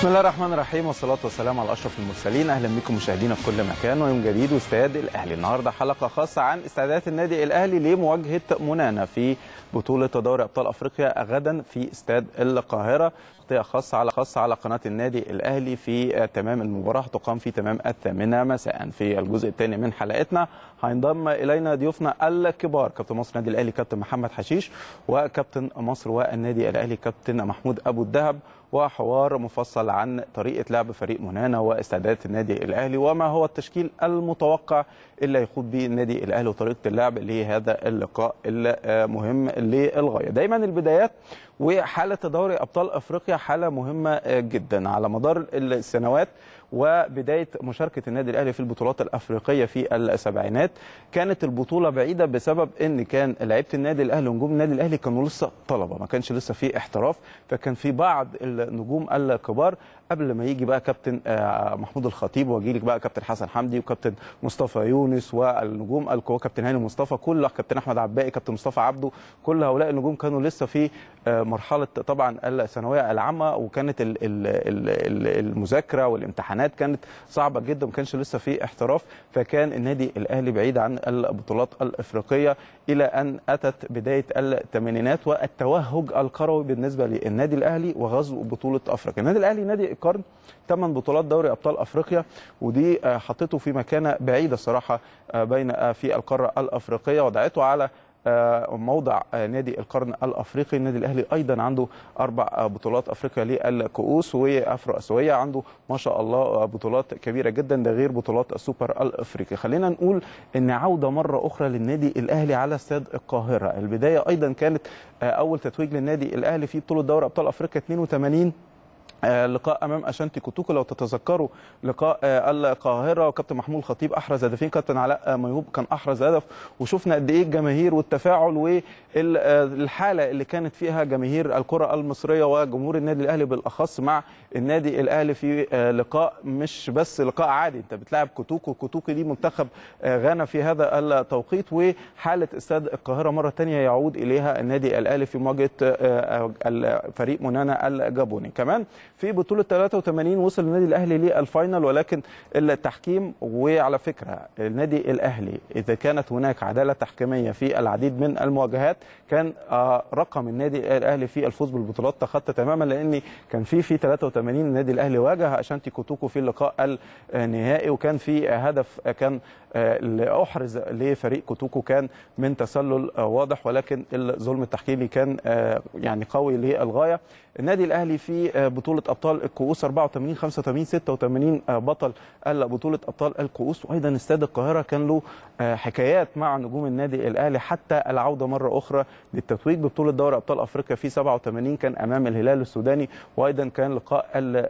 بسم الله الرحمن الرحيم والصلاة والسلام على أشرف المرسلين أهلا بكم مشاهدينا في كل مكان ويوم جديد واستاد الأهلي النهاردة حلقة خاصة عن استعدادات النادي الأهلي لمواجهة منانا في بطولة دوري أبطال أفريقيا غدا في استاد القاهرة تغطية خاصة على خاصة على قناة النادي الأهلي في تمام المباراة تقام في تمام الثامنة مساء في الجزء الثاني من حلقتنا هينضم إلينا ضيوفنا الكبار كابتن مصر النادي الأهلي كابتن محمد حشيش وكابتن مصر والنادي الأهلي كابتن محمود أبو الدهب وحوار مفصل عن طريقة لعب فريق منانا واستعدادات النادي الأهلي وما هو التشكيل المتوقع اللي هيخوض به النادي الأهلي وطريقة اللعب لهذا اللقاء المهم للغاية دايما البدايات وحالة دوري أبطال أفريقيا حالة مهمة جدا على مدار السنوات وبدايه مشاركه النادي الاهلي في البطولات الافريقيه في السبعينات كانت البطوله بعيده بسبب ان كان لعيبه النادي الاهلي ونجوم النادي الاهلي كانوا لسه طلبه ما كانش لسه في احتراف فكان في بعض النجوم الكبار قبل ما يجي بقى كابتن محمود الخطيب ويجي لك بقى كابتن حسن حمدي وكابتن مصطفى يونس والنجوم القوى كابتن هاني مصطفى كل كابتن احمد عباقي كابتن مصطفى عبده كل هؤلاء النجوم كانوا لسه في مرحله طبعا الثانويه العامه وكانت المذاكره والامتحانات كانت صعبه جدا ما كانش لسه في احتراف فكان النادي الاهلي بعيد عن البطولات الافريقيه الى ان اتت بدايه الثمانينات والتوهج الكروي بالنسبه للنادي الاهلي وغزو بطوله افريقيا النادي الاهلي نادي القرن ثمان بطولات دوري ابطال افريقيا ودي حطته في مكانه بعيده الصراحه بين في القاره الافريقيه وضعته على موضع نادي القرن الافريقي النادي الاهلي ايضا عنده اربع بطولات افريقيا للكؤوس وافرو اسيويه عنده ما شاء الله بطولات كبيره جدا ده غير بطولات السوبر الافريقي خلينا نقول ان عوده مره اخرى للنادي الاهلي على استاد القاهره البدايه ايضا كانت اول تتويج للنادي الاهلي في بطوله دوري ابطال افريقيا 82 لقاء امام اشانتي كوتوكو لو تتذكروا لقاء القاهره وكابتن محمود الخطيب احرز هدفين كابتن علاء ميهوب كان احرز هدف وشفنا قد ايه الجماهير والتفاعل والحاله اللي كانت فيها جماهير الكره المصريه وجمهور النادي الاهلي بالاخص مع النادي الاهلي في لقاء مش بس لقاء عادي انت بتلاعب كوتوكو كوتوكو دي منتخب غانا في هذا التوقيت وحاله استاد القاهره مره ثانيه يعود اليها النادي الاهلي في مواجهه فريق منانا الجابوني كمان في بطوله 83 وصل النادي الاهلي للفاينل ولكن التحكيم وعلى فكره النادي الاهلي اذا كانت هناك عداله تحكيميه في العديد من المواجهات كان رقم النادي الاهلي في الفوز بالبطولات تخطى تماما لان كان في في 83 النادي الاهلي واجه اشانتي كوتوكو في اللقاء النهائي وكان في هدف كان اللي احرز لفريق كوتوكو كان من تسلل واضح ولكن الظلم التحكيمي كان يعني قوي للغايه النادي الاهلي في بطوله ابطال الكؤوس 84 85 86 بطل بطوله ابطال الكؤوس وايضا استاد القاهره كان له حكايات مع نجوم النادي الاهلي حتى العوده مره اخرى للتتويج ببطوله دوري ابطال افريقيا في 87 كان امام الهلال السوداني وايضا كان لقاء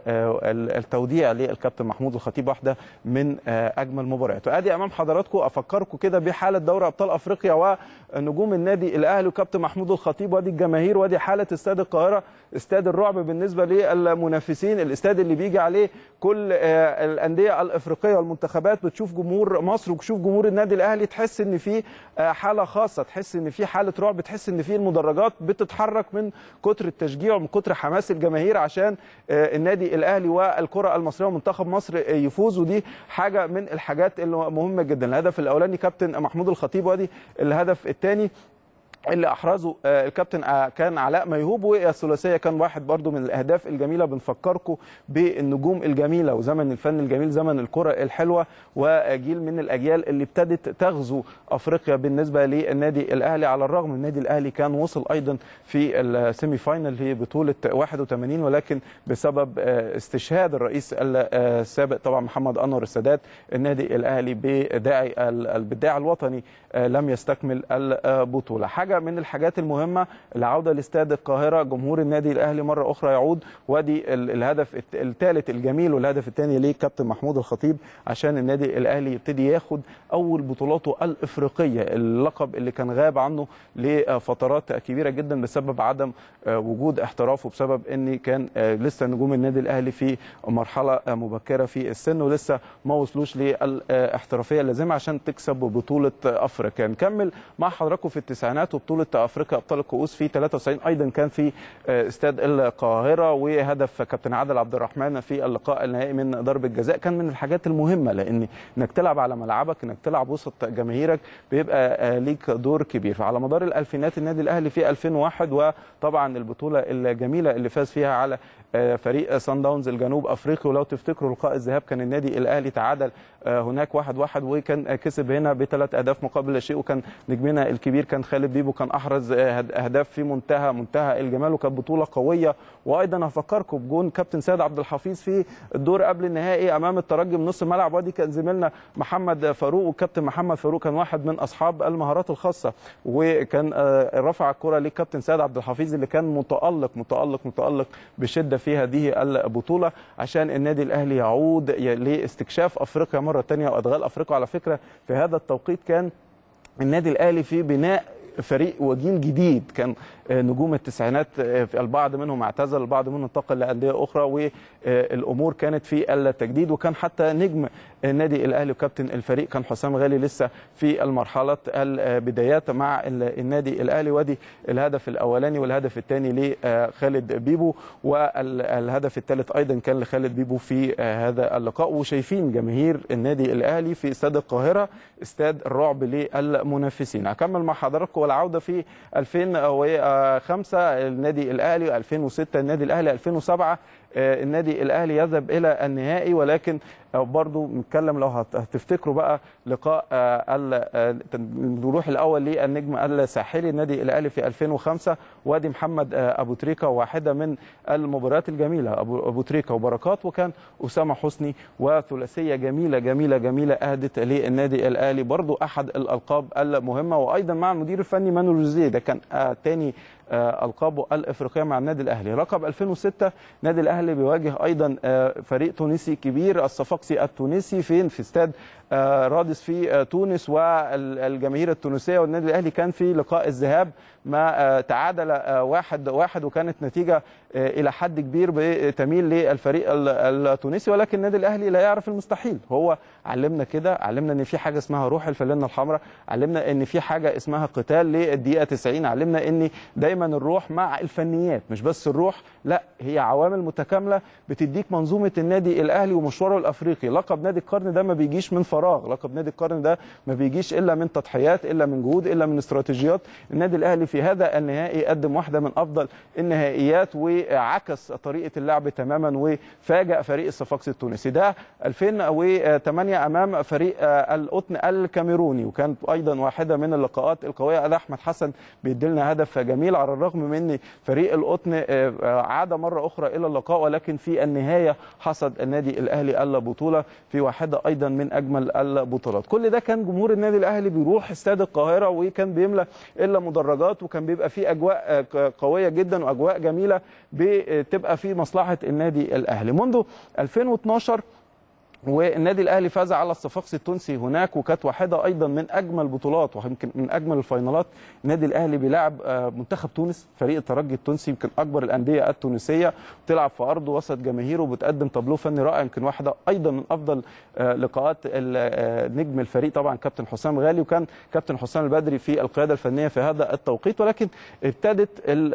التوديع للكابتن محمود الخطيب واحده من اجمل مباريات وادي امام حضراتكم افكركم كده بحاله دوري ابطال افريقيا ونجوم النادي الاهلي وكابتن محمود الخطيب وادي الجماهير وادي حاله استاد القاهره استاد الرعب بالنسبه للمنافسين الاستاد اللي بيجي عليه كل الانديه الافريقيه والمنتخبات بتشوف جمهور مصر وتشوف جمهور النادي الاهلي تحس ان في حاله خاصه تحس ان في حاله رعب تحس ان في المدرجات بتتحرك من كتر التشجيع ومن كتر حماس الجماهير عشان النادي الاهلي والكره المصريه ومنتخب مصر يفوز ودي حاجه من الحاجات المهمه جدا الهدف الاولاني كابتن محمود الخطيب وادي الهدف الثاني اللي احرزه الكابتن كان علاء ميهوب والثلاثيه كان واحد برضو من الاهداف الجميله بنفكركم بالنجوم الجميله وزمن الفن الجميل زمن الكره الحلوه وجيل من الاجيال اللي ابتدت تغزو افريقيا بالنسبه للنادي الاهلي على الرغم النادي الاهلي كان وصل ايضا في السيمي فاينل لبطوله 81 ولكن بسبب استشهاد الرئيس السابق طبعا محمد انور السادات النادي الاهلي بداعي البداع الوطني لم يستكمل البطوله حاجه من الحاجات المهمه العوده لاستاد القاهره جمهور النادي الاهلي مره اخرى يعود وادي الهدف الثالث الجميل والهدف الثاني ليه كابتن محمود الخطيب عشان النادي الاهلي يبتدي ياخد اول بطولاته الافريقيه اللقب اللي كان غاب عنه لفترات كبيره جدا بسبب عدم وجود احترافه بسبب ان كان لسه نجوم النادي الاهلي في مرحله مبكره في السن ولسه ما وصلوش للاحترافيه اللازمه عشان تكسب بطوله افريقيا نكمل مع حضراتكم في التسعينات وبطوله افريقيا ابطال الكؤوس في 93 ايضا كان في استاد القاهره وهدف كابتن عادل عبد الرحمن في اللقاء النهائي من ضربه جزاء كان من الحاجات المهمه لان انك تلعب على ملعبك انك تلعب وسط جماهيرك بيبقى ليك دور كبير فعلى مدار الالفينات النادي الاهلي في 2001 وطبعا البطوله الجميله اللي فاز فيها على فريق سان داونز الجنوب افريقي ولو تفتكروا لقاء الذهاب كان النادي الاهلي تعادل هناك واحد واحد وكان كسب هنا بثلاث اهداف مقابل لا شيء وكان نجمنا الكبير كان خالد بيبو كان احرز اهداف في منتهى منتهى الجمال وكانت بطوله قويه وايضا هفكركم بجون كابتن سيد عبد الحفيظ في الدور قبل النهائي امام الترجي من نص الملعب وادي كان زميلنا محمد فاروق والكابتن محمد فاروق كان واحد من اصحاب المهارات الخاصه وكان رفع الكره للكابتن سيد عبد الحفيظ اللي كان متالق متالق متالق بشده في هذه البطوله عشان النادي الاهلي يعود لاستكشاف افريقيا مره ثانيه وادغال افريقيا على فكره في هذا التوقيت كان النادي الاهلي في بناء فريق وجيل جديد كان نجوم التسعينات في البعض منهم اعتزل البعض منهم انتقل لانديه اخرى والامور كانت في التجديد وكان حتى نجم النادي الاهلي وكابتن الفريق كان حسام غالي لسه في المرحله البدايات مع النادي الاهلي وادي الهدف الاولاني والهدف الثاني لخالد بيبو والهدف الثالث ايضا كان لخالد بيبو في هذا اللقاء وشايفين جماهير النادي الاهلي في استاد القاهره استاد الرعب للمنافسين هكمل مع حضراتكم والعوده في 2005 النادي الاهلي 2006 النادي الاهلي 2007 النادي الاهلي يذهب الى النهائي ولكن برضو نتكلم لو هتفتكروا بقى لقاء نروح الاول للنجم الساحلي النادي الاهلي في 2005 وادي محمد ابو تريكه واحده من المباريات الجميله ابو ابو تريكه وبركات وكان اسامه حسني وثلاثيه جميله جميله جميله اهدت للنادي الاهلي برضو احد الالقاب المهمه وايضا مع المدير الفني مانو جوزيه ده كان ثاني القابه الافريقيه مع النادي الاهلي رقم 2006 النادي الاهلي بيواجه ايضا فريق تونسي كبير الصفاقسي التونسي فين في استاد رادس في تونس والجماهير التونسيه والنادي الاهلي كان في لقاء الذهاب ما تعادل واحد واحد وكانت نتيجه الى حد كبير بتميل للفريق التونسي ولكن النادي الاهلي لا يعرف المستحيل هو علمنا كده علمنا ان في حاجه اسمها روح الفلانه الحمراء علمنا ان في حاجه اسمها قتال للدقيقه 90 علمنا ان دايما الروح مع الفنيات مش بس الروح لا هي عوامل متكامله بتديك منظومه النادي الاهلي ومشواره الافريقي لقب نادي القرن ده ما بيجيش من فراغ لقب نادي القرن ده ما بيجيش الا من تضحيات الا من جهود الا من استراتيجيات النادي الاهلي في هذا النهائي قدم واحده من افضل النهائيات وعكس طريقه اللعب تماما وفاجأ فريق الصفاقسي التونسي ده 2008 امام فريق القطن الكاميروني وكانت ايضا واحده من اللقاءات القويه اداء احمد حسن بيدلنا هدف جميل على الرغم من ان فريق القطن عاد مره اخرى الى اللقاء ولكن في النهايه حصد النادي الاهلي البطوله في واحده ايضا من اجمل البطولات كل ده كان جمهور النادي الاهلي بيروح استاد القاهره وكان بيملى الا مدرجات وكان بيبقى في اجواء قويه جدا واجواء جميله بتبقى في مصلحه النادي الاهلي منذ 2012 والنادي الاهلي فاز على الصفاقسي التونسي هناك وكانت واحده ايضا من اجمل البطولات ويمكن من اجمل الفاينالات النادي الاهلي بيلعب منتخب تونس فريق الترجي التونسي يمكن اكبر الانديه التونسيه بتلعب في ارضه وسط جماهيره وبتقدم طابلوه فني رائع يمكن واحده ايضا من افضل لقاءات نجم الفريق طبعا كابتن حسام غالي وكان كابتن حسام البدري في القياده الفنيه في هذا التوقيت ولكن ابتدت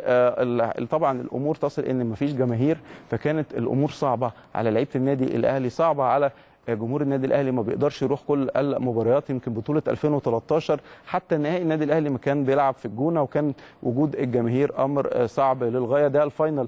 طبعا الامور تصل ان مفيش جماهير فكانت الامور صعبه على لعيبه النادي الاهلي صعبه على جمهور النادي الاهلي ما بيقدرش يروح كل المباريات يمكن بطوله 2013 حتى النهائي النادي الاهلي ما كان بيلعب في الجونه وكان وجود الجماهير امر صعب للغايه ده الفاينل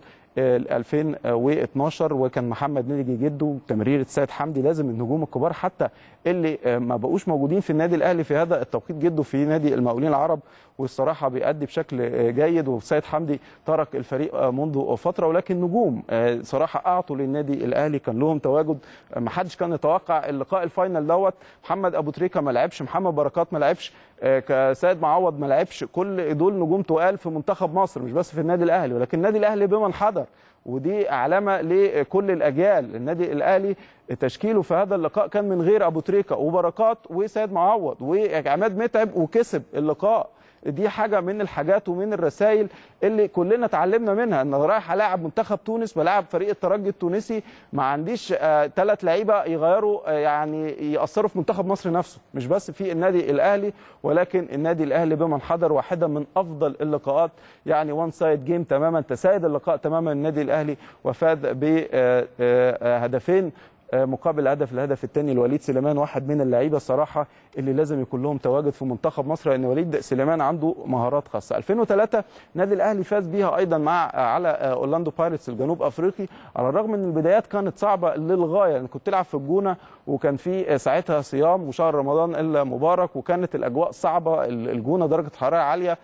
2012 وكان محمد نيجي جده تمريره سيد حمدي لازم النجوم الكبار حتى اللي ما بقوش موجودين في النادي الاهلي في هذا التوقيت جده في نادي المقاولين العرب والصراحه بيأدي بشكل جيد وسيد حمدي ترك الفريق منذ فتره ولكن نجوم صراحه اعطوا للنادي الاهلي كان لهم تواجد ما حدش كان يتوقع اللقاء الفاينل دوت محمد ابو تريكه ما لعبش محمد بركات ما لعبش سيد معوض ما لعبش كل دول نجوم تقال في منتخب مصر مش بس في النادي الاهلي ولكن النادي الاهلي بمن حضر ودي علامه لكل الاجيال النادي الاهلي تشكيله في هذا اللقاء كان من غير ابو تريكه وبركات وسيد معوض وعماد متعب وكسب اللقاء دي حاجه من الحاجات ومن الرسائل اللي كلنا اتعلمنا منها ان رايح الاعب منتخب تونس بلاعب فريق الترجي التونسي ما عنديش ثلاث لعيبه يغيروا آه يعني ياثروا في منتخب مصر نفسه مش بس في النادي الاهلي ولكن النادي الاهلي بمن حضر واحده من افضل اللقاءات يعني وان سايد جيم تماما تسايد اللقاء تماما النادي الاهلي وفاز بهدفين مقابل هدف الهدف الثاني لوليد سليمان واحد من اللعيبه الصراحه اللي لازم يكون لهم تواجد في منتخب مصر لان وليد سليمان عنده مهارات خاصه 2003 النادي الاهلي فاز بيها ايضا مع على اورلاندو بايرتس الجنوب افريقي على الرغم من البدايات كانت صعبه للغايه لان كنت تلعب في الجونه وكان في ساعتها صيام وشهر رمضان المبارك وكانت الاجواء صعبه الجونه درجه حراره عاليه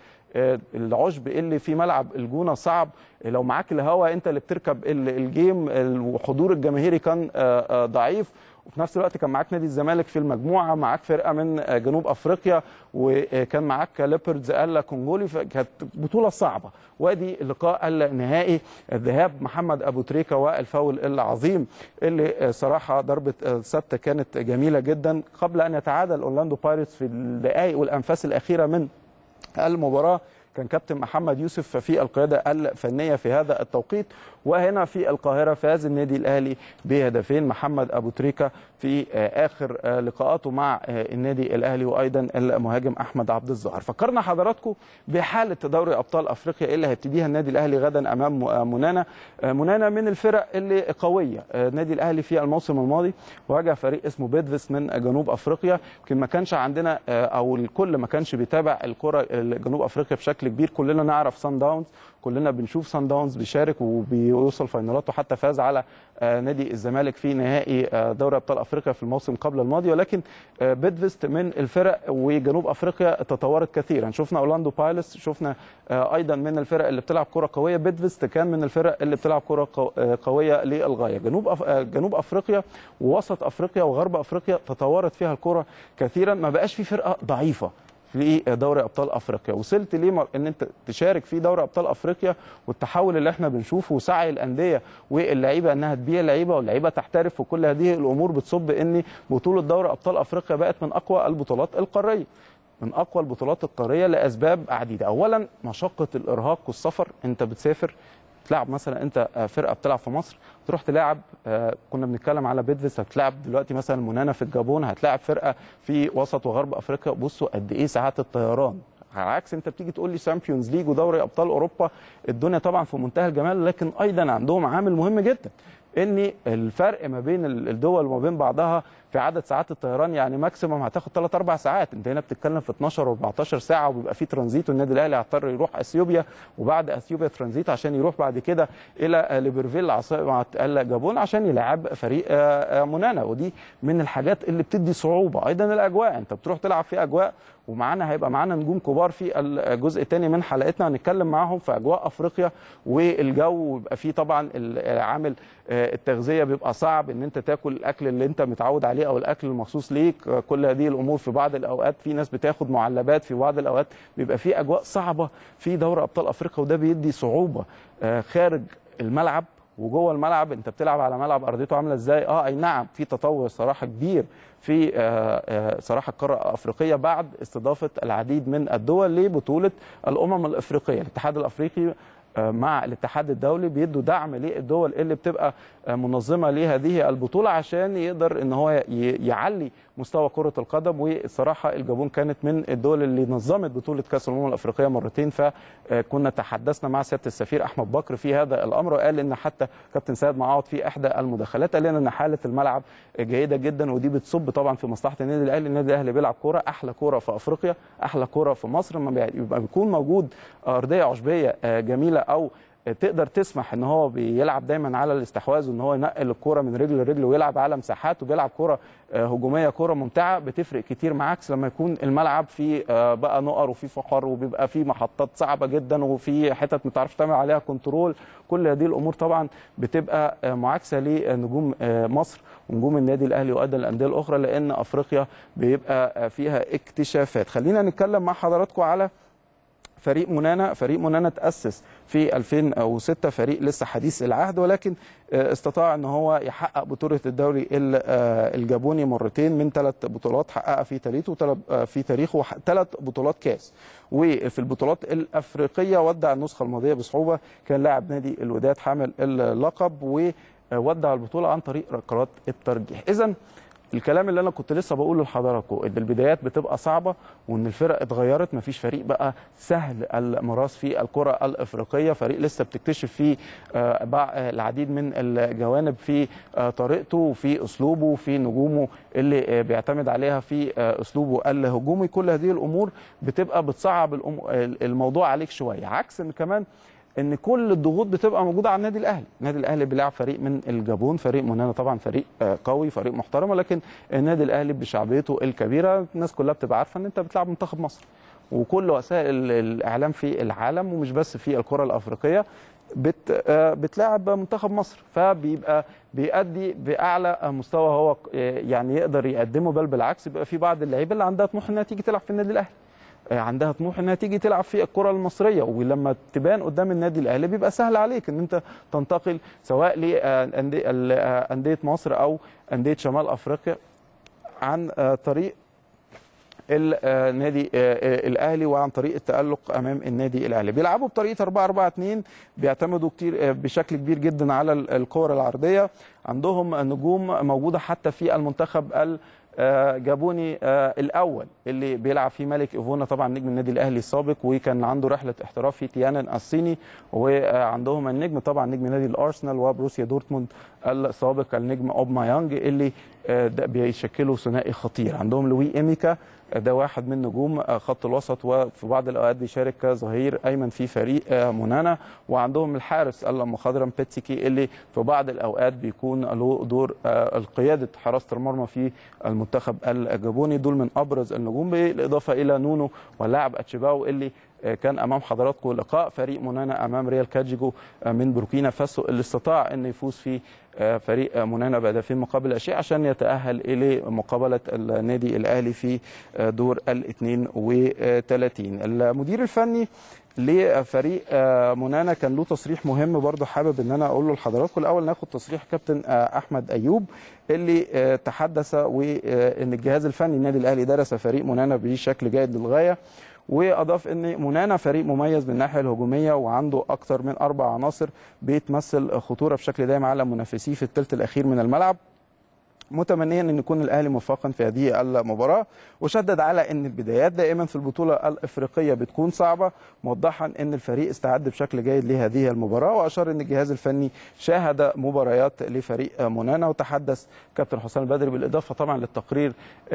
العشب اللي في ملعب الجونه صعب لو معاك الهواء انت اللي بتركب الجيم الحضور الجماهيري كان ضعيف وفي نفس الوقت كان معاك نادي الزمالك في المجموعه معاك فرقه من جنوب افريقيا وكان معاك ليبردز الا كونجولي كانت بطوله صعبه وادي اللقاء النهائي الذهاب محمد ابو تريكه والفاول العظيم اللي صراحه ضربه ثابته كانت جميله جدا قبل ان يتعادل اورلاندو بايرتس في الدقائق والانفاس الاخيره من المباراه كان كابتن محمد يوسف في القياده الفنيه في هذا التوقيت وهنا في القاهره فاز النادي الاهلي بهدفين محمد ابو تريكه في اخر لقاءاته مع النادي الاهلي وايضا المهاجم احمد عبد الظاهر فكرنا حضراتكم بحاله دوري ابطال افريقيا اللي هيبتديها النادي الاهلي غدا امام منانا منانا من الفرق اللي قويه النادي الاهلي في الموسم الماضي واجه فريق اسمه بيدفس من جنوب افريقيا يمكن ما كانش عندنا او الكل ما كانش بيتابع الكره جنوب افريقيا بشكل كبير كلنا نعرف سان داونز كلنا بنشوف سان داونز بيشارك وبيوصل فاينالات وحتى فاز على نادي الزمالك في نهائي دوري ابطال افريقيا في الموسم قبل الماضي ولكن بيدفست من الفرق وجنوب افريقيا تطورت كثيرا شفنا اورلاندو بايلس شفنا ايضا من الفرق اللي بتلعب كره قويه بيدفست كان من الفرق اللي بتلعب كره قويه للغايه جنوب أف... جنوب افريقيا ووسط افريقيا وغرب افريقيا تطورت فيها الكره كثيرا ما بقاش في فرقه ضعيفه في دوري ابطال افريقيا وصلت ليه ان انت تشارك في دوري ابطال افريقيا والتحول اللي احنا بنشوفه وسعي الانديه واللعيبه انها تبيع لعيبه واللعيبه تحترف وكل هذه الامور بتصب ان بطوله دوري ابطال افريقيا بقت من اقوى البطولات القاريه من اقوى البطولات القاريه لاسباب عديده اولا مشقه الارهاق والسفر انت بتسافر تلعب مثلا انت فرقه بتلعب في مصر تروح تلاعب كنا بنتكلم على بيدفيس هتلاعب دلوقتي مثلا منانا في الجابون هتلاعب فرقه في وسط وغرب افريقيا بصوا قد ايه ساعات الطيران على عكس انت بتيجي تقول لي شامبيونز ليج ودوري ابطال اوروبا الدنيا طبعا في منتهى الجمال لكن ايضا عندهم عامل مهم جدا ان الفرق ما بين الدول وما بين بعضها في عدد ساعات الطيران يعني ماكسيموم هتاخد 3 4 ساعات انت هنا بتتكلم في 12 و14 ساعه وبيبقى في ترانزيت والنادي الاهلي هيضطر يروح اثيوبيا وبعد اثيوبيا ترانزيت عشان يروح بعد كده الى ليبرفيل عاصمه الجابون عشان يلعب فريق منانا ودي من الحاجات اللي بتدي صعوبه ايضا الاجواء انت بتروح تلعب في اجواء ومعانا هيبقى معانا نجوم كبار في الجزء الثاني من حلقتنا هنتكلم معاهم في اجواء افريقيا والجو ويبقى فيه طبعا عامل التغذيه بيبقى صعب ان انت تاكل الاكل اللي انت متعود عليه او الاكل المخصوص ليك كل هذه الامور في بعض الاوقات في ناس بتاخد معلبات في بعض الاوقات بيبقى في اجواء صعبه في دوري ابطال افريقيا وده بيدي صعوبه خارج الملعب وجوه الملعب انت بتلعب على ملعب ارضيته عامله ازاي اه اي نعم في تطور صراحه كبير في صراحه القاره الافريقيه بعد استضافه العديد من الدول لبطوله الامم الافريقيه الاتحاد الافريقي مع الاتحاد الدولي بيدوا دعم للدول اللي بتبقى منظمه لهذه البطوله عشان يقدر ان هو يعلي مستوى كره القدم والصراحه الجابون كانت من الدول اللي نظمت بطوله كاس الامم الافريقيه مرتين فكنا تحدثنا مع سياده السفير احمد بكر في هذا الامر وقال ان حتى كابتن سيد معوض في احدى المداخلات قال لنا ان حاله الملعب جيده جدا ودي بتصب طبعا في مصلحه النادي الاهلي النادي الاهلي بيلعب كوره احلى كوره في افريقيا احلى كوره في مصر لما يبقى بيكون موجود ارضيه عشبيه جميله او تقدر تسمح ان هو بيلعب دايما على الاستحواذ وان هو ينقل الكوره من رجل لرجل ويلعب على مساحات وبيلعب كوره هجوميه كوره ممتعه بتفرق كتير مع عكس لما يكون الملعب فيه بقى نقر وفيه فقر وبيبقى فيه محطات صعبه جدا وفي حتت ما تعرفش تعمل عليها كنترول كل هذه الامور طبعا بتبقى معاكسه لنجوم مصر ونجوم النادي الاهلي وايضا الانديه الاخرى لان افريقيا بيبقى فيها اكتشافات خلينا نتكلم مع حضراتكم على فريق منانا فريق منانا تأسس في 2006 فريق لسه حديث العهد ولكن استطاع ان هو يحقق بطوله الدوري الجابوني مرتين من ثلاث بطولات حققها في تاريخه في تاريخه ثلاث بطولات كاس وفي البطولات الافريقيه ودع النسخه الماضيه بصعوبه كان لاعب نادي الوداد حامل اللقب وودع البطوله عن طريق ركلات الترجيح اذا الكلام اللي انا كنت لسه بقوله لحضراتكم ان البدايات بتبقى صعبه وان الفرق اتغيرت مفيش فريق بقى سهل المراس في الكره الافريقيه فريق لسه بتكتشف فيه العديد من الجوانب في طريقته وفي اسلوبه وفي نجومه اللي بيعتمد عليها في اسلوبه الهجومي كل هذه الامور بتبقى بتصعب الموضوع عليك شويه عكس ان كمان ان كل الضغوط بتبقى موجوده على النادي الاهلي، النادي الاهلي بيلعب فريق من الجابون، فريق منانا طبعا فريق قوي، فريق محترم ولكن النادي الاهلي بشعبيته الكبيره الناس كلها بتبقى عارفه ان انت بتلعب منتخب مصر. وكل وسائل الاعلام في العالم ومش بس في الكره الافريقيه بت بتلاعب منتخب مصر فبيبقى بيأدي باعلى مستوى هو يعني يقدر يقدمه بل بالعكس بيبقى في بعض اللعيبه اللي عندها طموح انها تيجي تلعب في النادي الاهلي. عندها طموح انها تيجي تلعب في الكره المصريه ولما تبان قدام النادي الاهلي بيبقى سهل عليك ان انت تنتقل سواء لانديه مصر او انديه شمال افريقيا عن طريق النادي الاهلي وعن طريق التالق امام النادي الاهلي بيلعبوا بطريقه 4 4 2 بيعتمدوا كتير بشكل كبير جدا على الكور العرضيه عندهم نجوم موجوده حتى في المنتخب ال جابوني الاول اللي بيلعب فيه ملك ايفونا طبعا نجم النادي الاهلي السابق وكان عنده رحله احتراف في تيانن الصيني وعندهم النجم طبعا نجم نادي الارسنال وبروسيا دورتموند السابق النجم اوبما يانج اللي بيشكلوا ثنائي خطير عندهم لوي ايميكا ده واحد من نجوم خط الوسط وفي بعض الاوقات بيشارك كظهير ايمن في فريق منانا وعندهم الحارس المخضرم بيتسيكي اللي في بعض الاوقات بيكون له دور القياده حراسه المرمى في المنتخب الجابوني دول من ابرز النجوم بالاضافه الى نونو واللاعب اتشيباو اللي كان امام حضراتكم لقاء فريق منانا امام ريال كاجيجو من بوركينا فاسو اللي استطاع ان يفوز في فريق منانا بهدفين مقابل لا شيء عشان يتاهل الى مقابله النادي الاهلي في دور ال 32 المدير الفني لفريق منانا كان له تصريح مهم برضه حابب ان انا اقوله لحضراتكم الاول ناخد تصريح كابتن احمد ايوب اللي تحدث وان الجهاز الفني النادي الاهلي درس فريق منانا بشكل جيد للغايه واضاف ان منانا فريق مميز من الناحيه الهجوميه وعنده اكثر من اربع عناصر بتمثل خطوره بشكل دائم على منافسيه في الثلث الاخير من الملعب متمنيا ان يكون الاهلي موفقا في هذه المباراه وشدد على ان البدايات دائما في البطوله الافريقيه بتكون صعبه موضحا ان الفريق استعد بشكل جيد لهذه المباراه واشار ان الجهاز الفني شاهد مباريات لفريق منانا وتحدث كابتن حسام البدري بالاضافه طبعا للتقرير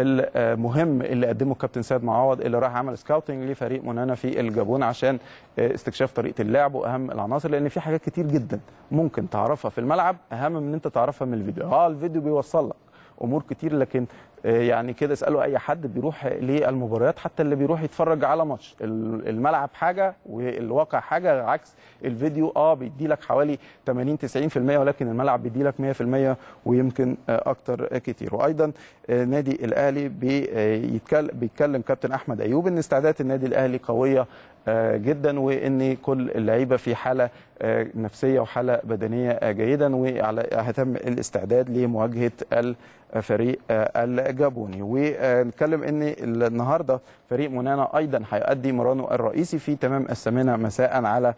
المهم اللي قدمه كابتن سيد معوض اللي راح عمل سكاوتنج لفريق منانا في الجابون عشان استكشاف طريقه اللعب واهم العناصر لان في حاجات كتير جدا ممكن تعرفها في الملعب اهم من ان انت تعرفها من الفيديو اه الفيديو بيوصل لك امور كتير لكن يعني كده اسالوا اي حد بيروح للمباريات حتى اللي بيروح يتفرج على ماتش الملعب حاجه والواقع حاجه عكس الفيديو اه بيدي لك حوالي 80 90% ولكن الملعب بيدي لك 100% ويمكن اكتر كتير وايضا نادي الاهلي بيتكلم بيتكلم كابتن احمد ايوب ان استعدادات النادي الاهلي قويه جدا وان كل اللعيبه في حاله نفسيه وحاله بدنيه جيدا وعلى هتم الاستعداد لمواجهه الفريق الجابوني ونتكلم ان النهارده فريق منانا ايضا هيؤدي مرانه الرئيسي في تمام الثامنه مساء على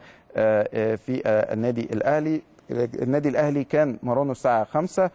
في النادي الاهلي النادي الاهلي كان مرانه الساعه 5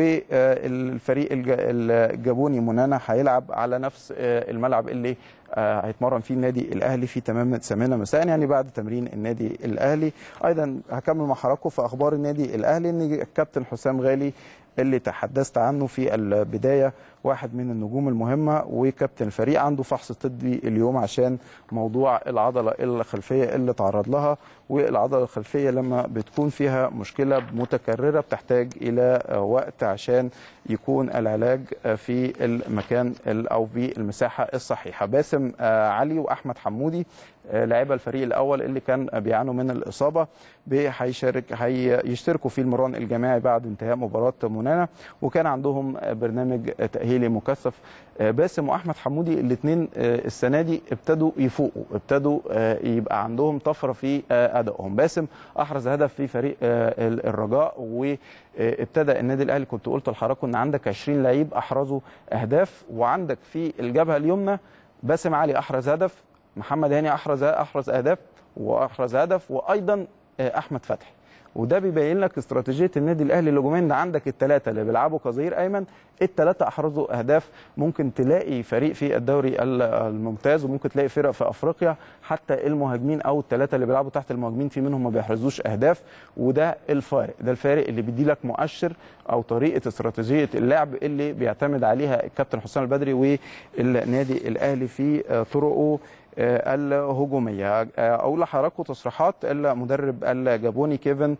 والفريق الجابوني منانا هيلعب على نفس الملعب اللي هيتمرن فيه النادي الاهلي في تمام الثامنه مساء يعني بعد تمرين النادي الاهلي ايضا هكمل مع حضراتكم في اخبار النادي الاهلي ان الكابتن حسام غالي اللي تحدثت عنه في البدايه واحد من النجوم المهمه وكابتن الفريق عنده فحص طبي اليوم عشان موضوع العضله الخلفيه اللي تعرض لها والعضله الخلفيه لما بتكون فيها مشكله متكرره بتحتاج الى وقت عشان يكون العلاج في المكان او في المساحه الصحيحه باسم علي واحمد حمودي لاعبي الفريق الاول اللي كان بيعانوا من الاصابه هيشارك هيشتركوا في المران الجماعي بعد انتهاء مباراه منانا وكان عندهم برنامج تاهيلي مكثف باسم واحمد حمودي الاثنين السنه دي ابتدوا يفوقوا ابتدوا يبقى عندهم طفره في ادائهم باسم احرز هدف في فريق الرجاء وابتدى النادي الاهلي كنت قلت لحضراتكم ان عندك 20 لعيب احرزوا اهداف وعندك في الجبهه اليمنى باسم علي احرز هدف محمد هاني احرز احرز اهداف واحرز هدف وايضا احمد فتحي وده بيبين لك استراتيجيه النادي الاهلي الهجوميه ان عندك الثلاثه اللي بيلعبوا كظهير ايمن الثلاثه احرزوا اهداف ممكن تلاقي فريق في الدوري الممتاز وممكن تلاقي فرق في افريقيا حتى المهاجمين او الثلاثه اللي بيلعبوا تحت المهاجمين في منهم ما بيحرزوش اهداف وده الفارق ده الفارق اللي بيدي لك مؤشر او طريقه استراتيجيه اللعب اللي بيعتمد عليها الكابتن حسام البدري والنادي الاهلي في طرقه الهجوميه اقول لحضراتكم تصريحات المدرب الجابوني كيفن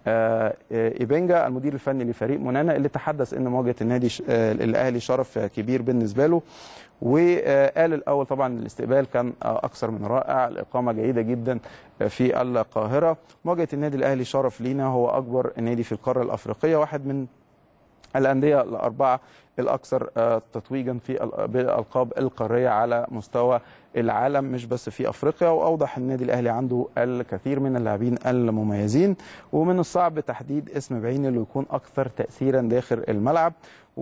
ايبنجا المدير الفني لفريق منانا اللي تحدث ان مواجهه النادي الاهلي شرف كبير بالنسبه له وقال الاول طبعا الاستقبال كان اكثر من رائع الاقامه جيده جدا في القاهره مواجهه النادي الاهلي شرف لينا هو اكبر نادي في القاره الافريقيه واحد من الانديه الاربعه الاكثر تتويجا في بالالقاب القاريه على مستوى العالم مش بس في افريقيا واوضح النادي الاهلي عنده الكثير من اللاعبين المميزين ومن الصعب تحديد اسم بعينه اللي يكون اكثر تاثيرا داخل الملعب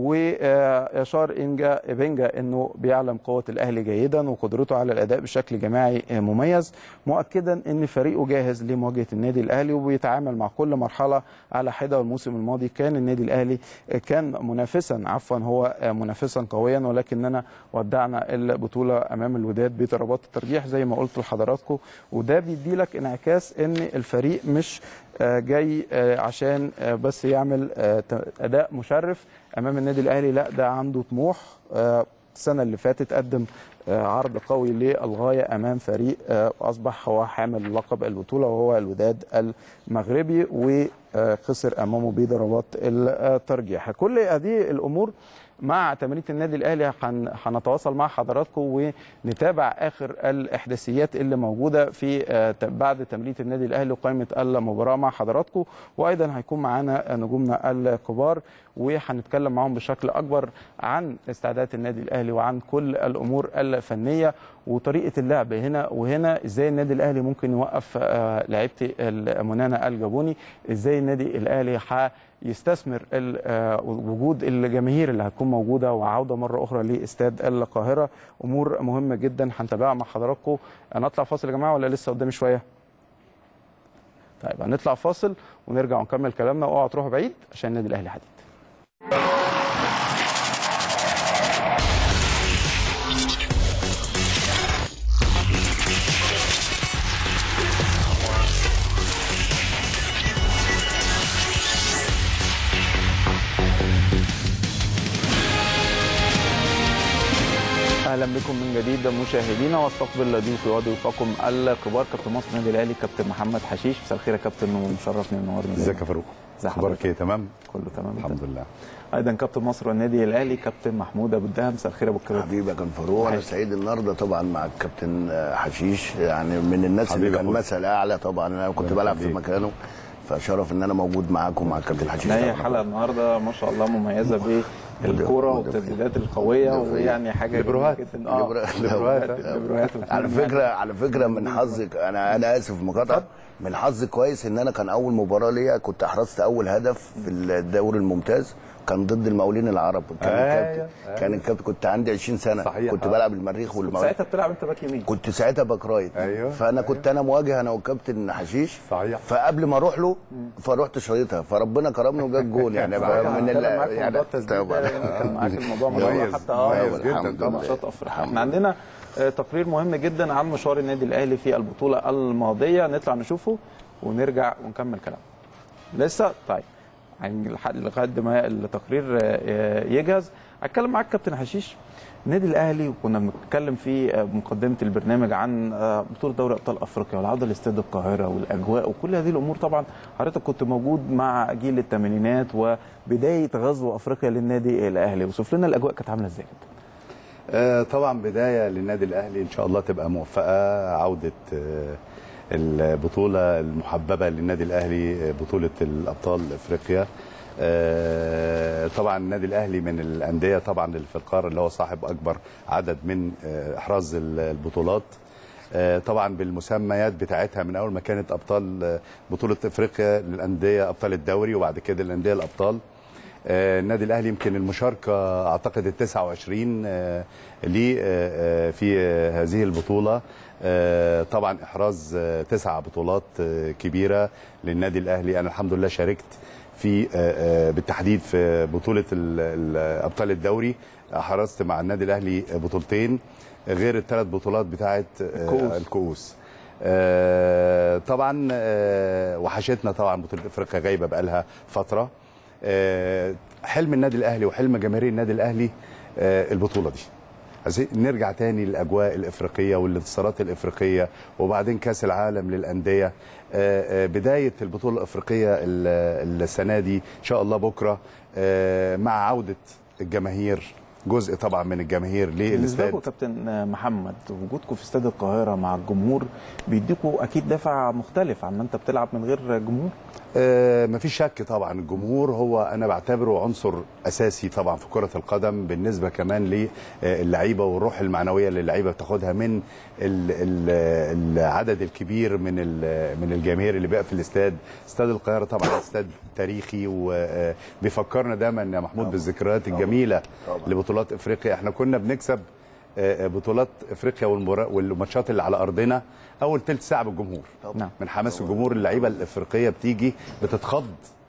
واشار انجا بنجا انه بيعلم قوه الاهلي جيدا وقدرته على الاداء بشكل جماعي مميز مؤكدا ان فريقه جاهز لمواجهه النادي الاهلي وبيتعامل مع كل مرحله على حده والموسم الماضي كان النادي الاهلي كان منافسا عفوا هو منافسا قويا ولكننا ودعنا البطوله امام الوداد بضربات الترجيح زي ما قلت لحضراتكم وده بيدي لك انعكاس ان الفريق مش جاي عشان بس يعمل اداء مشرف امام النادي الاهلي لا ده عنده طموح السنه اللي فاتت قدم عرض قوي للغايه امام فريق اصبح هو حامل لقب البطوله وهو الوداد المغربي وخسر امامه بضربات الترجيح كل هذه الامور مع تمرينة النادي الاهلي هنتواصل مع حضراتكم ونتابع اخر الاحداثيات اللي موجوده في بعد تمرينة النادي الاهلي وقائمه المباراه مع حضراتكم وايضا هيكون معانا نجومنا الكبار وهنتكلم معاهم بشكل اكبر عن استعدادات النادي الاهلي وعن كل الامور الفنيه وطريقه اللعب هنا وهنا ازاي النادي الاهلي ممكن يوقف لعيبه المنانا الجابوني ازاي النادي الاهلي يستثمر وجود الجماهير اللي هتكون موجوده وعوده مره اخرى لاستاد القاهره امور مهمه جدا هنتابعها مع حضراتكم هنطلع فاصل يا جماعه ولا لسه قدامي شويه طيب هنطلع فاصل ونرجع ونكمل كلامنا اوعوا تروحوا بعيد عشان النادي الاهلي حديد اهلا بكم من جديد مشاهدينا واستقبل ضيوفي وضيوفكم الكبار كابتن مصر النادي الاهلي كابتن محمد حشيش مساء الخير يا كابتن ومشرفني منورني ازيك يا فاروق ازي اخبارك ايه تمام كله تمام الحمد لله ايضا كابتن مصر والنادي الاهلي كابتن محمود ابو الدهب مساء الخير يا ابو الكباتن حبيبي يا كابتن فاروق انا سعيد النهارده طبعا مع الكابتن حشيش يعني من الناس اللي كان مثل اعلى طبعا انا كنت بلعب في مكانه فشرف ان انا موجود معاكم مع الكابتن حشيش هي حلقه النهارده ما شاء الله مميزه بالكوره والتسديدات القويه ويعني حاجه ليبروهات جدا اه ليبروهات على فكره على فكره من حظك انا انا اسف مقاطعه من حظ كويس ان انا كان اول مباراه ليا كنت احرزت اول هدف في الدوري الممتاز كان ضد المقاولين العرب كان الكابتن كان الكابتن كنت عندي 20 سنه صحيح. كنت بلعب المريخ والمقاولين ساعتها بتلعب انت باك يمين كنت ساعتها باك رايت أيوه. فانا كنت انا مواجه انا والكابتن حشيش صحيح. فقبل ما اروح له فرحت شايطها فربنا كرمني وجا الجول يعني بقى من ال... يعني طبعا كان معاك الموضوع مميز. مميز حتى اه مميز جدا الحمد طبعا. لله. ماتشات افريقيا احنا عندنا آه، تقرير مهم جدا عن مشوار النادي الاهلي في البطوله الماضيه نطلع نشوفه ونرجع ونكمل كلام لسه طيب يعني لحد- لغايه ما التقرير آه، يجهز هتكلم معاك كابتن حشيش النادي الاهلي وكنا بنتكلم في آه، مقدمه البرنامج عن آه، بطوله دوري ابطال افريقيا والعوده لاستاد القاهره والاجواء وكل هذه الامور طبعا حضرتك كنت موجود مع جيل الثمانينات وبدايه غزو افريقيا للنادي الاهلي وصف لنا الاجواء كانت عامله ازاي كده آه، طبعا بدايه للنادي الاهلي ان شاء الله تبقى موفقه عوده آه، البطوله المحببه للنادي الاهلي آه، بطوله الابطال افريقيا آه، طبعا النادي الاهلي من الانديه طبعا اللي في القاره اللي هو صاحب اكبر عدد من آه، احراز البطولات آه، طبعا بالمسميات بتاعتها من اول ما كانت ابطال آه، بطوله افريقيا للانديه ابطال الدوري وبعد كده الانديه الابطال آه، النادي الاهلي يمكن المشاركه اعتقد ال 29 آه، ليه آه، آه، في آه، هذه البطوله آه، طبعا احراز آه، تسع بطولات آه، كبيره للنادي الاهلي انا الحمد لله شاركت في آه، آه، بالتحديد في بطوله ال- ال- ابطال الدوري حرزت مع النادي الاهلي بطولتين غير الثلاث بطولات بتاعه آه، الكؤوس. الكؤوس آه، طبعا آه، وحشتنا طبعا بطوله افريقيا غايبه بقالها فتره آه، حلم النادي الاهلي وحلم جماهير النادي الاهلي آه، البطوله دي عايزين نرجع تاني للاجواء الافريقيه والانتصارات الافريقيه وبعدين كاس العالم للانديه آه، آه، بدايه البطوله الافريقيه ال- السنه دي ان شاء الله بكره آه، مع عوده الجماهير جزء طبعا من الجماهير بالنسبه للاستاد لكم كابتن محمد وجودكم في استاد القاهره مع الجمهور بيديكوا اكيد دافع مختلف عن ما انت بتلعب من غير جمهور آه، مفيش شك طبعا الجمهور هو انا بعتبره عنصر اساسي طبعا في كره القدم بالنسبه كمان للعيبه والروح المعنويه اللي اللعيبه بتاخدها من ال- ال- العدد الكبير من ال- من الجماهير اللي بقى في الاستاد استاد القاهره طبعا استاد تاريخي وبيفكرنا دايما يا محمود بالذكريات الجميله طبعاً. لبطولات افريقيا احنا كنا بنكسب آه، آه، بطولات افريقيا والمبارا- والماتشات اللي على ارضنا اول ثلث ساعه بالجمهور نعم. من حماس الجمهور اللعيبه الافريقيه بتيجي بتتخض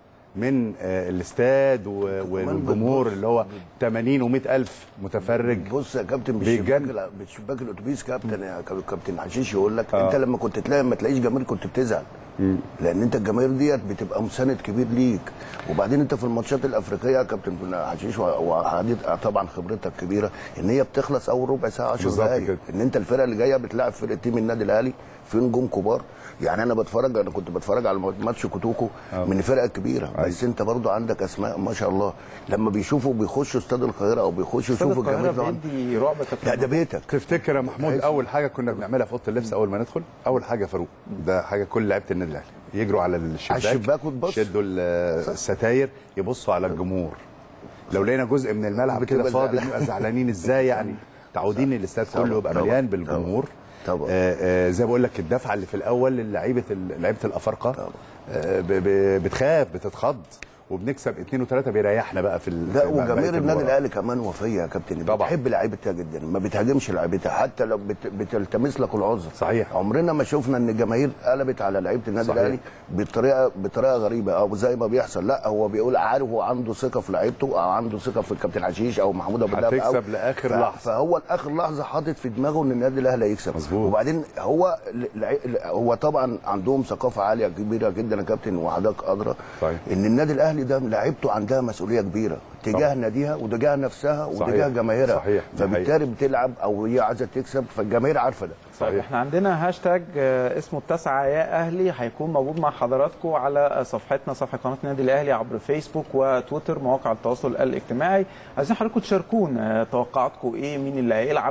من آه، الاستاد و- والجمهور بتبص. اللي هو 80 و100 الف متفرج بص يا كابتن بيتجن. بالشباك ال- بالشباك الاتوبيس كابتن يا كاب- كابتن حشيش يقول لك آه. انت لما كنت تلاقي ما تلاقيش جماهير كنت بتزعل لان انت الجماهير ديت بتبقى مساند كبير ليك وبعدين انت في الماتشات الافريقيه يا كابتن حشيش و- وحديد طبعا خبرتك كبيره ان هي بتخلص اول ربع ساعه 10 بالظبط دقائق كده. ان انت الفرقه اللي جايه بتلاعب فرقه تيم النادي الاهلي في نجوم كبار يعني انا بتفرج انا كنت بتفرج على ماتش كوتوكو آه. من الفرق الكبيره أيوة. بس انت برضو عندك اسماء ما شاء الله لما بيشوفوا بيخشوا استاد القاهره او بيخشوا استاد يشوفوا القاهره الجماهير طبعاً. بيدي رعب يا لا كابتن ده بيتك تفتكر يا محمود عايز- اول حاجه كنا بنعملها في اوضه اللبس اول ما ندخل اول حاجه فاروق ده حاجه كل لعيبه النادي الاهلي يجروا على الشباك على الشباك وتبص. يشدوا ال- الستاير يبصوا على الجمهور لو لقينا جزء من الملعب كده بتبقى فاضي زعلان. بنبقى زعلانين ازاي يعني متعودين الاستاد طبعاً، كله يبقى طبعاً، مليان طبعاً، بالجمهور طبعاً. آه آه زي ما بقول لك الدفعه اللي في الاول لعيبه لعيبه الافارقه طبعاً. آه ب- ب- بتخاف بتتخض وبنكسب اثنين وثلاثه بيريحنا بقى في ال- لا في بقية وجماهير النادي المباراة. الاهلي كمان وفيه يا كابتن طبعاً. بتحب لعيبتها جدا ما بتهاجمش لعيبتها حتى لو بت... بتلتمس لك العذر صحيح. عمرنا ما شفنا ان الجماهير قلبت على لعيبه النادي صحيح. الاهلي بطريقه بطريقه غريبه او زي ما بيحصل لا هو بيقول عارف هو عنده ثقه في لعيبته او عنده ثقه في الكابتن عشيش او محمود ابو الدهب أو هتكسب لآخر لحظة. فهو لاخر لحظه حاطط في دماغه ان النادي الاهلي هيكسب مظبوط. وبعدين هو لع- هو طبعا عندهم ثقافه عاليه كبيره جدا يا كابتن وحضرتك ادرى صحيح. ان النادي الاهلي ده لعيبته عندها مسؤوليه كبيره تجاه طبعا. ناديها وتجاه نفسها وتجاه صحيح. جماهيرها صحيح. دي فبالتالي بتلعب او هي عايزه تكسب فالجماهير عارفه ده طيب صحيح. احنا عندنا هاشتاج آه، اسمه التاسعة يا اهلي هيكون موجود مع حضراتكم على صفحتنا صفحه قناه النادي الاهلي عبر فيسبوك وتويتر مواقع التواصل الاجتماعي عايزين حضراتكم تشاركونا آه، توقعاتكم ايه مين اللي هيلعب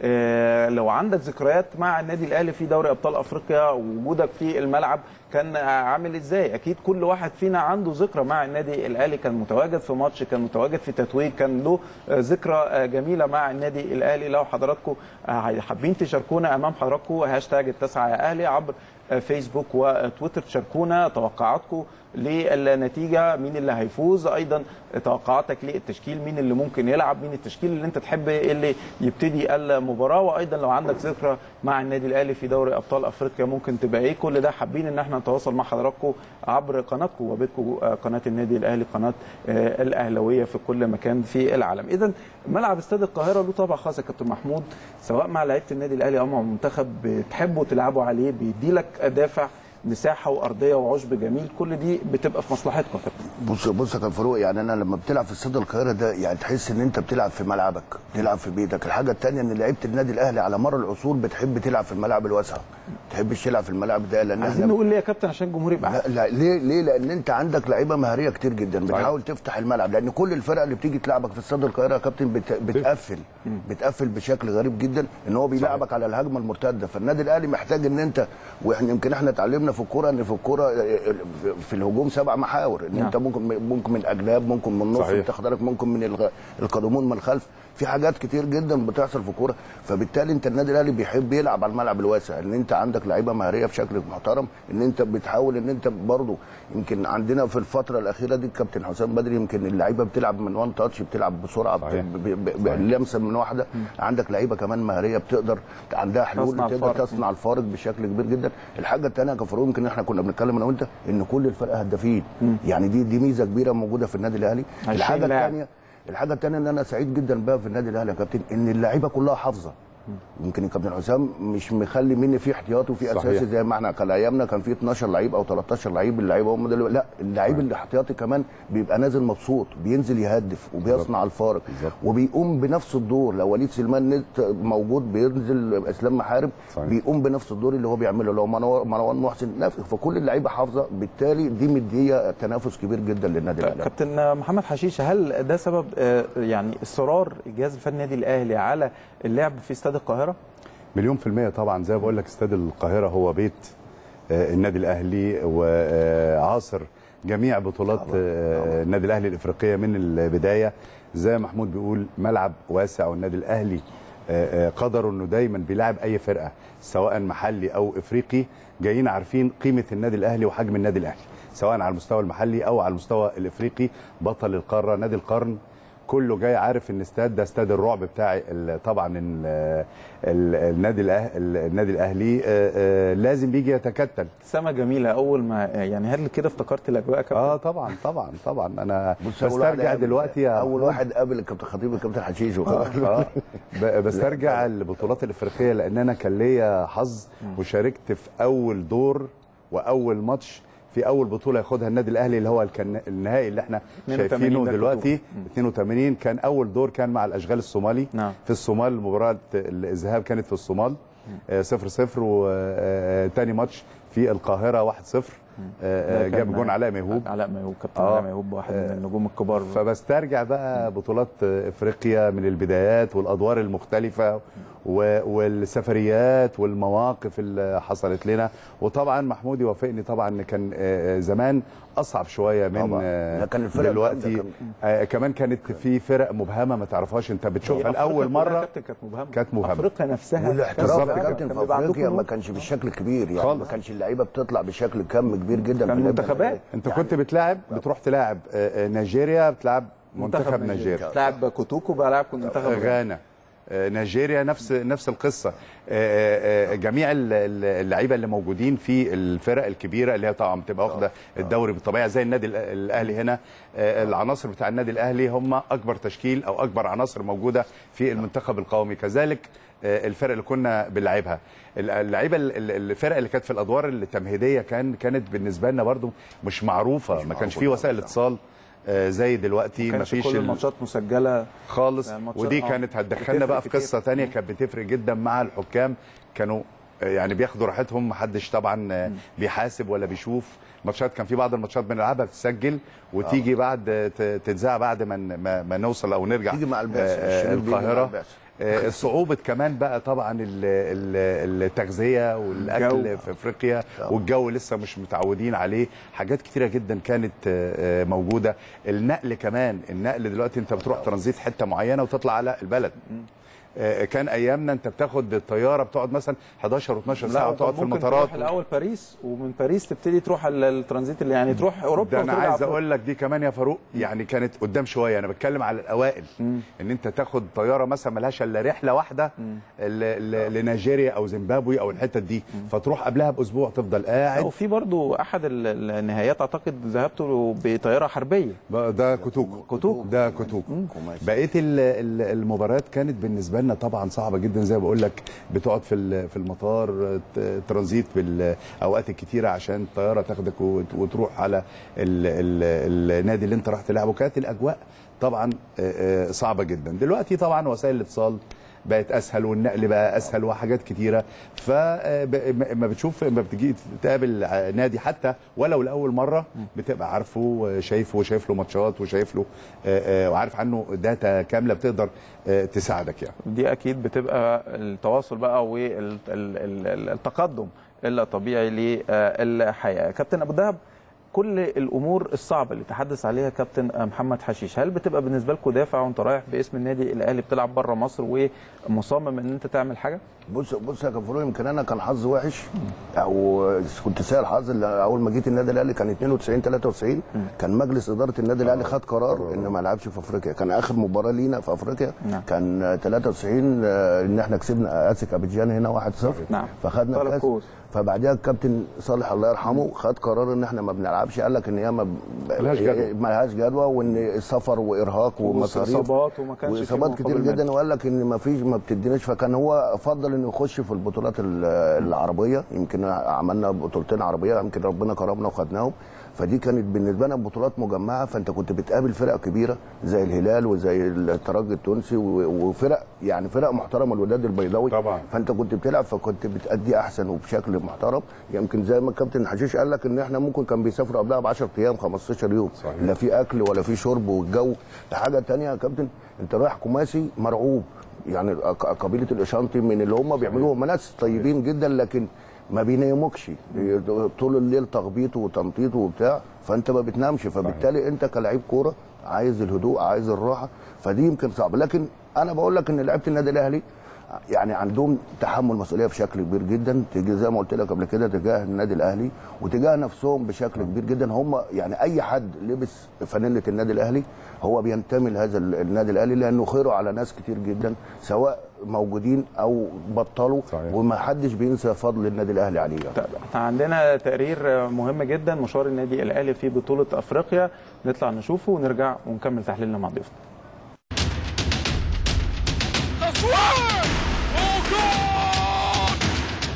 آه، لو عندك ذكريات مع النادي الاهلي في دوري ابطال افريقيا ووجودك في الملعب كان آه، عامل ازاي اكيد كل واحد فينا عنده ذكرى مع النادي الاهلي كان متواجد في ماتش كان متواجد في تتويج كان له آه، ذكرى آه، جميله مع النادي الاهلي لو حضراتكم آه، حابين تشاركونا امام حضراتكم هاشتاج التاسعه يا اهلي عبر آه، فيسبوك وتويتر تشاركونا توقعاتكم للنتيجه مين اللي هيفوز ايضا توقعاتك للتشكيل مين اللي ممكن يلعب مين التشكيل اللي انت تحب اللي يبتدي المباراه وايضا لو عندك ذكرى مع النادي الاهلي في دوري ابطال افريقيا ممكن تبقى ايه كل ده حابين ان احنا نتواصل مع حضراتكم عبر قناتكم وبيتكم آه، قناه النادي الاهلي قناه آه، الاهلاويه في كل مكان في العالم اذا ملعب استاد القاهره له طابع خاص يا كابتن محمود سواء مع لعيبه النادي الاهلي او مع المنتخب بتحبوا تلعبوا عليه بيدي لك دافع مساحه وارضيه وعشب جميل كل دي بتبقى في مصلحتكم يا كابتن بص بص يا كابتن فاروق يعني انا لما بتلعب في استاد القاهره ده يعني تحس ان انت بتلعب في ملعبك بتلعب في بيتك الحاجه الثانيه ان لعيبه النادي الاهلي على مر العصور بتحب تلعب في الملاعب الواسعه ما تحبش تلعب في الملاعب ده لان عايزين احنا نقول ليه يا كابتن عشان الجمهور يبقى عارف. لا, لا ليه ليه لان انت عندك لعيبه مهاريه كتير جدا بتحاول تفتح الملعب لان كل الفرق اللي بتيجي تلعبك في استاد القاهره يا كابتن بت... بتقفل بتقفل بشكل غريب جدا ان هو بيلعبك على الهجمه المرتده فالنادي الاهلي محتاج ان انت واحنا يمكن احنا اتعلمنا في الكوره ان في الكوره في الهجوم سبع محاور ان نعم. انت ممكن ممكن من الاجناب ممكن من النص صحيح. بتاخد بالك ممكن من الغ... القدمون من الخلف في حاجات كتير جدا بتحصل في الكوره فبالتالي انت النادي الاهلي بيحب يلعب على الملعب الواسع ان انت عندك لعيبه مهاريه بشكل محترم ان انت بتحاول ان انت برضه يمكن عندنا في الفتره الاخيره دي الكابتن حسام بدري يمكن اللعيبه بتلعب من وان تاتش بتلعب بسرعه صحيح. ب- ب- ب- لمسه من واحده عندك لعيبه كمان مهاريه بتقدر عندها حلول تصنع تقدر الفارق. تصنع الفارق بشكل كبير جدا الحاجه الثانيه يا كفروه يمكن احنا كنا بنتكلم انا وانت ان كل الفرق هدافين يعني دي دي ميزه كبيره موجوده في النادي الاهلي 20 الحاجه لاعب. الثانيه الحاجه الثانيه ان انا سعيد جدا بقى في النادي الاهلي يا كابتن ان اللعيبه كلها حافظه يمكن الكابتن حسام مش مخلي مني في احتياطي وفي صحيح. اساسي زي ما احنا كان ايامنا كان في 12 لعيب او 13 لعيب اللعيبه هم دول لا اللعيب الاحتياطي كمان بيبقى نازل مبسوط بينزل يهدف وبيصنع الفارق بالظبط. وبيقوم بنفس الدور لو وليد سليمان نت موجود بينزل اسلام محارب صحيح. بيقوم بنفس الدور اللي هو بيعمله لو منو- مروان محسن نفس فكل اللعيبه حافظه بالتالي دي مديه تنافس كبير جدا للنادي الاهلي كابتن محمد حشيش هل ده سبب آه، يعني اصرار الجهاز الفني النادي الاهلي على اللعب في استاد القاهره؟ مليون في المية طبعا زي ما بقول لك استاد القاهرة هو بيت آه، النادي الأهلي وعاصر جميع بطولات آه، النادي الأهلي الإفريقية من البداية زي ما محمود بيقول ملعب واسع والنادي الأهلي آه، آه، قدروا انه دايما بيلعب اي فرقه سواء محلي او افريقي جايين عارفين قيمه النادي الاهلي وحجم النادي الاهلي سواء على المستوى المحلي او على المستوى الافريقي بطل القاره نادي القرن كله جاي عارف ان استاد ده استاد الرعب بتاع ال- طبعا ال- ال- النادي الأه- النادي الاهلي آه، آه، لازم بيجي يتكتل ابتسامه جميله اول ما يعني هل كده افتكرت الاجواء يا كابتن؟ اه طبعا طبعا طبعا انا بص أول واحد بسترجع قابل- دلوقتي يا اول محمود. واحد قابل الكابتن خطيب الكابتن حشيش وخلاص اه ب- بسترجع البطولات الافريقيه لان انا كان ليا حظ وشاركت في اول دور واول ماتش في اول بطوله ياخدها النادي الاهلي اللي هو الكن- النهائي اللي احنا 82 شايفينه ده دلوقتي 82 كان اول دور كان مع الاشغال الصومالي نعم. في الصومال مباراه الذهاب كانت في الصومال 0 0 وتاني ماتش في القاهره 1 0 ده كان جاب جون علاء ميهوب علاء ميهوب كابتن آه. علاء ميهوب واحد من النجوم الكبار فبسترجع بقى بطولات افريقيا من البدايات والادوار المختلفه و- والسفريات والمواقف اللي حصلت لنا وطبعا محمود يوافقني طبعا ان كان آه، زمان اصعب شويه من طبعاً. آه، لا، كان الفرق دلوقتي الجامدة آه، كمان كانت في فرق مبهمه ما تعرفهاش انت بتشوفها هي لاول أفريقيا كلها مره كابتن كانت مبهمه كانت مبهمة. افريقيا نفسها والاحتراف بالظبط يا كده. كابتن كان في بيبقى افريقيا عندكم ما كانش بالشكل الكبير يعني خالص. ما كانش اللعيبه بتطلع بشكل كم كبير جدا كان في اللعبة. منتخبات. انت كنت بتلاعب بتروح تلاعب آه، آه، نيجيريا بتلعب منتخب نيجيريا تلعب كوتوكو بلعب منتخب غانا غانا آه، نيجيريا نفس نفس القصه آه، آه، آه، جميع ال- ال- اللعيبه اللي موجودين في الفرق الكبيره اللي هي طبعا بتبقى واخده الدوري بالطبيعه زي النادي الأ- الاهلي هنا آه، العناصر بتاع النادي الاهلي هم اكبر تشكيل او اكبر عناصر موجوده في المنتخب القومي كذلك آه، الفرق اللي كنا بنلعبها ال- اللعيبه ال- ال- الفرق اللي كانت في الادوار التمهيديه كان كانت بالنسبه لنا برضو مش معروفه ما كانش في وسائل اتصال آه، زي دلوقتي ما ما كانش فيش كل ال- الماتشات مسجله خالص يعني الماتشات- ودي آه. كانت هتدخلنا بتفرق بقى في كتير. قصه تانية كانت بتفرق جدا مع الحكام كانوا آه، يعني بياخدوا راحتهم محدش طبعا آه، بيحاسب ولا بيشوف ماتشات كان في بعض الماتشات بنلعبها بتسجل وتيجي بعد آه، ت- تتذاع بعد ما ن- ما, ما نوصل او نرجع تيجي مع البعثة، آه، الشريط بيجي مع القاهره البعثة. آه، صعوبة كمان بقى طبعا ال- ال- التغذية والأكل الجو. في أفريقيا والجو لسه مش متعودين عليه حاجات كتيرة جدا كانت آه، آه، موجودة النقل كمان النقل دلوقتي أنت بتروح ترانزيت حتة معينة وتطلع على البلد آه، كان ايامنا انت بتاخد الطياره بتقعد مثلا 11 و12 ساعه لا وتقعد في ممكن المطارات تروح الاول باريس ومن باريس تبتدي تروح ال- الترانزيت اللي يعني تروح اوروبا ده انا وترجع عايز أفريقيا. اقول لك دي كمان يا فاروق يعني كانت قدام شويه انا بتكلم على الاوائل ان انت تاخد طياره مثلا ملهاش الا رحله واحده ل- ل- لنيجيريا او زيمبابوي او الحتت دي فتروح قبلها باسبوع تفضل قاعد وفي برضو احد ال- النهايات اعتقد ذهبت بطياره حربيه بقى ده كوتوكو كوتوكو. ده كوتوكو كوماسي. بقيه ال- ال- المباريات كانت بالنسبه لنا طبعا صعبه جدا زي ما بقول لك بتقعد في ال- في المطار ت- ترانزيت بالاوقات الكتيره عشان الطياره تاخدك وت- وتروح على ال ال النادي اللي انت راح تلعبه كانت الاجواء طبعا آه، آه، صعبه جدا دلوقتي طبعا وسائل الاتصال بقت اسهل والنقل بقى اسهل وحاجات كتيره فما بتشوف ما بتجي تقابل نادي حتى ولو لاول مره بتبقى عارفه وشايفه وشايف له ماتشات وشايف له آه، آه، وعارف عنه داتا كامله بتقدر آه، تساعدك يعني دي اكيد بتبقى التواصل بقى والتقدم الطبيعي للحياه كابتن ابو دهب كل الامور الصعبه اللي تحدث عليها كابتن محمد حشيش هل بتبقى بالنسبه لكم دافع وانت رايح باسم النادي الاهلي بتلعب بره مصر ومصمم ان انت تعمل حاجه بص بص يا كفرو يمكن انا كان حظي وحش او كنت سيء الحظ اللي اول ما جيت النادي الاهلي كان 92 93 كان مجلس اداره النادي الاهلي خد قرار ان ما العبش في افريقيا كان اخر مباراه لينا في افريقيا نعم. كان 93 آه، ان احنا كسبنا اسك ابيجان هنا 1-0 نعم. فخدنا طلب الكاس كوس. فبعدها الكابتن صالح الله يرحمه خد قرار ان احنا ما بنلعبش قال لك ان هي ما ملهاش جدوى. ملهاش جدوى وان السفر وارهاق ومصاريف وإصابات وما كانش في واصابات كتير مقابل جدا وقال لك ان ما فيش ما بتديناش فكان هو فضل انه يخش في البطولات ال- العربيه يمكن عملنا بطولتين عربيه يمكن ربنا كرمنا وخدناهم فدي كانت بالنسبه لنا بطولات مجمعه فانت كنت بتقابل فرق كبيره زي الهلال وزي الترجي التونسي و- وفرق يعني فرق محترمه الوداد البيضاوي طبعا. فانت كنت بتلعب فكنت بتأدي احسن وبشكل محترم يمكن زي ما الكابتن حشيش قال لك ان احنا ممكن كان بيسافروا قبلها ب 10 ايام 15 يوم صحيح. لا في اكل ولا في شرب والجو حاجه تانية يا كابتن انت رايح كوماسي مرعوب يعني ق- قبيله الاشانتي من اللي هم بيعملوه هم ناس طيبين جدا لكن ما بيناموكش طول الليل تخبيط وتنطيط وبتاع فانت ما بتنامش فبالتالي انت كلاعب كوره عايز الهدوء عايز الراحه فدي يمكن صعبه لكن انا بقول لك ان لعيبه النادي الاهلي يعني عندهم تحمل مسؤوليه بشكل كبير جدا تيجي زي ما قلت لك قبل كده تجاه النادي الاهلي وتجاه نفسهم بشكل كبير جدا هم يعني اي حد لبس فانيله النادي الاهلي هو بينتمي لهذا ال- النادي الاهلي لانه خيره على ناس كتير جدا سواء موجودين او بطلوا صحيح. وما حدش بينسى فضل النادي الاهلي عليه يعني. طيب احنا عندنا تقرير مهم جدا مشوار النادي الاهلي في بطوله افريقيا نطلع نشوفه ونرجع ونكمل تحليلنا مع ضيوفنا تصوير وجول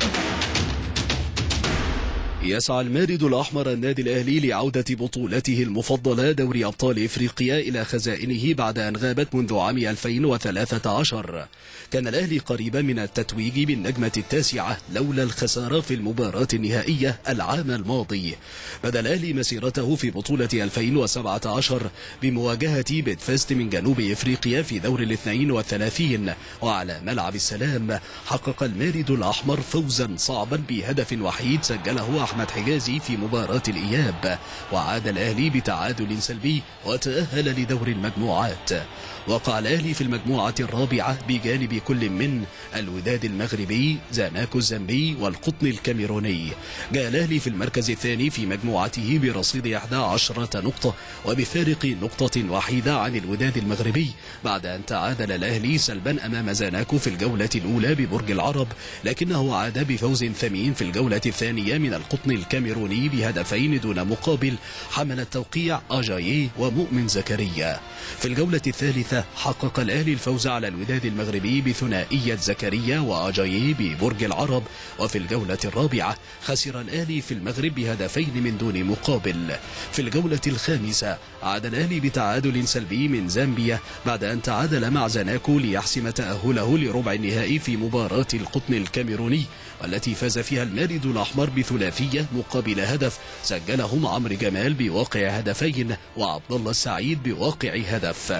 يسعى المارد الأحمر النادي الأهلي لعودة بطولته المفضلة دوري أبطال إفريقيا إلى خزائنه بعد أن غابت منذ عام 2013 كان الأهلي قريبا من التتويج بالنجمة التاسعة لولا الخسارة في المباراة النهائية العام الماضي بدأ الأهلي مسيرته في بطولة 2017 بمواجهة بيتفاست من جنوب إفريقيا في دور الاثنين والثلاثين وعلى ملعب السلام حقق المارد الأحمر فوزا صعبا بهدف وحيد سجله أحمد حجازي في مباراة الإياب وعاد الأهلي بتعادل سلبي وتأهل لدور المجموعات وقع الأهلي في المجموعة الرابعة بجانب كل من الوداد المغربي زاماكو الزامبي والقطن الكاميروني جاء الأهلي في المركز الثاني في مجموعته برصيد 11 نقطة وبفارق نقطة وحيدة عن الوداد المغربي بعد أن تعادل الأهلي سلبا أمام زاناكو في الجولة الأولى ببرج العرب لكنه عاد بفوز ثمين في الجولة الثانية من القطن الكاميروني بهدفين دون مقابل حمل التوقيع أجاييه ومؤمن زكريا في الجولة الثالثة حقق الأهلي الفوز على الوداد المغربي بثنائية زكريا وأجاييه ببرج العرب وفي الجولة الرابعة خسر الأهلي في المغرب بهدفين من دون مقابل في الجولة الخامسة عاد الأهلي بتعادل سلبي من زامبيا بعد أن تعادل مع زناكو ليحسم تأهله لربع النهائي في مباراة القطن الكاميروني والتي فاز فيها المارد الأحمر بثلاثية مقابل هدف سجلهم عمرو جمال بواقع هدفين وعبد الله السعيد بواقع هدف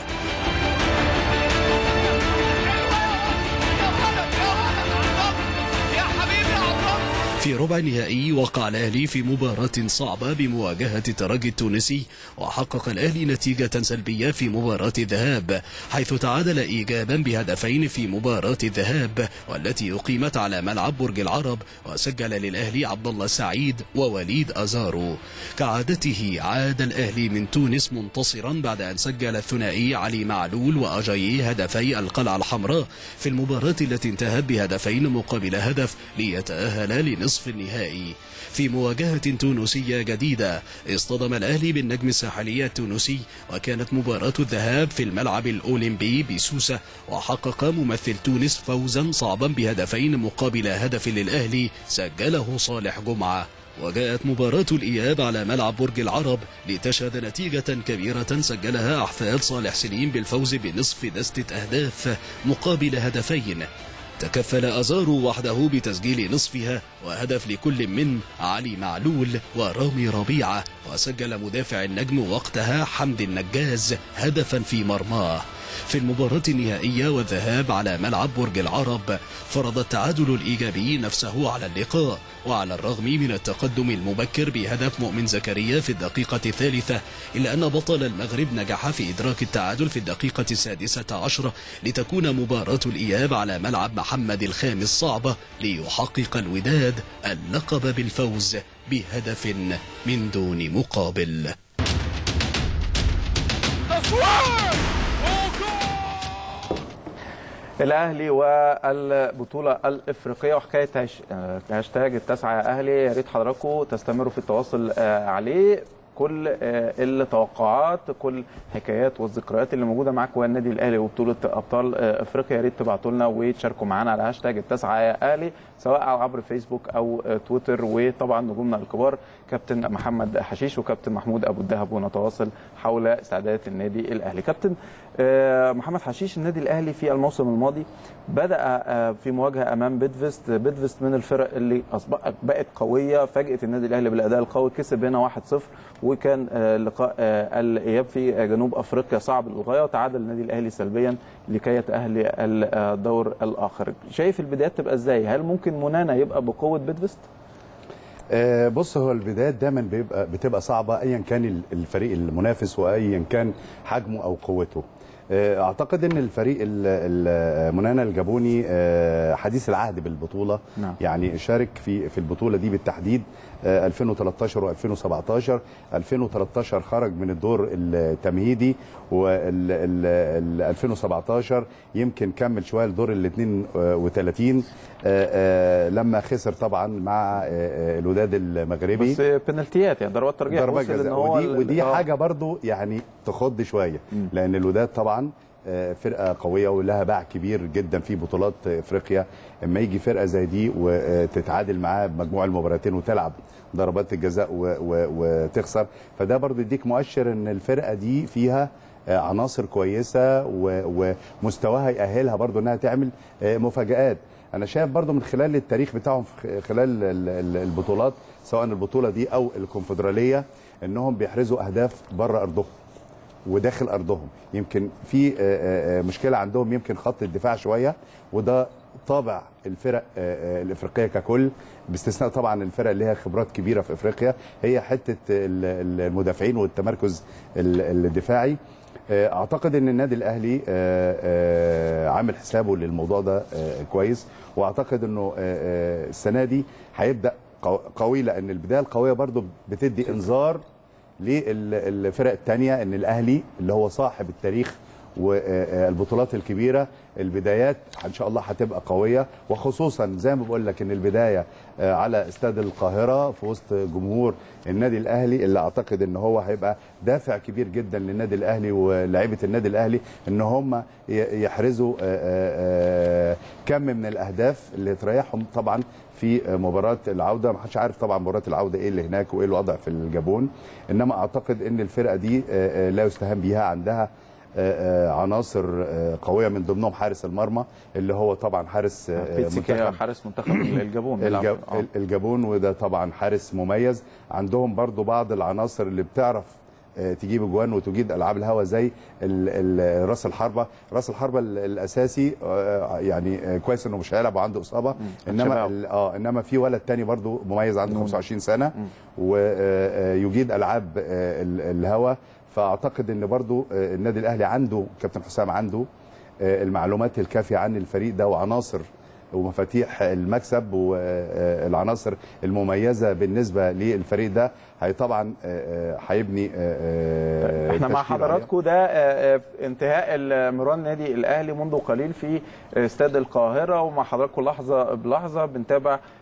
يا حبيبي يا عبد الله في ربع النهائي وقع الأهلي في مباراة صعبة بمواجهة الترجي التونسي وحقق الأهلي نتيجة سلبية في مباراة الذهاب حيث تعادل إيجابا بهدفين في مباراة الذهاب والتي أقيمت على ملعب برج العرب وسجل للأهلي عبد الله السعيد ووليد أزارو كعادته عاد الأهلي من تونس منتصرا بعد أن سجل الثنائي علي معلول وأجاييه هدفي القلعة الحمراء في المباراة التي انتهت بهدفين مقابل هدف ليتأهل لنصف نصف النهائي في مواجهة تونسية جديدة اصطدم الأهلي بالنجم الساحلي التونسي وكانت مباراة الذهاب في الملعب الأولمبي بسوسة وحقق ممثل تونس فوزا صعبا بهدفين مقابل هدف للأهلي سجله صالح جمعة وجاءت مباراة الإياب على ملعب برج العرب لتشهد نتيجة كبيرة سجلها أحفاد صالح سليم بالفوز بنصف دستة أهداف مقابل هدفين تكفل أزارو وحده بتسجيل نصفها وهدف لكل من علي معلول ورامي ربيعة وسجل مدافع النجم وقتها حمد النجاز هدفا في مرماه في المباراة النهائية والذهاب على ملعب برج العرب فرض التعادل الإيجابي نفسه على اللقاء وعلى الرغم من التقدم المبكر بهدف مؤمن زكريا في الدقيقة الثالثة إلا أن بطل المغرب نجح في إدراك التعادل في الدقيقة السادسة عشرة لتكون مباراة الإياب على ملعب محمد الخامس صعبة ليحقق الوداد اللقب بالفوز بهدف من دون مقابل تصوير الاهلي والبطوله الافريقيه وحكايه هاش- آه، هاشتاج التاسعه يا اهلي يا ريت حضراتكم تستمروا في التواصل آه، عليه كل آه، التوقعات كل الحكايات والذكريات اللي موجوده معاك والنادي الاهلي وبطوله ابطال آه، افريقيا يا ريت تبعتوا لنا وتشاركوا معانا على هاشتاج التاسعه يا اهلي سواء عبر فيسبوك او آه، تويتر وطبعا نجومنا الكبار كابتن محمد حشيش وكابتن محمود ابو الدهب ونتواصل حول استعدادات النادي الاهلي كابتن آه، محمد حشيش النادي الاهلي في الموسم الماضي بدا آه، في مواجهه امام بيدفست بيدفست من الفرق اللي اصبحت بقت قويه فاجئت النادي الاهلي بالاداء القوي كسب هنا 1-0 وكان آه، لقاء آه، الاياب في آه، جنوب افريقيا صعب للغايه وتعادل النادي الاهلي سلبيا لكي يتاهل الدور الاخر شايف البدايات تبقى ازاي هل ممكن منانا يبقى بقوه بيدفست آه، بص هو البدايات دايما بيبقى بتبقى صعبه ايا كان ال- الفريق المنافس وايا كان حجمه او قوته آه، اعتقد ان الفريق ال- ال- منانا الجابوني آه، حديث العهد بالبطوله نعم. يعني شارك في في البطوله دي بالتحديد آه، 2013 و2017 2013 خرج من الدور التمهيدي وال 2017 يمكن كمل شويه الدور ال 32 آه، آه، لما خسر طبعا مع آه، آه، الوداد المغربي بس بنالتيات يعني ضربات ترجيح ضربات وصل إن جزاء هو ودي, ال- ودي آه. حاجه برضو يعني تخض شويه لان الوداد طبعا آه، فرقه قويه ولها باع كبير جدا في بطولات افريقيا اما يجي فرقه زي دي وتتعادل معاه بمجموع المباراتين وتلعب ضربات الجزاء و- و- وتخسر فده برضو يديك مؤشر ان الفرقه دي فيها آه، عناصر كويسه و- ومستواها يأهلها برضو انها تعمل آه، مفاجآت انا شايف برضو من خلال التاريخ بتاعهم في خلال ال- ال- البطولات سواء البطوله دي او الكونفدراليه انهم بيحرزوا اهداف بره ارضهم وداخل ارضهم يمكن في آه، آه، آه، مشكله عندهم يمكن خط الدفاع شويه وده طابع الفرق آه، آه، الافريقيه ككل باستثناء طبعا الفرق اللي لها خبرات كبيره في افريقيا هي حته ال- ال- المدافعين والتمركز ال- الدفاعي آه، اعتقد ان النادي الاهلي آه، آه، عامل حسابه للموضوع ده آه، كويس واعتقد انه آه، آه، السنه دي هيبدا قو- قوي لان البدايه القويه برضو بتدي انذار للفرق الثانيه ان الاهلي اللي هو صاحب التاريخ والبطولات الكبيره البدايات ان شاء الله هتبقى قويه وخصوصا زي ما بقول لك ان البدايه آه، على استاد القاهره في وسط جمهور النادي الاهلي اللي اعتقد ان هو هيبقى دافع كبير جدا للنادي الاهلي ولاعيبه النادي الاهلي ان هم ي- يحرزوا آه، آه، آه، كم من الاهداف اللي تريحهم طبعا في مباراه العوده ما حدش عارف طبعا مباراه العوده ايه اللي هناك وايه الوضع في الجابون انما اعتقد ان الفرقه دي آه، آه، لا يستهان بها عندها آه، آه، عناصر آه، قويه من ضمنهم حارس المرمى اللي هو طبعا حارس آه، بيتسيكا منتخب حارس منتخب الجابون بيلعب. الجاب آه. الجابون وده طبعا حارس مميز عندهم برضو بعض العناصر اللي بتعرف آه، تجيب اجوان وتجيد العاب الهوا زي ال- ال- راس الحربه راس الحربه ال- الاساسي آه، يعني آه، كويس انه مش هيلعب وعنده اصابه انما شباب. ال- اه انما في ولد تاني برضو مميز عنده 25 سنه ويجيد العاب آه، ال- الهوا فاعتقد ان برضو آه، النادي الاهلي عنده كابتن حسام عنده آه، المعلومات الكافيه عن الفريق ده وعناصر ومفاتيح المكسب والعناصر المميزه بالنسبه للفريق ده هي طبعا آه، آه، هيبني آه، آه، احنا مع تشكيل عليها. حضراتكم ده آه، آه، انتهاء المران النادي الاهلي منذ قليل في استاد القاهره ومع حضراتكم لحظه بلحظه بنتابع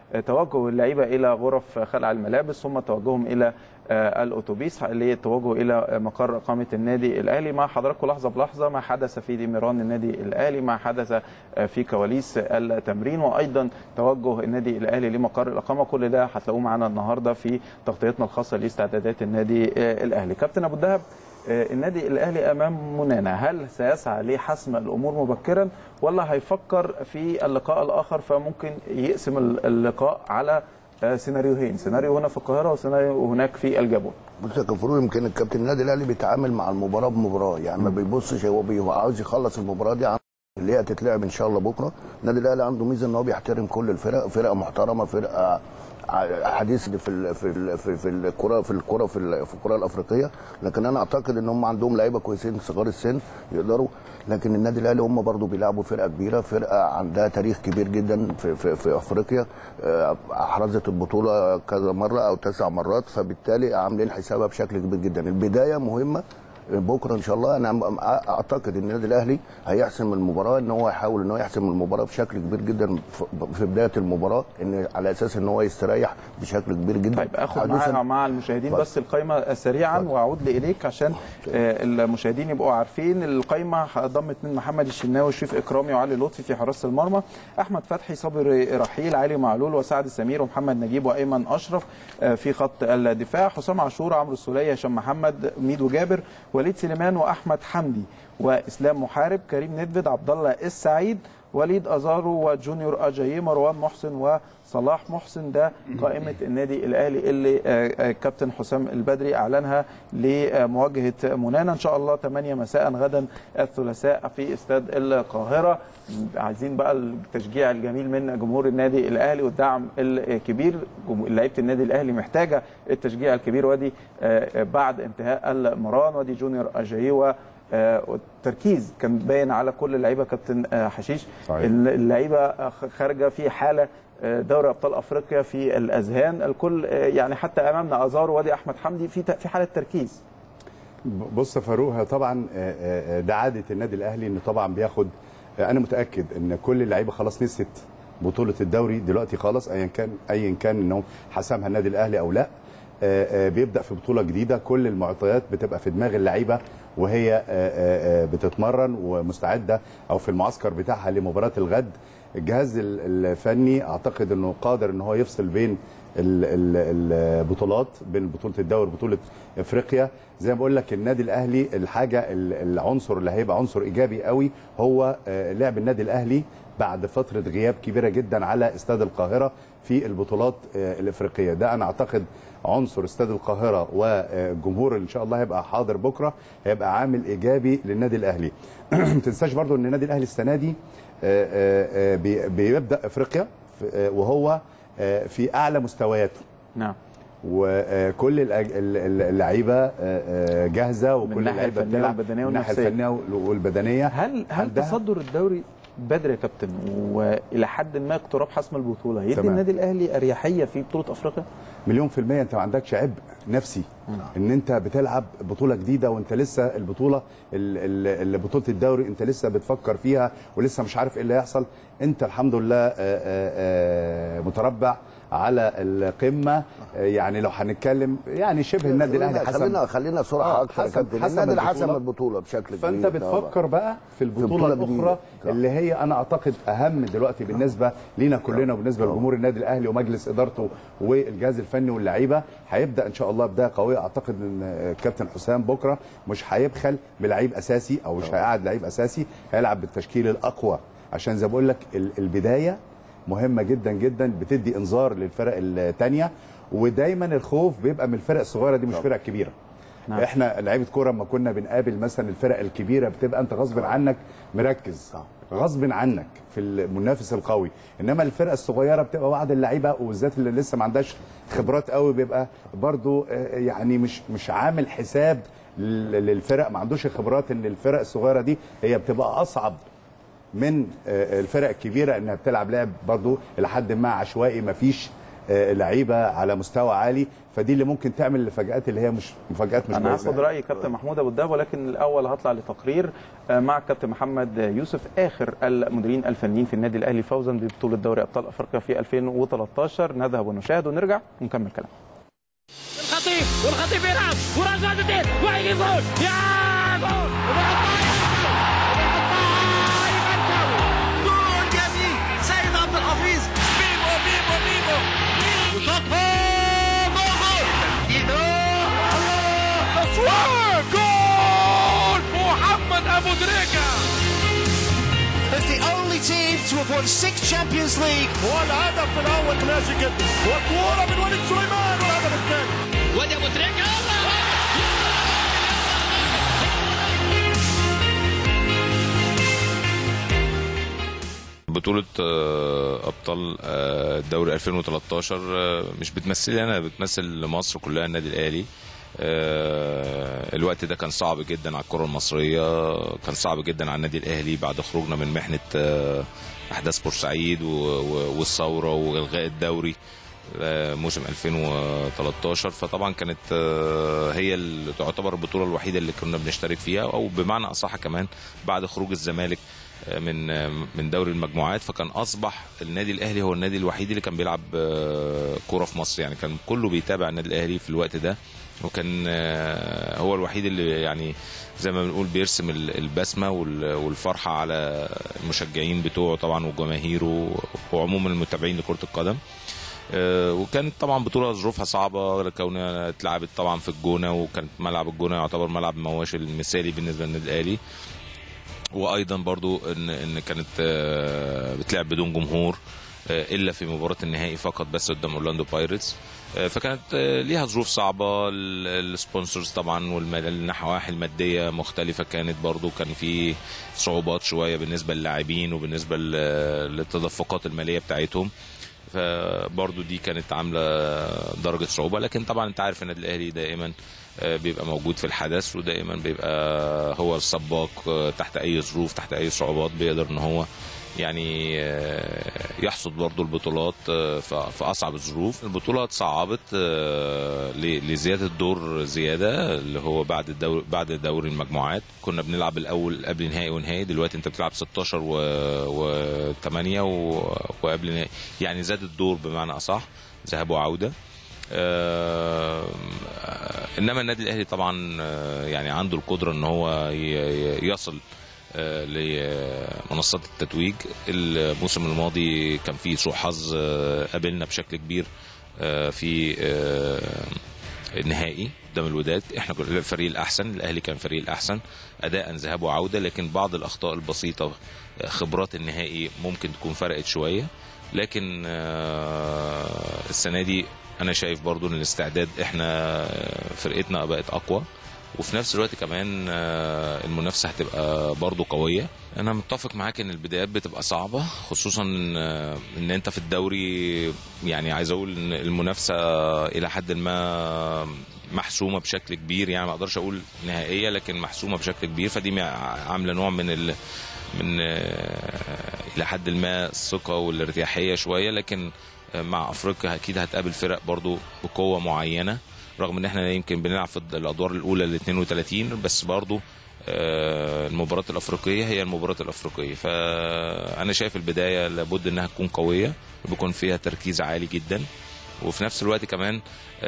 آه، توجه اللعيبه الى غرف خلع الملابس ثم توجههم الى آه، الاتوبيس للتوجه الى مقر اقامه النادي الاهلي مع حضراتكم لحظه بلحظه ما حدث في ديميران النادي الاهلي ما حدث آه، في كواليس التمرين وايضا توجه النادي الاهلي لمقر الاقامه كل ده هتلاقوه معانا النهارده في تغطيتنا الخاصه لاستعدادات النادي آه، الاهلي كابتن ابو الدهب آه، النادي الاهلي امام منانا هل سيسعى لحسم الامور مبكرا ولا هيفكر في اللقاء الاخر فممكن يقسم اللقاء على آه، سيناريوهين سيناريو هنا في القاهره وسيناريو هناك في الجابون بص يا كفرو يمكن الكابتن النادي الاهلي بيتعامل مع المباراه بمباراه يعني ما بيبصش هو بي- هو عاوز يخلص المباراه دي عن- اللي هي هتتلعب ان شاء الله بكره النادي الاهلي عنده ميزه ان هو بيحترم كل الفرق فرقه محترمه فرقه ع- حديث في ال في ال في, في الكره في الكره في, ال- في الكره الافريقيه لكن انا اعتقد ان هم عندهم لعيبه كويسين صغار السن يقدروا لكن النادي الاهلي هم برضو بيلعبوا فرقه كبيره فرقه عندها تاريخ كبير جدا في في, في افريقيا آه، احرزت البطوله كذا مره او تسع مرات فبالتالي عاملين حسابها بشكل كبير جدا البدايه مهمه بكره ان شاء الله انا م- اعتقد ان النادي الاهلي هيحسم المباراه ان هو يحاول ان هو يحسم المباراه بشكل كبير جدا ف- في بدايه المباراه ان على اساس ان هو يستريح بشكل كبير جدا طيب اخد حدوثاً- مع مع المشاهدين اتفضل. بس القائمه سريعا واعود لإليك عشان آه، المشاهدين يبقوا عارفين القائمه ضمت من محمد الشناوي شريف اكرامي وعلي لطفي في حراسه المرمى احمد فتحي صابر رحيل علي معلول وسعد سمير ومحمد نجيب وايمن اشرف آه، في خط الدفاع حسام عاشور عمرو السوليه هشام محمد ميدو جابر وليد سليمان واحمد حمدي واسلام محارب كريم ندفد عبد الله السعيد وليد ازارو وجونيور اجاييه مروان محسن وصلاح محسن ده قائمه النادي الاهلي اللي آه، آه، كابتن حسام البدري اعلنها لمواجهه منانا ان شاء الله 8 مساء غدا الثلاثاء في استاد القاهره عايزين بقى التشجيع الجميل من جمهور النادي الاهلي والدعم الكبير جم- لعيبه النادي الاهلي محتاجه التشجيع الكبير وادي آه، بعد انتهاء المران وادي جونيور اجاييه و آه، والتركيز كان باين على كل اللعيبه كابتن آه، حشيش صحيح. اللعيبه آه، خارجه في حاله آه، دوري ابطال افريقيا في الاذهان الكل آه، يعني حتى امامنا ازار وادي احمد حمدي في ت- في حاله تركيز بص يا فاروق هي طبعا آه، آه، ده عاده النادي الاهلي انه طبعا بياخد آه، انا متاكد ان كل اللعيبه خلاص نسيت بطوله الدوري دلوقتي خلاص ايا كان ايا كان انه حسمها النادي الاهلي او لا آه، آه، بيبدا في بطوله جديده كل المعطيات بتبقى في دماغ اللعيبه وهي آه، آه، آه، بتتمرن ومستعده او في المعسكر بتاعها لمباراه الغد الجهاز ال- الفني اعتقد انه قادر ان هو يفصل بين ال- ال- البطولات بين بطوله الدوري وبطوله افريقيا زي ما بقول لك النادي الاهلي الحاجه ال- العنصر اللي هيبقى عنصر ايجابي قوي هو آه، لعب النادي الاهلي بعد فتره غياب كبيره جدا على استاد القاهره في البطولات آه، الافريقيه ده انا اعتقد عنصر استاد القاهره والجمهور اللي ان شاء الله هيبقى حاضر بكره هيبقى عامل ايجابي للنادي الاهلي ما تنساش برضو ان النادي الاهلي السنه دي آه، آه، آه، بي- بيبدا افريقيا في- آه، وهو آه، في اعلى مستوياته نعم وكل الأج- ال- ال- اللعيبه آه، آه، جاهزه من وكل الناحية اللعيبه الفنية بتلعب والبدنية من الناحيه والنفسية. الفنيه وال- والبدنيه هل هل عندها- تصدر الدوري بدري يا كابتن والى حد ما اقتراب حسم البطوله يدي تمام. النادي الاهلي اريحيه في بطوله افريقيا مليون في المية انت ما عندكش عبء نفسي ان انت بتلعب بطولة جديدة وانت لسه البطولة ال- ال- ال- بطولة الدوري انت لسه بتفكر فيها ولسه مش عارف ايه اللي هيحصل انت الحمد لله آه، آه، آه، متربع على القمة آه، يعني لو هنتكلم يعني شبه النادي الاهلي حسب خلينا خلينا صراحه آه، اكتر يا حسب- كابتن حسب النادي اللي حسم البطولة. البطوله بشكل كبير فانت بتفكر بقى في البطوله بطولة جديدة. الاخرى صح. اللي هي انا اعتقد اهم دلوقتي بالنسبه لينا كلنا وبالنسبه لجمهور النادي الاهلي ومجلس ادارته والجهاز الفني واللعيبه هيبدا ان شاء الله بدايه قويه اعتقد ان الكابتن حسام بكره مش هيبخل بلعيب اساسي او مش هيقعد لعيب اساسي هيلعب بالتشكيل الاقوى عشان زي ما بقول لك ال- البدايه مهمه جدا جدا بتدي انذار للفرق الثانيه ودايما الخوف بيبقى من الفرق الصغيره دي مش فرق كبيره نعم. احنا لعيبه كوره لما كنا بنقابل مثلا الفرق الكبيره بتبقى انت غصب عنك مركز غصب عنك في المنافس القوي انما الفرقه الصغيره بتبقى بعض اللعيبه وبالذات اللي لسه ما عندهاش خبرات قوي بيبقى برضو آه، يعني مش مش عامل حساب لل- للفرق ما عندوش خبرات ان الفرق الصغيره دي هي بتبقى اصعب من آه، الفرق الكبيره انها بتلعب لعب برضو الى حد ما عشوائي ما فيش آه، لعيبه على مستوى عالي فدي اللي ممكن تعمل المفاجات اللي هي مش مفاجات مش انا كويسة. هاخد راي كابتن محمود ابو الدهب ولكن الاول هطلع لتقرير آه، مع كابتن محمد يوسف اخر المديرين الفنيين في النادي الاهلي فوزا ببطوله دوري ابطال افريقيا في 2013 نذهب ونشاهد ونرجع ونكمل كلام الخطيب والخطيب يلعب وراس واحدتين وهيجي جول يا جول جول جميل سيد عبد الحفيظ بيبو بيبو بيبو وشاطها جول جول ايده تصوير جول محمد ابو دريكه as the only team to have won six Champions League. والهدف الاول كلاسيك جدا وكوره من وليد سليمان والهدف الثاني وادي ابو تريكه بطولة آه، أبطال آه، الدوري 2013 آه، مش بتمثلي أنا بتمثل مصر كلها النادي الأهلي آه، الوقت ده كان صعب جدا على الكرة المصرية كان صعب جدا على النادي الأهلي بعد خروجنا من محنة آه، أحداث بورسعيد و- و- والثورة وإلغاء الدوري آه، موسم 2013 فطبعا كانت آه، هي اللي تعتبر البطولة الوحيدة اللي كنا بنشترك فيها أو بمعنى أصح كمان بعد خروج الزمالك من من دوري المجموعات فكان اصبح النادي الاهلي هو النادي الوحيد اللي كان بيلعب آه، كوره في مصر يعني كان كله بيتابع النادي الاهلي في الوقت ده وكان آه، هو الوحيد اللي يعني زي ما بنقول بيرسم ال- البسمه وال- والفرحه على المشجعين بتوعه طبعا وجماهيره وعموما المتابعين لكره القدم آه، وكانت طبعا بطوله ظروفها صعبه كونها اتلعبت طبعا في الجونه وكانت ملعب الجونه يعتبر ملعب مواشي المثالي بالنسبه للنادي الاهلي وايضا برضو ان ان كانت آه، بتلعب بدون جمهور آه، الا في مباراه النهائي فقط بس قدام اورلاندو بايرتس آه، فكانت آه، ليها ظروف صعبه ال- السبونسرز طبعا والنواحي الماديه مختلفه كانت برضو كان في صعوبات شويه بالنسبه للاعبين وبالنسبه ل- للتدفقات الماليه بتاعتهم فبرضو دي كانت عامله درجه صعوبه لكن طبعا انت عارف النادي الاهلي دائما آه، بيبقى موجود في الحدث ودائما بيبقى هو السباق آه، تحت اي ظروف تحت اي صعوبات بيقدر ان هو يعني آه، يحصد برضو البطولات آه، ف- في اصعب الظروف البطوله اتصعبت آه، ل- لزياده دور زياده اللي هو بعد الدوري بعد دوري المجموعات كنا بنلعب الاول قبل نهائي ونهائي دلوقتي انت بتلعب 16 و, و 8 و... وقبل نهائي يعني زاد الدور بمعنى اصح ذهاب وعوده آه، انما النادي الاهلي طبعا آه، يعني عنده القدره ان هو ي- ي- يصل آه، لمنصات التتويج الموسم الماضي كان فيه سوء حظ آه، قابلنا بشكل كبير آه، في آه، النهائي قدام الوداد احنا كنا الفريق الاحسن الاهلي كان الفريق الاحسن اداء ذهاب وعوده لكن بعض الاخطاء البسيطه آه، خبرات النهائي ممكن تكون فرقت شويه لكن آه، السنه دي انا شايف برضو ان الاستعداد احنا آه، فرقتنا بقت اقوى وفي نفس الوقت كمان آه، المنافسه هتبقى برضو قويه انا متفق معاك ان البدايات بتبقى صعبه خصوصا آه، ان انت في الدوري يعني عايز اقول ان المنافسه الى حد ما محسومه بشكل كبير يعني ما اقدرش اقول نهائيه لكن محسومه بشكل كبير فدي مع- عامله نوع من ال من آه، الى حد ما الثقه والارتياحيه شويه لكن آه، مع افريقيا اكيد هتقابل فرق برضو بقوه معينه رغم ان احنا يمكن بنلعب في الادوار الاولى ال 32 بس برضو آه، المباراة الأفريقية هي المباراة الأفريقية فأنا شايف البداية لابد إنها تكون قوية وبيكون فيها تركيز عالي جدا وفي نفس الوقت كمان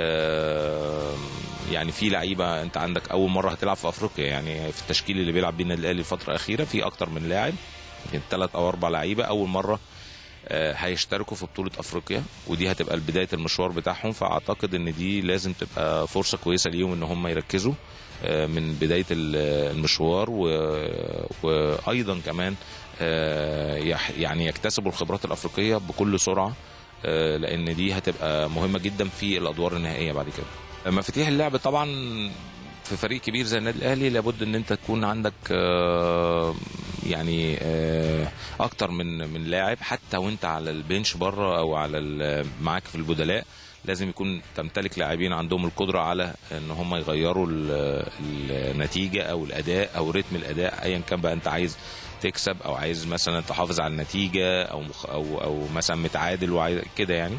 آه، يعني في لعيبه انت عندك اول مره هتلعب في افريقيا يعني في التشكيل اللي بيلعب بيه النادي الاهلي الفتره الاخيره في اكتر من لاعب يمكن ثلاث او اربع لعيبه اول مره آه، هيشتركوا في بطوله افريقيا ودي هتبقى بدايه المشوار بتاعهم فاعتقد ان دي لازم تبقى فرصه كويسه ليهم ان هم يركزوا آه، من بدايه ال- المشوار و- وايضا كمان آه، يح- يعني يكتسبوا الخبرات الافريقيه بكل سرعه آه، لان دي هتبقى مهمه جدا في الادوار النهائيه بعد كده مفاتيح اللعب طبعا في فريق كبير زي النادي الاهلي لابد ان انت تكون عندك آه، يعني آه، اكتر من من لاعب حتى وانت على البنش بره او على ال- معاك في البدلاء لازم يكون تمتلك لاعبين عندهم القدره على ان هم يغيروا ال- النتيجه او الاداء او رتم الاداء ايا كان بقى انت عايز تكسب او عايز مثلا تحافظ على النتيجه او مخ او او مثلا متعادل وعايز كده يعني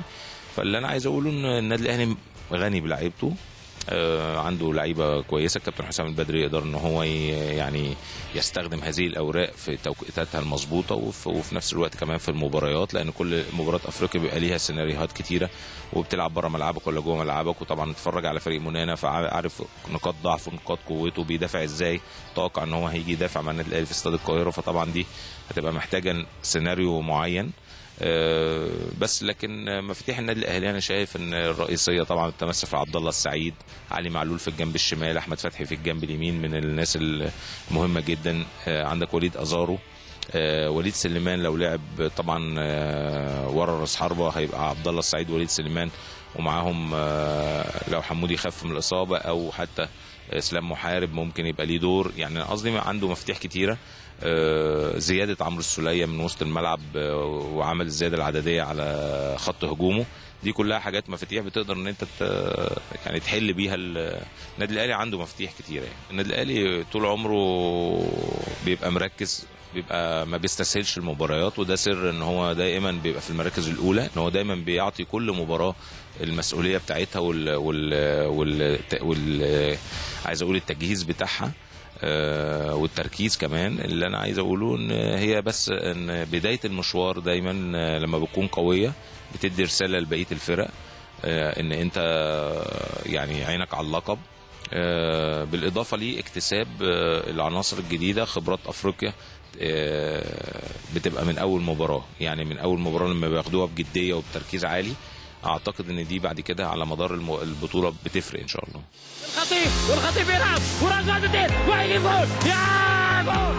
فاللي انا عايز اقوله ان النادي الاهلي غني بلعيبته آه، عنده لعيبه كويسه الكابتن حسام البدري يقدر ان هو ي- يعني يستخدم هذه الاوراق في توقيتاتها المظبوطه وفي, وفي نفس الوقت كمان في المباريات لان كل مباراه افريقيا بيبقى ليها سيناريوهات كتيره وبتلعب بره ملعبك ولا جوه ملعبك وطبعا تتفرج على فريق منانا فعارف نقاط ضعفه ونقاط قوته بيدافع ازاي توقع ان هو هيجي يدافع مع النادي الاهلي في استاد القاهره فطبعا دي هتبقى محتاجه سيناريو معين آه، بس لكن آه، مفاتيح النادي الاهلي انا شايف ان الرئيسيه طبعا بتتمثل في عبد الله السعيد علي معلول في الجنب الشمال احمد فتحي في الجنب اليمين من الناس المهمه جدا آه، عندك وليد ازارو آه، وليد سليمان لو لعب طبعا آه، ورا راس حربه هيبقى عبد الله السعيد وليد سليمان ومعاهم آه، لو حمودي خف من الاصابه او حتى اسلام محارب ممكن يبقى ليه دور يعني أنا قصدي عنده مفاتيح كتيره آه، زياده عمرو السوليه من وسط الملعب آه، وعمل الزياده العدديه على خط هجومه دي كلها حاجات مفاتيح بتقدر ان انت ت- يعني تحل بيها ال- النادي الاهلي عنده مفاتيح كتيره يعني النادي الاهلي طول عمره بيبقى مركز بيبقى ما بيستسهلش المباريات وده سر ان هو دائما بيبقى في المراكز الاولى ان هو دايما بيعطي كل مباراه المسؤوليه بتاعتها وال وال وال, وال... عايز اقول التجهيز بتاعها آه، والتركيز كمان اللي انا عايز اقوله ان هي بس ان بدايه المشوار دايما آه، لما بتكون قويه بتدي رساله لبقيه الفرق آه، ان انت آه، يعني عينك على اللقب آه، بالاضافه لاكتساب آه، العناصر الجديده خبرات افريقيا آه، بتبقى من اول مباراه يعني من اول مباراه لما بياخدوها بجديه وبتركيز عالي اعتقد ان دي بعد كده على مدار الم- البطوله بتفرق ان شاء الله الخطيب والخطيب يلعب ورا جولدتين وهيجيب جول يا جول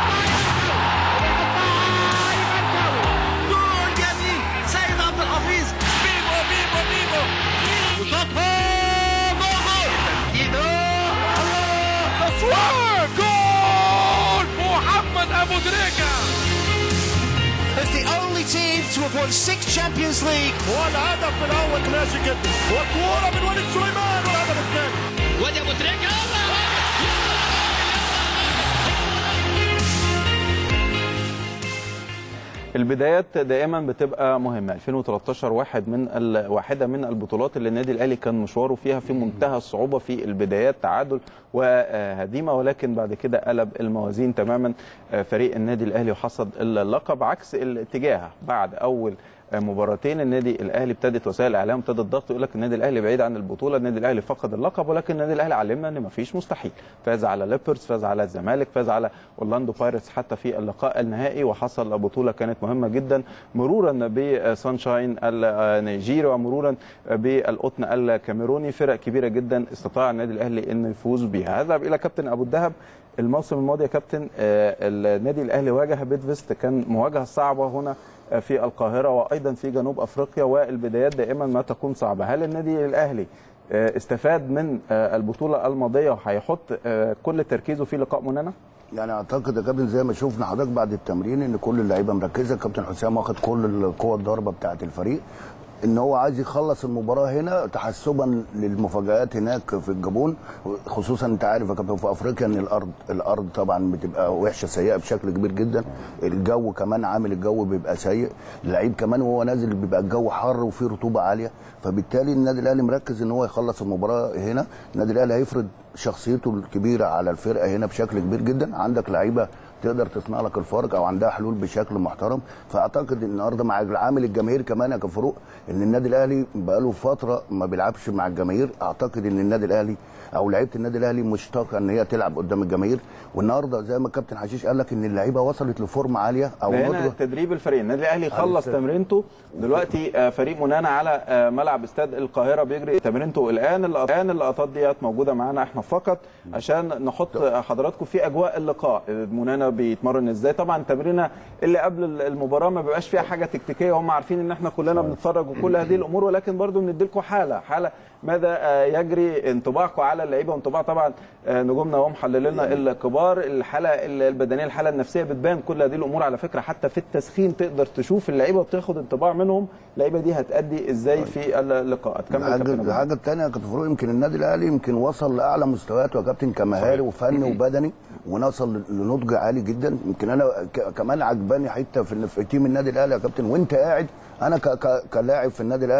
جول جميل سيد عبد الحفيظ بيبو بيبو بيبو وشاطها جول تسديده تصوير جول محمد ابو تريكه As the only team to have won six Champions League والهدف الاول كلاسي جدا وكوره من وليد سليمان والهدف الثاني وادي ابو تريكه البدايات دائما بتبقى مهمه 2013 واحد من ال... واحده من البطولات اللي النادي الاهلي كان مشواره فيها في منتهى الصعوبه في البدايات تعادل وهزيمه ولكن بعد كده قلب الموازين تماما فريق النادي الاهلي وحصد اللقب عكس الاتجاه بعد اول مباراتين النادي الاهلي ابتدت وسائل الاعلام ابتدت الضغط يقول لك النادي الاهلي بعيد عن البطوله النادي الاهلي فقد اللقب ولكن النادي الاهلي علمنا ان مفيش مستحيل فاز على ليبرز فاز على الزمالك فاز على اورلاندو بايرتس حتى في اللقاء النهائي وحصل بطوله كانت مهمه جدا مرورا بسانشاين النيجيري ومرورا بالقطن الكاميروني فرق كبيره جدا استطاع النادي الاهلي انه يفوز بها هذهب الى كابتن ابو الدهب الموسم الماضي يا كابتن آه، النادي الاهلي واجه بيدفست كان مواجهه صعبه هنا في القاهرة وأيضا في جنوب أفريقيا والبدايات دائما ما تكون صعبة هل النادي الأهلي آه، استفاد من آه، البطولة الماضية وهيحط آه، كل تركيزه في لقاء مننا؟ يعني اعتقد يا كابتن زي ما شفنا حضرتك بعد التمرين ان كل اللعيبه مركزه كابتن حسام واخد كل القوه الضربه بتاعه الفريق ان هو عايز يخلص المباراه هنا تحسبا للمفاجات هناك في الجابون خصوصا انت عارف يا كابتن في افريقيا ان الارض الارض طبعا بتبقى وحشه سيئه بشكل كبير جدا الجو كمان عامل الجو بيبقى سيء اللعيب كمان وهو نازل بيبقى الجو حر وفيه رطوبه عاليه فبالتالي النادي الاهلي مركز ان هو يخلص المباراه هنا النادي الاهلي هيفرض شخصيته الكبيره على الفرقه هنا بشكل كبير جدا عندك لعيبه تقدر تصنع لك الفارق او عندها حلول بشكل محترم فاعتقد ان النهارده مع العامل الجماهيري كمان يا كفروق ان النادي الاهلي بقاله فتره ما بيلعبش مع الجماهير اعتقد ان النادي الاهلي او لعيبه النادي الاهلي مشتاقه ان هي تلعب قدام الجماهير والنهارده زي ما الكابتن حشيش قال لك ان اللعيبه وصلت لفورمه عاليه او هنا نضج تدريب الفريق النادي الاهلي خلص الفريق. تمرينته دلوقتي آه، فريق منانا على آه، ملعب استاد القاهره بيجري تمرينته الان الان اللقطات ديت موجوده معانا احنا فقط عشان نحط آه، حضراتكم في اجواء اللقاء آه، منانا بيتمرن ازاي طبعا التمرينه اللي قبل المباراه ما بيبقاش فيها حاجه تكتيكيه هم عارفين ان احنا كلنا بنتفرج وكل هذه الامور ولكن برضو بندي لكم حاله حاله ماذا آه، يجري انطباعكم على اللعيبه وانطباع طبعا آه، نجومنا ومحللينا الكبار الحاله البدنيه الحاله النفسيه بتبان كل هذه الامور على فكره حتى في التسخين تقدر تشوف اللعيبه وتاخد انطباع منهم اللعيبه دي هتأدي ازاي في اللقاءات كمل يا كابتن الحاجه أبو الحاجه الثانيه يا كابتن فاروق يمكن النادي الاهلي يمكن وصل لاعلى مستوياته يا كابتن كمهاري وفني وبدني ونوصل لنضج عالي جدا يمكن انا ك- كمان عجباني حته في في تيم النادي الاهلي يا كابتن وانت قاعد انا ك- ك- كلاعب في النادي الاهلي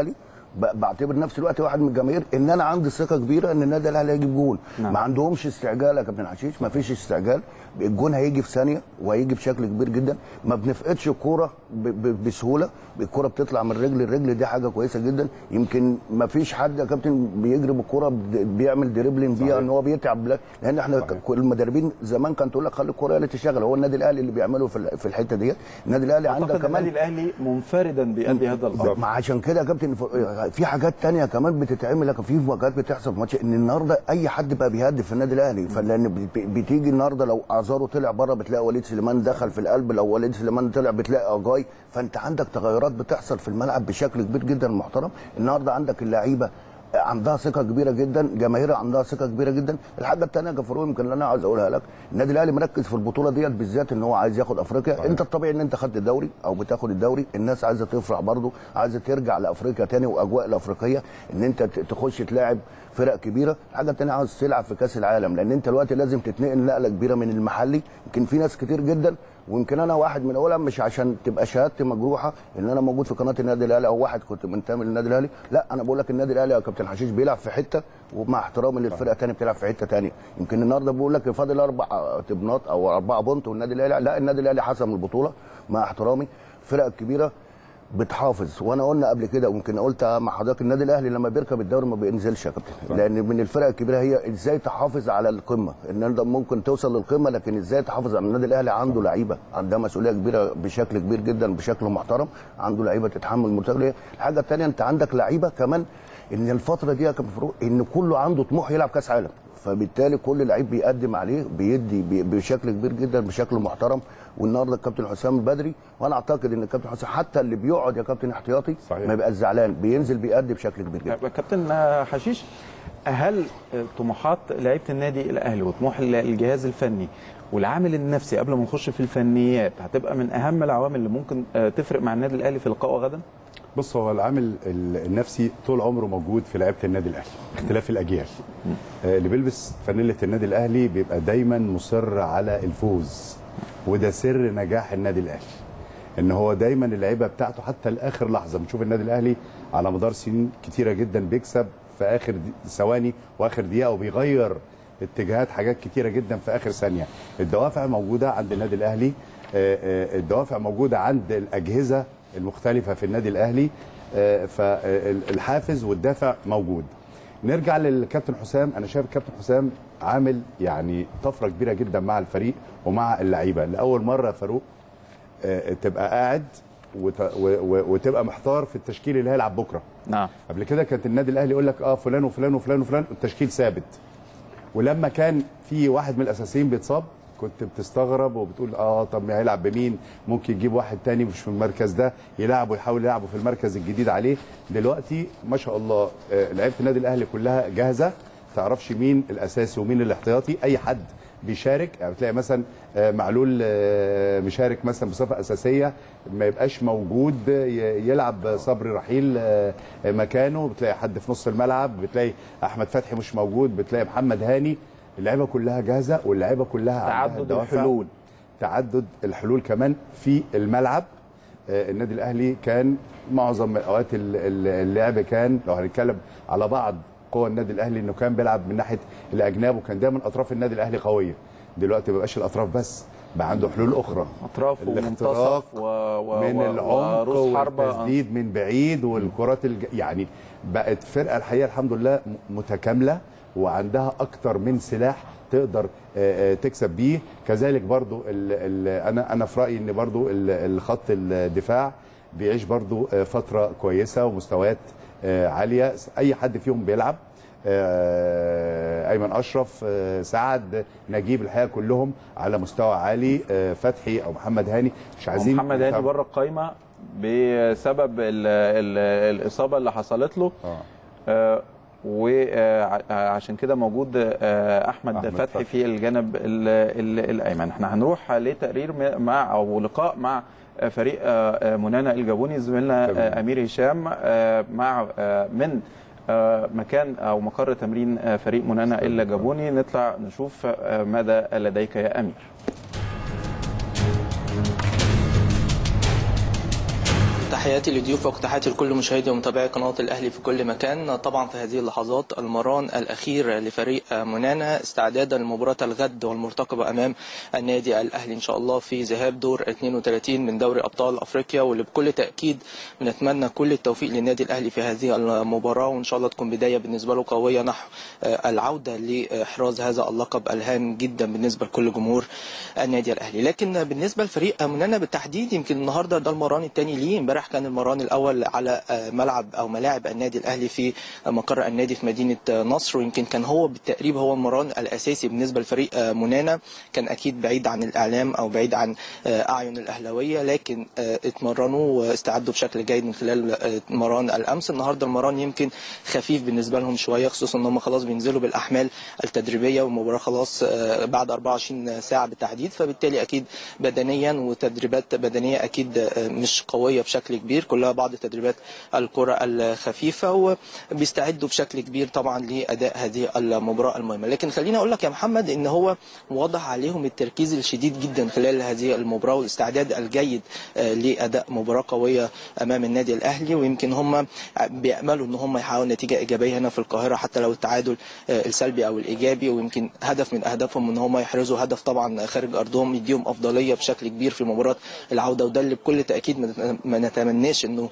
ب- بعتبر نفس الوقت واحد من الجماهير ان انا عندي ثقه كبيره ان النادي الاهلي هيجيب جون نعم. ما عندهمش استعجال يا كابتن حشيش ما فيش استعجال الجون هيجي في ثانيه وهيجي بشكل كبير جدا ما بنفقدش الكوره ب- ب- بسهوله الكوره بتطلع من رجل لرجل دي حاجه كويسه جدا يمكن ما فيش حد يا كابتن بيجري بالكوره بد- بيعمل دريبلين بيها ان هو بيتعب لا- لان احنا صحيح. كل المدربين زمان كان تقول لك خلي الكوره هي اللي تشتغل هو النادي الاهلي اللي بيعمله في ال- في الحته ديت النادي الاهلي عنده اعتقد كمان النادي الاهلي منفردا بيأدي هذا الامر ما عشان كده يا كابتن ف- في حاجات تانية كمان بتتعمل لك في مواجهات بتحصل في ماتش ان النهارده اي حد بقى بيهدف في النادي الاهلي فلان بت- بتيجي النهارده لو ازارو طلع بره بتلاقي وليد سليمان دخل في القلب لو وليد سليمان طلع بتلاقي اجاي فانت عندك تغيرات بتحصل في الملعب بشكل كبير جدا محترم النهارده عندك اللعيبه عندها ثقه كبيره جدا جماهير عندها ثقه كبيره جدا الحاجه الثانيه يا جفرو يمكن اللي انا عاوز اقولها لك النادي الاهلي مركز في البطوله ديت بالذات ان هو عايز ياخد افريقيا صحيح. انت الطبيعي ان انت خدت الدوري او بتاخد الدوري الناس عايزه تفرح برضو عايزه ترجع لافريقيا تاني واجواء الافريقيه ان انت ت- تخش تلاعب فرق كبيره الحاجه الثانيه عاوز تلعب في كاس العالم لان انت دلوقتي لازم تتنقل نقله كبيره من المحلي يمكن في ناس كتير جدا ويمكن انا واحد من اولها مش عشان تبقى شهادتي مجروحه ان انا موجود في قناه النادي الاهلي او واحد كنت منتمي للنادي الاهلي لا انا بقول لك النادي الاهلي يا كابتن حشيش بيلعب في حته ومع احترامي للفرقه الثانيه بتلعب في حته ثانيه يمكن النهارده بقول لك فاضل اربع تبنات او اربعه بونت والنادي الاهلي لا النادي الاهلي حسم البطوله مع احترامي الفرق الكبيره بتحافظ وانا قلنا قبل كده ويمكن قلت مع حضرتك النادي الاهلي لما بيركب الدوري ما بينزلش يا كابتن لان من الفرق الكبيره هي ازاي تحافظ على القمه ان انت ممكن توصل للقمه لكن ازاي تحافظ على النادي الاهلي عنده لعيبه عندها مسؤوليه كبيره بشكل كبير جدا بشكل محترم عنده لعيبه تتحمل المسؤوليه الحاجه الثانيه انت عندك لعيبه كمان ان الفتره دي يا كابتن فاروق ان كله عنده طموح يلعب كاس عالم فبالتالي كل لعيب بيقدم عليه بيدي بي- بشكل كبير جدا بشكل محترم والنهارده الكابتن حسام البدري وانا اعتقد ان الكابتن حسام حتى اللي بيقعد يا كابتن احتياطي صحيح. ما يبقاش زعلان بينزل بيأدي بشكل كبير جدا كابتن حشيش هل طموحات لعيبه النادي الاهلي وطموح الجهاز الفني والعامل النفسي قبل ما نخش في الفنيات هتبقى من اهم العوامل اللي ممكن آه، تفرق مع النادي الاهلي في لقائه غدا؟ بص هو العامل ال- النفسي طول عمره موجود في لعيبه النادي الاهلي اختلاف الاجيال آه، اللي بيلبس فانيله النادي الاهلي بيبقى دايما مصر على الفوز وده سر نجاح النادي الاهلي ان هو دايما اللعيبه بتاعته حتى لاخر لحظه بنشوف النادي الاهلي على مدار سنين كتيره جدا بيكسب في اخر دي- ثواني واخر دقيقه وبيغير اتجاهات حاجات كتيره جدا في اخر ثانيه الدوافع موجوده عند النادي الاهلي آه، آه، الدوافع موجوده عند الاجهزه المختلفه في النادي الاهلي آه، فالحافز والدافع موجود نرجع للكابتن حسام انا شايف الكابتن حسام عامل يعني طفره كبيره جدا مع الفريق ومع اللعيبه لاول مره يا فاروق آه، تبقى قاعد وت- و- و- وتبقى محتار في التشكيل اللي هيلعب بكره نعم قبل كده كانت النادي الاهلي يقول لك اه فلان وفلان وفلان وفلان التشكيل ثابت ولما كان في واحد من الاساسيين بيتصاب كنت بتستغرب وبتقول اه طب هيلعب بمين ممكن يجيب واحد تاني مش في المركز ده يلعب ويحاول يلعبه في المركز الجديد عليه دلوقتي ما شاء الله آه، لعيبه النادي الاهلي كلها جاهزه تعرفش مين الاساسي ومين الاحتياطي اي حد بيشارك يعني بتلاقي مثلا آه، معلول آه، مشارك مثلا بصفه اساسيه ما يبقاش موجود آه، ي- يلعب صبري رحيل آه، مكانه بتلاقي حد في نص الملعب بتلاقي احمد فتحي مش موجود بتلاقي محمد هاني اللعيبه كلها جاهزه واللعيبه كلها عندها تعدد الدوافع. الحلول. تعدد الحلول كمان في الملعب آه، النادي الاهلي كان معظم اوقات ال- ال- اللعب كان لو هنتكلم على بعض قوى النادي الاهلي انه كان بيلعب من ناحيه الاجناب وكان دايما اطراف النادي الاهلي قويه دلوقتي ما بقاش الاطراف بس بقى عنده حلول اخرى اطراف الاختراق ومنتصف و... و... من و- العمق ورؤوس حربة والتسديد من بعيد والكرات الج... يعني بقت فرقه الحقيقه الحمد لله م- متكامله وعندها اكتر من سلاح تقدر آه، آه، تكسب بيه كذلك برضو ال ال انا انا في رايي ان برضو ال- الخط الدفاع بيعيش برضو آه، فتره كويسه ومستويات آه، عاليه اي حد فيهم بيلعب آه، ايمن اشرف آه، سعد نجيب الحقيقه كلهم على مستوى عالي آه، فتحي او محمد هاني مش عايزين محمد هاني نتابع. بره القايمه بسبب ال ال الاصابه اللي حصلت له اه آه وعشان كده موجود آه احمد, أحمد فتحي فتحي. في الجانب ال ال الايمن احنا هنروح لتقرير م- مع او لقاء مع آه، فريق آه، آه، منانا الجابوني زميلنا تمام. آه، امير هشام آه، مع آه، من آه، مكان او مقر تمرين آه، فريق منانا الجابوني نطلع نشوف آه، ماذا لديك يا امير تحياتي لضيوفك وتحياتي لكل مشاهدي ومتابعي قناه الاهلي في كل مكان طبعا في هذه اللحظات المران الاخير لفريق منانا استعدادا لمباراه الغد والمرتقبه امام النادي الاهلي ان شاء الله في ذهاب دور 32 من دوري ابطال افريقيا واللي بكل تاكيد بنتمنى كل التوفيق للنادي الاهلي في هذه المباراه وان شاء الله تكون بدايه بالنسبه له قويه نحو العوده لاحراز هذا اللقب الهام جدا بالنسبه لكل جمهور النادي الاهلي لكن بالنسبه لفريق منانا بالتحديد يمكن النهارده ده المران الثاني ليه امبارح كان المران الاول على ملعب او ملاعب النادي الاهلي في مقر النادي في مدينه نصر ويمكن كان هو بالتقريب هو المران الاساسي بالنسبه لفريق منانا كان اكيد بعيد عن الاعلام او بعيد عن اعين الاهلاويه لكن اتمرنوا واستعدوا بشكل جيد من خلال مران الامس النهارده المران يمكن خفيف بالنسبه لهم شويه خصوصا ان هم خلاص بينزلوا بالاحمال التدريبيه والمباراه خلاص بعد 24 ساعه بالتحديد فبالتالي اكيد بدنيا وتدريبات بدنيه اكيد مش قويه بشكل كبير كلها بعض تدريبات الكره الخفيفه وبيستعدوا بشكل كبير طبعا لاداء هذه المباراه المهمه لكن خليني اقول لك يا محمد ان هو واضح عليهم التركيز الشديد جدا خلال هذه المباراه والاستعداد الجيد لاداء مباراه قويه امام النادي الاهلي ويمكن هم بياملوا ان هم يحققوا نتيجه ايجابيه هنا في القاهره حتى لو التعادل السلبي او الايجابي ويمكن هدف من اهدافهم ان هم يحرزوا هدف طبعا خارج ارضهم يديهم افضليه بشكل كبير في مباراه العوده وده اللي بكل تاكيد ما نتمناش انه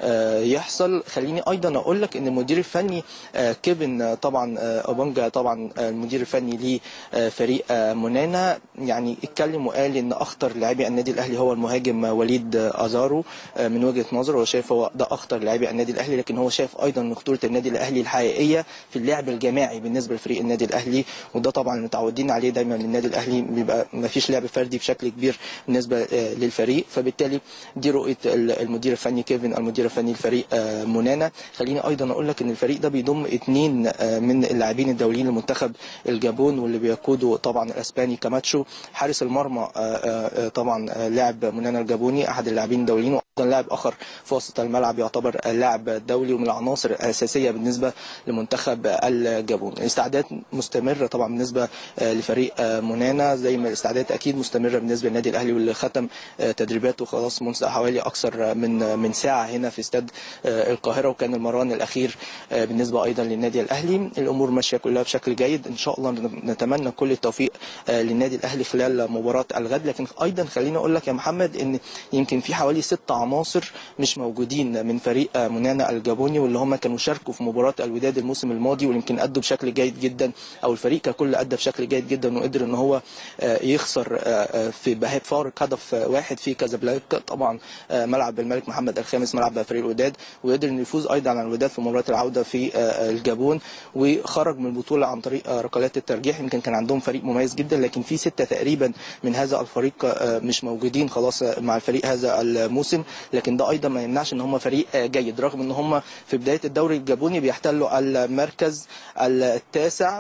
يحصل خليني ايضا اقول لك ان المدير الفني كيفن طبعا اوبانجا طبعا المدير الفني لفريق منانا يعني اتكلم وقال ان اخطر لاعبي النادي الاهلي هو المهاجم وليد ازارو من وجهه نظره هو شايف هو ده اخطر لاعبي النادي الاهلي لكن هو شايف ايضا ان خطوره النادي الاهلي الحقيقيه في اللعب الجماعي بالنسبه لفريق النادي الاهلي وده طبعا متعودين عليه دايما للنادي الاهلي بيبقى ما فيش لعب فردي بشكل كبير بالنسبه للفريق فبالتالي دي رؤيه المدير الفني كيفن المدير الفني لفريق منانا خليني ايضا اقول لك ان الفريق ده بيضم اثنين من اللاعبين الدوليين لمنتخب الجابون واللي بيقودوا طبعا الاسباني كاماتشو حارس المرمى طبعا لاعب منانا الجابوني احد اللاعبين الدوليين وايضا لاعب اخر في وسط الملعب يعتبر لاعب دولي ومن العناصر الاساسيه بالنسبه لمنتخب الجابون الاستعداد مستمره طبعا بالنسبه لفريق منانا زي ما الاستعداد اكيد مستمره بالنسبه للنادي الاهلي واللي ختم تدريباته خلاص منذ حوالي اكثر من من ساعه هنا في استاد القاهره وكان المران الاخير بالنسبه ايضا للنادي الاهلي الامور ماشيه كلها بشكل جيد ان شاء الله نتمنى كل التوفيق للنادي الاهلي خلال مباراه الغد لكن ايضا خليني اقول لك يا محمد ان يمكن في حوالي ست عناصر مش موجودين من فريق منانا الجابوني واللي هم كانوا شاركوا في مباراه الوداد الموسم الماضي ويمكن ادوا بشكل جيد جدا او الفريق ككل ادى بشكل جيد جدا وقدر ان هو يخسر في بهاء فارق هدف واحد في كازابلانكا طبعا ملعب الملك محمد الخامس ملعب فريق الوداد وقدر انه يفوز ايضا على الوداد في مباراه العوده في الجابون وخرج من البطوله عن طريق ركلات الترجيح يمكن كان عندهم فريق مميز جدا لكن في سته تقريبا من هذا الفريق مش موجودين خلاص مع الفريق هذا الموسم لكن ده ايضا ما يمنعش ان هم فريق جيد رغم ان هم في بدايه الدوري الجابوني بيحتلوا المركز التاسع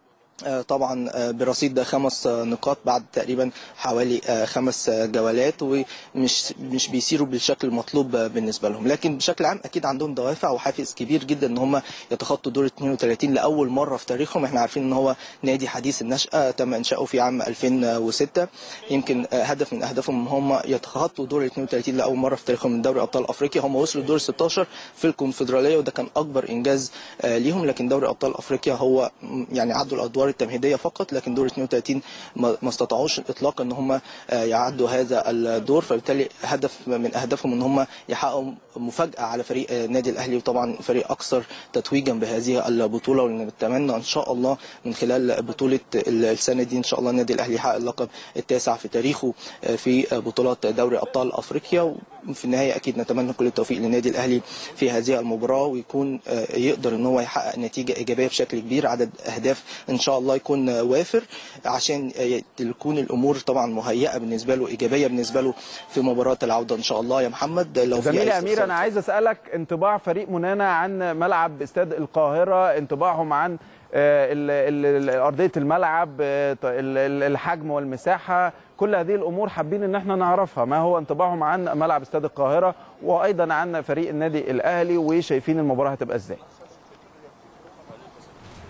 طبعا برصيد خمس نقاط بعد تقريبا حوالي خمس جولات ومش مش بيسيروا بالشكل المطلوب بالنسبه لهم لكن بشكل عام اكيد عندهم دوافع وحافز كبير جدا ان هم يتخطوا دور 32 لاول مره في تاريخهم احنا عارفين ان هو نادي حديث النشاه تم انشاؤه في عام 2006 يمكن هدف من اهدافهم هم يتخطوا دور 32 لاول مره في تاريخهم من دوري ابطال افريقيا هم وصلوا دور 16 في الكونفدراليه وده كان اكبر انجاز ليهم لكن دوري ابطال افريقيا هو يعني عدوا الادوار الادوار التمهيديه فقط لكن دور 32 ما استطاعوش اطلاقا ان هم يعدوا هذا الدور فبالتالي هدف من اهدافهم ان هم يحققوا مفاجاه على فريق النادي الاهلي وطبعا فريق اكثر تتويجا بهذه البطوله ونتمنى ان شاء الله من خلال بطوله السنه دي ان شاء الله النادي الاهلي يحقق اللقب التاسع في تاريخه في بطولات دوري ابطال افريقيا في النهايه اكيد نتمنى كل التوفيق للنادي الاهلي في هذه المباراه ويكون يقدر ان هو يحقق نتيجه ايجابيه بشكل كبير عدد اهداف ان شاء الله يكون وافر عشان تكون الامور طبعا مهيئه بالنسبه له ايجابيه بالنسبه له في مباراه العوده ان شاء الله يا محمد لو في زميلي امير انا عايز اسالك انطباع فريق منانا عن ملعب استاد القاهره انطباعهم عن ارضيه الملعب الحجم والمساحه كل هذه الامور حابين ان احنا نعرفها ما هو انطباعهم عن ملعب استاد القاهره وايضا عن فريق النادي الاهلي وشايفين المباراه هتبقى ازاي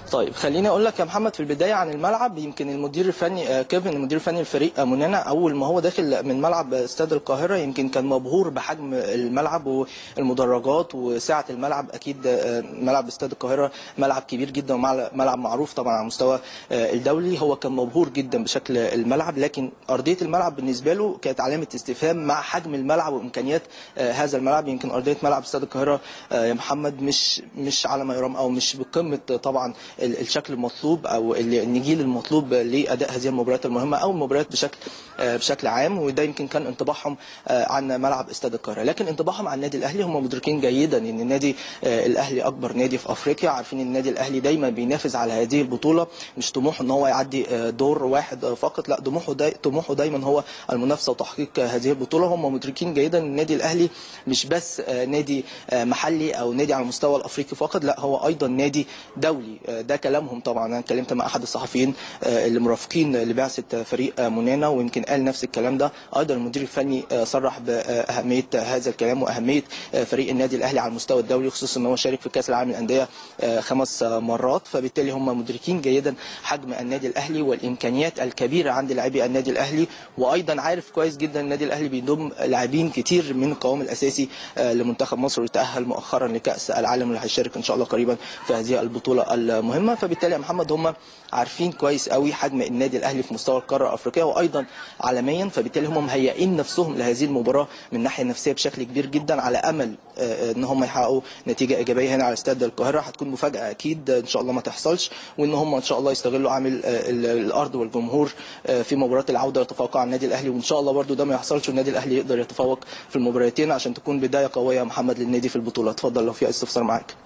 طيب خليني اقول لك يا محمد في البدايه عن الملعب يمكن المدير الفني آه، كيفن المدير الفني الفريق آه، منانا اول ما هو داخل من ملعب استاد القاهره يمكن كان مبهور بحجم الملعب والمدرجات وسعه الملعب اكيد آه، ملعب استاد القاهره ملعب كبير جدا وملعب معروف طبعا على المستوى آه، الدولي هو كان مبهور جدا بشكل الملعب لكن ارضيه الملعب بالنسبه له كانت علامه استفهام مع حجم الملعب وامكانيات آه، هذا الملعب يمكن ارضيه ملعب استاد القاهره آه، يا محمد مش مش على ما يرام او مش بقمه طبعا ال- الشكل المطلوب او ال- النجيل المطلوب لاداء هذه المباريات المهمه او المباريات بشكل آه، بشكل عام وده يمكن كان انطباعهم آه، عن ملعب استاد القاهره لكن انطباعهم عن النادي الاهلي هم مدركين جيدا ان النادي آه، الاهلي اكبر نادي في افريقيا عارفين ان النادي الاهلي دايما بينافس على هذه البطوله مش طموحه ان هو يعدي آه، دور واحد آه، فقط لا طموحه داي طموحه دايما هو المنافسه وتحقيق آه، هذه البطوله هم مدركين جيدا ان النادي الاهلي مش بس آه، نادي آه، محلي او نادي على المستوى الافريقي فقط لا هو ايضا نادي دولي آه، ده كلامهم طبعا انا اتكلمت مع احد الصحفيين آه، اللي مرافقين لبعثه فريق آه، منانا ويمكن قال نفس الكلام ده ايضا المدير الفني آه، صرح باهميه هذا الكلام واهميه آه، فريق النادي الاهلي على المستوى الدولي خصوصا ان هو شارك في كاس العالم للانديه آه، خمس آه، مرات فبالتالي هم مدركين جيدا حجم النادي الاهلي والامكانيات الكبيره عند لاعبي النادي الاهلي وايضا عارف كويس جدا النادي الاهلي بيضم لاعبين كتير من القوام الاساسي آه، لمنتخب مصر وتاهل مؤخرا لكاس العالم اللي هيشارك ان شاء الله قريبا في هذه البطوله المهمه فبالتالي يا محمد هم عارفين كويس قوي حجم النادي الاهلي في مستوى القاره الافريقيه وايضا عالميا فبالتالي هم مهيئين نفسهم لهذه المباراه من الناحيه النفسيه بشكل كبير جدا على امل آه، ان هم يحققوا نتيجه ايجابيه هنا على استاد القاهره هتكون مفاجاه اكيد ان شاء الله ما تحصلش وان هم ان شاء الله يستغلوا عامل آه، ال- الارض والجمهور آه، في مباراه العوده يتفوقوا على النادي الاهلي وان شاء الله برده ده ما يحصلش والنادي الاهلي يقدر يتفوق في المباراتين عشان تكون بدايه قويه يا محمد للنادي في البطوله اتفضل لو في اي استفسار معاك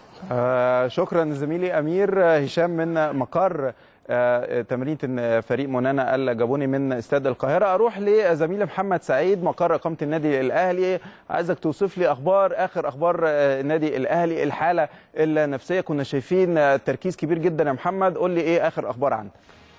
آه شكرا زميلي امير آه، هشام من مقر آه، تمرينة فريق منانا الجابوني من استاد القاهرة أروح لزميلي محمد سعيد مقر إقامة النادي الأهلي عايزك توصف لي أخبار آخر أخبار آه، النادي الأهلي الحالة النفسية كنا شايفين آه، تركيز كبير جدا يا محمد قول لي إيه آخر أخبار عنك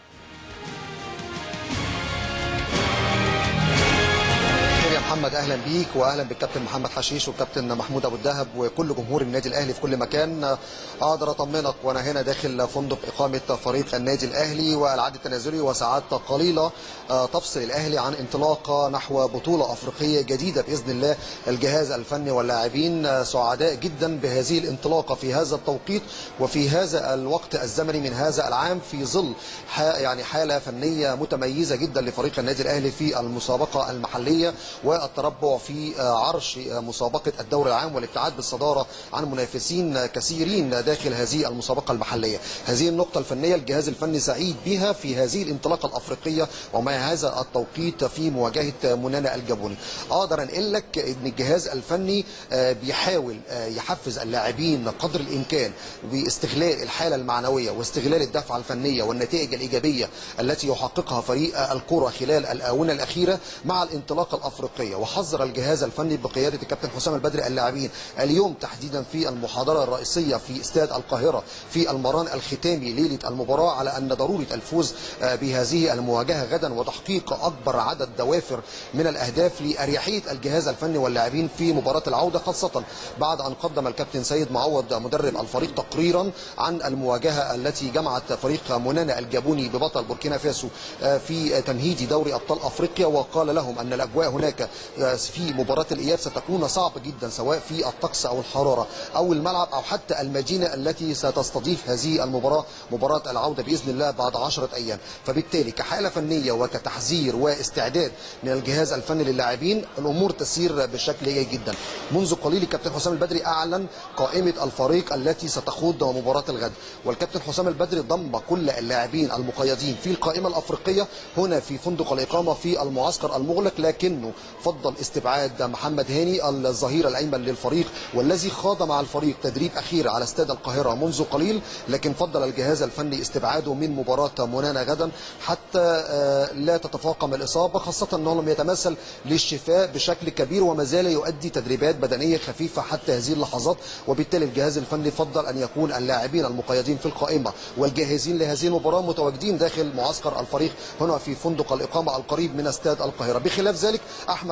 خير يا محمد اهلا بيك واهلا بالكابتن محمد حشيش والكابتن محمود ابو الدهب وكل جمهور النادي الاهلي في كل مكان اقدر اطمنك وانا هنا داخل فندق اقامه فريق النادي الاهلي والعد التنازلي وساعات قليله آه، تفصل الاهلي عن انطلاقه نحو بطوله افريقيه جديده باذن الله الجهاز الفني واللاعبين آه، سعداء جدا بهذه الانطلاقه في هذا التوقيت وفي هذا الوقت الزمني من هذا العام في ظل ح- يعني حاله فنيه متميزه جدا لفريق النادي الاهلي في المسابقه المحليه والتربع في آه، عرش آه، مسابقه الدوري العام والابتعاد بالصداره عن منافسين آه، كثيرين داخل هذه المسابقه المحليه هذه النقطه الفنيه الجهاز الفني سعيد بها في هذه الانطلاقه الافريقيه ومع هذا التوقيت في مواجهه منانا الجابوني اقدر انقل لك ان الجهاز الفني آه، بيحاول آه، يحفز اللاعبين قدر الامكان باستغلال الحاله المعنويه واستغلال الدفعه الفنيه والنتائج الايجابيه التي يحققها فريق الكره خلال الاونه الاخيره مع الانطلاقه الافريقيه وحذر الجهاز الفني بقياده الكابتن حسام البدري اللاعبين اليوم تحديدا في المحاضره الرئيسيه في استاد القاهره في المران الختامي ليله المباراه على ان ضروره الفوز آه، بهذه المواجهه غدا وتحقيق اكبر عدد دوافر من الاهداف لاريحيه الجهاز الفني واللاعبين في مباراه العوده خاصه بعد ان قدم الكابتن سيد معوض مدرب الفريق تقريرا عن المواجهه التي جمعت فريق منانا الجابوني ببطل بوركينا فاسو آه، في تمهيد دوري ابطال افريقيا وقال لهم ان الاجواء هناك آه، في مباراه الاياب ستكون صعبه جدا سواء في الطقس او الحراره او الملعب او حتى المدينه التي ستستضيف هذه المباراه مباراه العوده باذن الله بعد 10 ايام فبالتالي كحاله فنيه وكتحذير واستعداد من الجهاز الفني للاعبين الامور تسير بشكل جيد جدا منذ قليل الكابتن حسام البدري اعلن قائمه الفريق التي ستخوض مباراه الغد والكابتن حسام البدري ضم كل اللاعبين المقيدين في القائمه الافريقيه هنا في فندق الاقامه في المعسكر المغلق لكنه فضل استبعاد محمد هاني الظهير الايمن للفريق والذي خاض مع الفريق تدريب اخير على استاد القاهره منذ قليل لكن فضل الجهاز الفني استبعاده من مباراه منانا غدا حتى آه، لا تتفاقم الاصابه خاصه انه لم يتمثل للشفاء بشكل كبير وما زال يؤدي تدريبات بدنيه خفيفه حتى هذه اللحظات وبالتالي الجهاز الفني فضل ان يكون اللاعبين المقيدين في القائمه والجاهزين لهذه المباراه متواجدين داخل معسكر الفريق هنا في فندق الاقامه القريب من استاد القاهره بخلاف ذلك احمد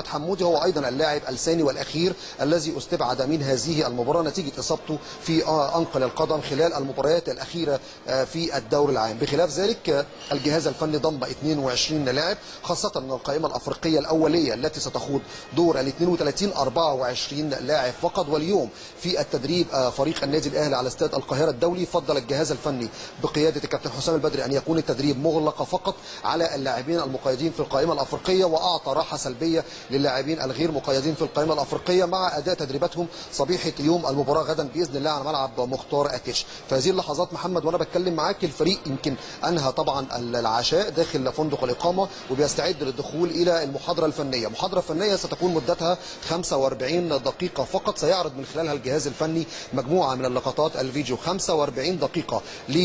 محمد حمودي هو ايضا اللاعب الثاني والاخير الذي استبعد من هذه المباراه نتيجه اصابته في آه، انقل القدم خلال المباريات الاخيره آه، في الدوري العام بخلاف ذلك آه، الجهاز الفني ضم 22 لاعب خاصه من القائمه الافريقيه الاوليه التي ستخوض دور ال 32 24 لاعب فقط واليوم في التدريب آه، فريق النادي الاهلي على استاد القاهره الدولي فضل الجهاز الفني بقياده الكابتن حسام البدري ان يكون التدريب مغلق فقط على اللاعبين المقيدين في القائمه الافريقيه واعطى راحه سلبيه للاعبين الغير مقيدين في القائمه الافريقيه مع اداء تدريباتهم صبيحه يوم المباراه غدا باذن الله على ملعب مختار اتش في هذه اللحظات محمد وانا بتكلم معاك الفريق يمكن انهى طبعا العشاء داخل فندق الاقامه وبيستعد للدخول الى المحاضره الفنيه محاضره فنيه ستكون مدتها 45 دقيقه فقط سيعرض من خلالها الجهاز الفني مجموعه من اللقطات الفيديو 45 دقيقه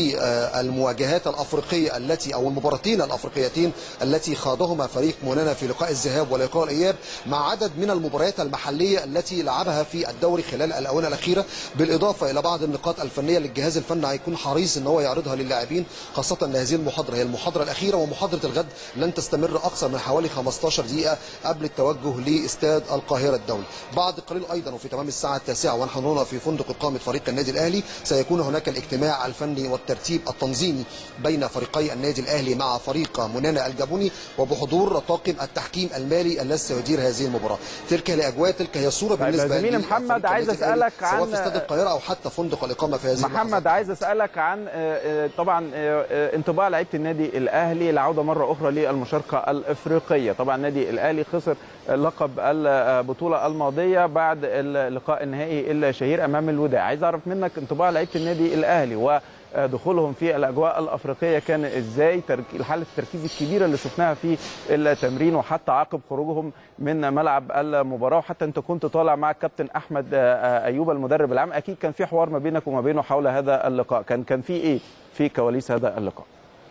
للمواجهات الافريقيه التي او المباراتين الافريقيتين التي خاضهما فريق مونانا في لقاء الذهاب ولقاء الاياب مع عدد من المباريات المحليه التي لعبها في الدوري خلال الاونه الاخيره بالاضافه الى بعض النقاط الفنيه للجهاز الفني هيكون حريص ان هو يعرضها للاعبين خاصه ان هذه المحاضره هي المحاضره الاخيره ومحاضره الغد لن تستمر اكثر من حوالي 15 دقيقه قبل التوجه لاستاد القاهره الدولي بعد قليل ايضا وفي تمام الساعه التاسعه ونحن هنا في فندق اقامه فريق النادي الاهلي سيكون هناك الاجتماع الفني والترتيب التنظيمي بين فريقي النادي الاهلي مع فريق منانا الجابوني وبحضور طاقم التحكيم المالي الذي سيدير هذه المباراه تلك هي الاجواء تلك هي الصوره طيب بالنسبه زميلي لفريق محمد عايز النادي الأهلي، أسألك عن- سواء في استاد القاهره او حتى فندق الاقامه في هذه محمد عايز اسالك عن آه، آه، طبعا آه، آه، انطباع لعيبه النادي الاهلي العوده مره اخرى للمشاركه الافريقيه طبعا النادي الاهلي خسر لقب البطوله الماضيه بعد اللقاء النهائي الشهير امام الوداع عايز اعرف منك انطباع لعيبه النادي الاهلي ودخولهم في الاجواء الافريقيه كان ازاي ترك- حاله التركيز الكبيره اللي شفناها في التمرين وحتى عقب خروجهم من ملعب المباراه وحتى انت كنت طالع مع الكابتن احمد آه، آه، ايوب المدرب العام اكيد كان في حوار ما بينك وما بينه حول هذا اللقاء كان كان في ايه في كواليس هذا اللقاء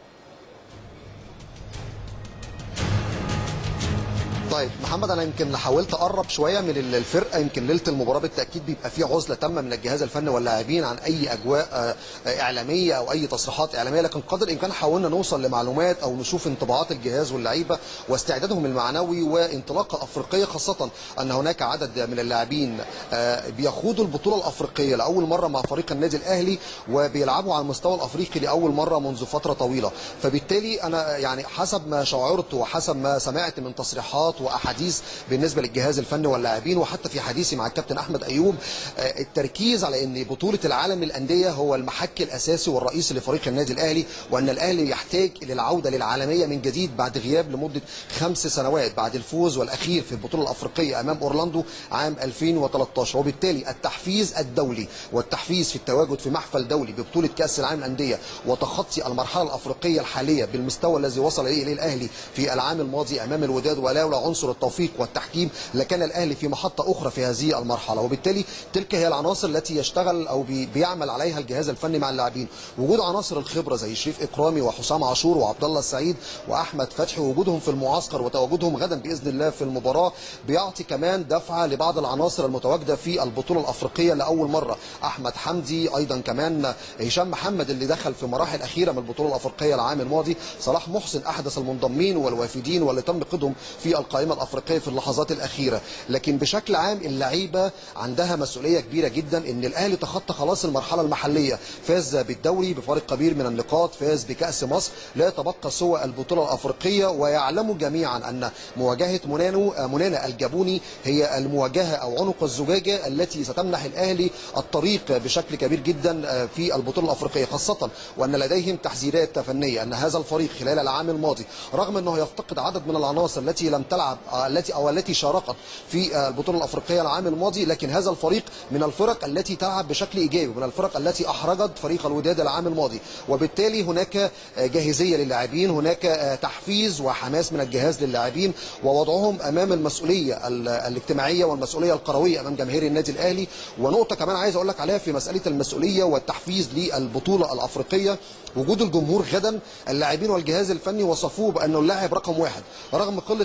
طيب محمد انا يمكن حاولت اقرب شويه من ال- الفرقه يمكن ليله المباراه بالتاكيد بيبقى في عزله تامه من الجهاز الفني واللاعبين عن اي اجواء آه، آه، اعلاميه او اي تصريحات اعلاميه لكن قدر الامكان حاولنا نوصل لمعلومات او نشوف انطباعات الجهاز واللعيبه واستعدادهم المعنوي وانطلاقه افريقيه خاصه ان هناك عدد من اللاعبين آه، بيخوضوا البطوله الافريقيه لاول مره مع فريق النادي الاهلي وبيلعبوا على المستوى الافريقي لاول مره منذ فتره طويله فبالتالي انا يعني حسب ما شعرت وحسب ما سمعت من تصريحات واحاديث بالنسبه للجهاز الفني واللاعبين وحتى في حديثي مع الكابتن احمد ايوب آه، التركيز على ان بطوله العالم للانديه هو المحك الاساسي والرئيسي لفريق النادي الاهلي وان الاهلي يحتاج للعوده للعالميه من جديد بعد غياب لمده خمس سنوات بعد الفوز والاخير في البطوله الافريقيه امام اورلاندو عام 2013 وبالتالي التحفيز الدولي والتحفيز في التواجد في محفل دولي ببطوله كاس العالم للانديه وتخطي المرحله الافريقيه الحاليه بالمستوى الذي وصل اليه الاهلي في العام الماضي امام الوداد ولولا عنصر التوفيق والتحكيم لكان الاهلي في محطه اخرى في هذه المرحله وبالتالي تلك هي العناصر التي يشتغل او بي- بيعمل عليها الجهاز الفني مع اللاعبين وجود عناصر الخبره زي شريف اكرامي وحسام عاشور وعبد الله السعيد واحمد فتحي وجودهم في المعسكر وتواجدهم غدا باذن الله في المباراه بيعطي كمان دفعه لبعض العناصر المتواجده في البطوله الافريقيه لاول مره احمد حمدي ايضا كمان هشام محمد اللي دخل في مراحل اخيره من البطوله الافريقيه العام الماضي صلاح محسن احدث المنضمين والوافدين واللي تم قيدهم في القائمه الافريقيه في اللحظات الاخيره لكن بشكل عام اللعيبه عندها مسؤوليه كبيره جدا ان الاهلي تخطى خلاص المرحله المحليه فاز بالدوري بفارق كبير من النقاط فاز بكاس مصر لا يتبقى سوى البطوله الافريقيه ويعلموا جميعا ان مواجهه مونانو مونانا الجابوني هي المواجهه او عنق الزجاجه التي ستمنح الاهلي الطريق بشكل كبير جدا في البطوله الافريقيه خاصه وان لديهم تحذيرات فنيه ان هذا الفريق خلال العام الماضي رغم انه يفتقد عدد من العناصر التي لم تلعب التي او التي شاركت في البطوله الافريقيه العام الماضي لكن هذا الفريق من الفرق التي تلعب بشكل ايجابي من الفرق التي احرجت فريق الوداد العام الماضي وبالتالي هناك جاهزيه للاعبين هناك تحفيز وحماس من الجهاز للاعبين ووضعهم امام المسؤوليه ال- الاجتماعيه والمسؤوليه القرويه امام جماهير النادي الاهلي ونقطه كمان عايز اقول لك عليها في مساله المسؤوليه والتحفيز للبطوله الافريقيه وجود الجمهور غدا اللاعبين والجهاز الفني وصفوه بانه اللاعب رقم واحد رغم قله العدد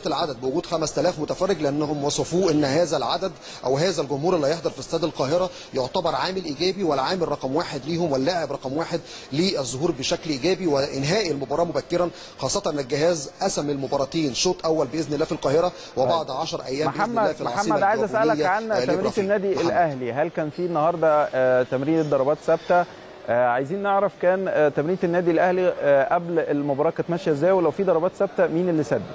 بوجود 5000 متفرج لانهم وصفوه ان هذا العدد او هذا الجمهور اللي هيحضر في استاد القاهره يعتبر عامل ايجابي والعامل رقم واحد ليهم واللاعب رقم واحد للظهور بشكل ايجابي وانهاء المباراه مبكرا خاصه ان الجهاز قسم المباراتين شوط اول باذن الله في القاهره وبعد 10 ايام باذن الله محمد في العاصمه محمد عايز اسالك الجمهورية، عن آه، تمرين ليبرافيل. النادي محمد. الاهلي هل كان في النهارده آه، تمرين ضربات ثابته آه، عايزين نعرف كان آه، تمرينة النادي الاهلي آه، قبل المباراه كانت ماشيه ازاي ولو في ضربات ثابته مين اللي سدد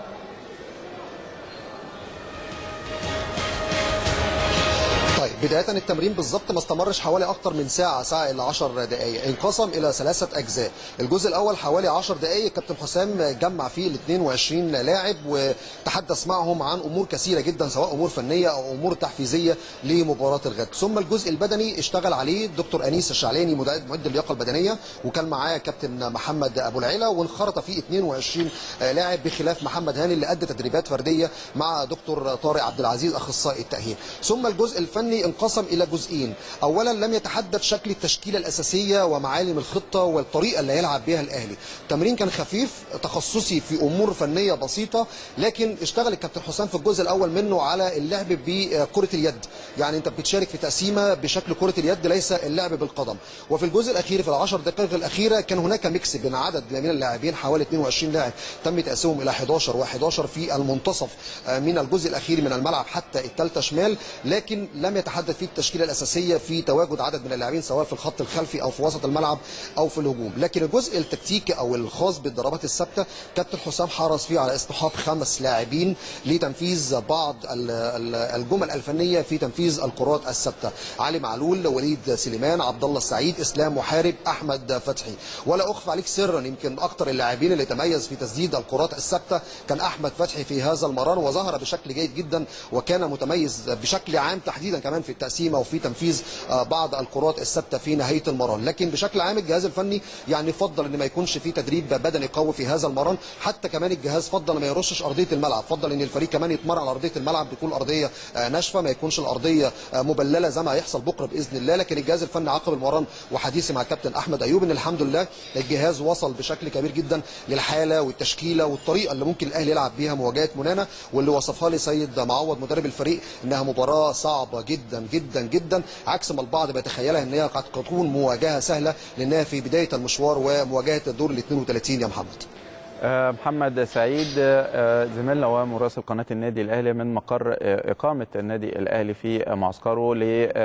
طيب بدايه التمرين بالظبط ما استمرش حوالي اكتر من ساعه ساعه الى 10 دقائق انقسم الى ثلاثه اجزاء الجزء الاول حوالي 10 دقائق كابتن حسام جمع فيه ال 22 لاعب وتحدث معهم عن امور كثيره جدا سواء امور فنيه او امور تحفيزيه لمباراه الغد ثم الجزء البدني اشتغل عليه الدكتور انيس الشعلاني مدرب معد اللياقه البدنيه وكان معاه كابتن محمد ابو العيله وانخرط فيه 22 لاعب بخلاف محمد هاني اللي ادى تدريبات فرديه مع دكتور طارق عبد العزيز اخصائي التاهيل ثم الجزء الفني انقسم الى جزئين اولا لم يتحدد شكل التشكيله الاساسيه ومعالم الخطه والطريقه اللي هيلعب بها الاهلي التمرين كان خفيف تخصصي في امور فنيه بسيطه لكن اشتغل الكابتن حسام في الجزء الاول منه على اللعب بكره اليد يعني انت بتشارك في تقسيمه بشكل كره اليد ليس اللعب بالقدم وفي الجزء الاخير في العشر دقائق الاخيره كان هناك ميكس بين عدد من اللاعبين حوالي 22 لاعب تم تقسيمهم الى 11 و11 في المنتصف آه، من الجزء الاخير من الملعب حتى الثالثه شمال لكن لم يتحدد فيه التشكيله الاساسيه في تواجد عدد من اللاعبين سواء في الخط الخلفي او في وسط الملعب او في الهجوم لكن الجزء التكتيكي او الخاص بالضربات الثابته كابتن حسام حرص فيه على اصطحاب خمس لاعبين لتنفيذ بعض ال- ال- الجمل الفنيه في تنفيذ الكرات الثابته علي معلول وليد سليمان عبد الله السعيد اسلام محارب احمد فتحي ولا اخفى عليك سرا يمكن اكثر اللاعبين اللي تميز في تسديد الكرات الثابته كان احمد فتحي في هذا المران وظهر بشكل جيد جدا وكان متميز بشكل عام تحديدا كمان في التقسيمه وفي تنفيذ آه، بعض الكرات الثابته في نهايه المران لكن بشكل عام الجهاز الفني يعني فضل ان ما يكونش في تدريب بدني قوي في هذا المران حتى كمان الجهاز فضل ما يرشش ارضيه الملعب فضل ان الفريق كمان يتمرن على ارضيه الملعب تكون ارضيه آه، ناشفه ما يكونش الارضيه آه، مبلله زي ما هيحصل بكره باذن الله لكن الجهاز الفني عقب المران وحديثي مع كابتن احمد ايوب ان الحمد لله الجهاز وصل بشكل كبير جدا للحاله والتشكيله والطريقه اللي ممكن الاهلي يلعب بيها مواجهه منانا واللي وصفها لي سيد معوض مدرب الفريق انها مباراه صعبه جدا جدا جدا عكس ما البعض بيتخيلها ان هي قد تكون مواجهه سهله لانها في بدايه المشوار ومواجهه الدور ال 32 يا محمد آه، محمد سعيد آه، زميلنا ومراسل قناه النادي الاهلي من مقر آه، اقامه النادي الاهلي في معسكره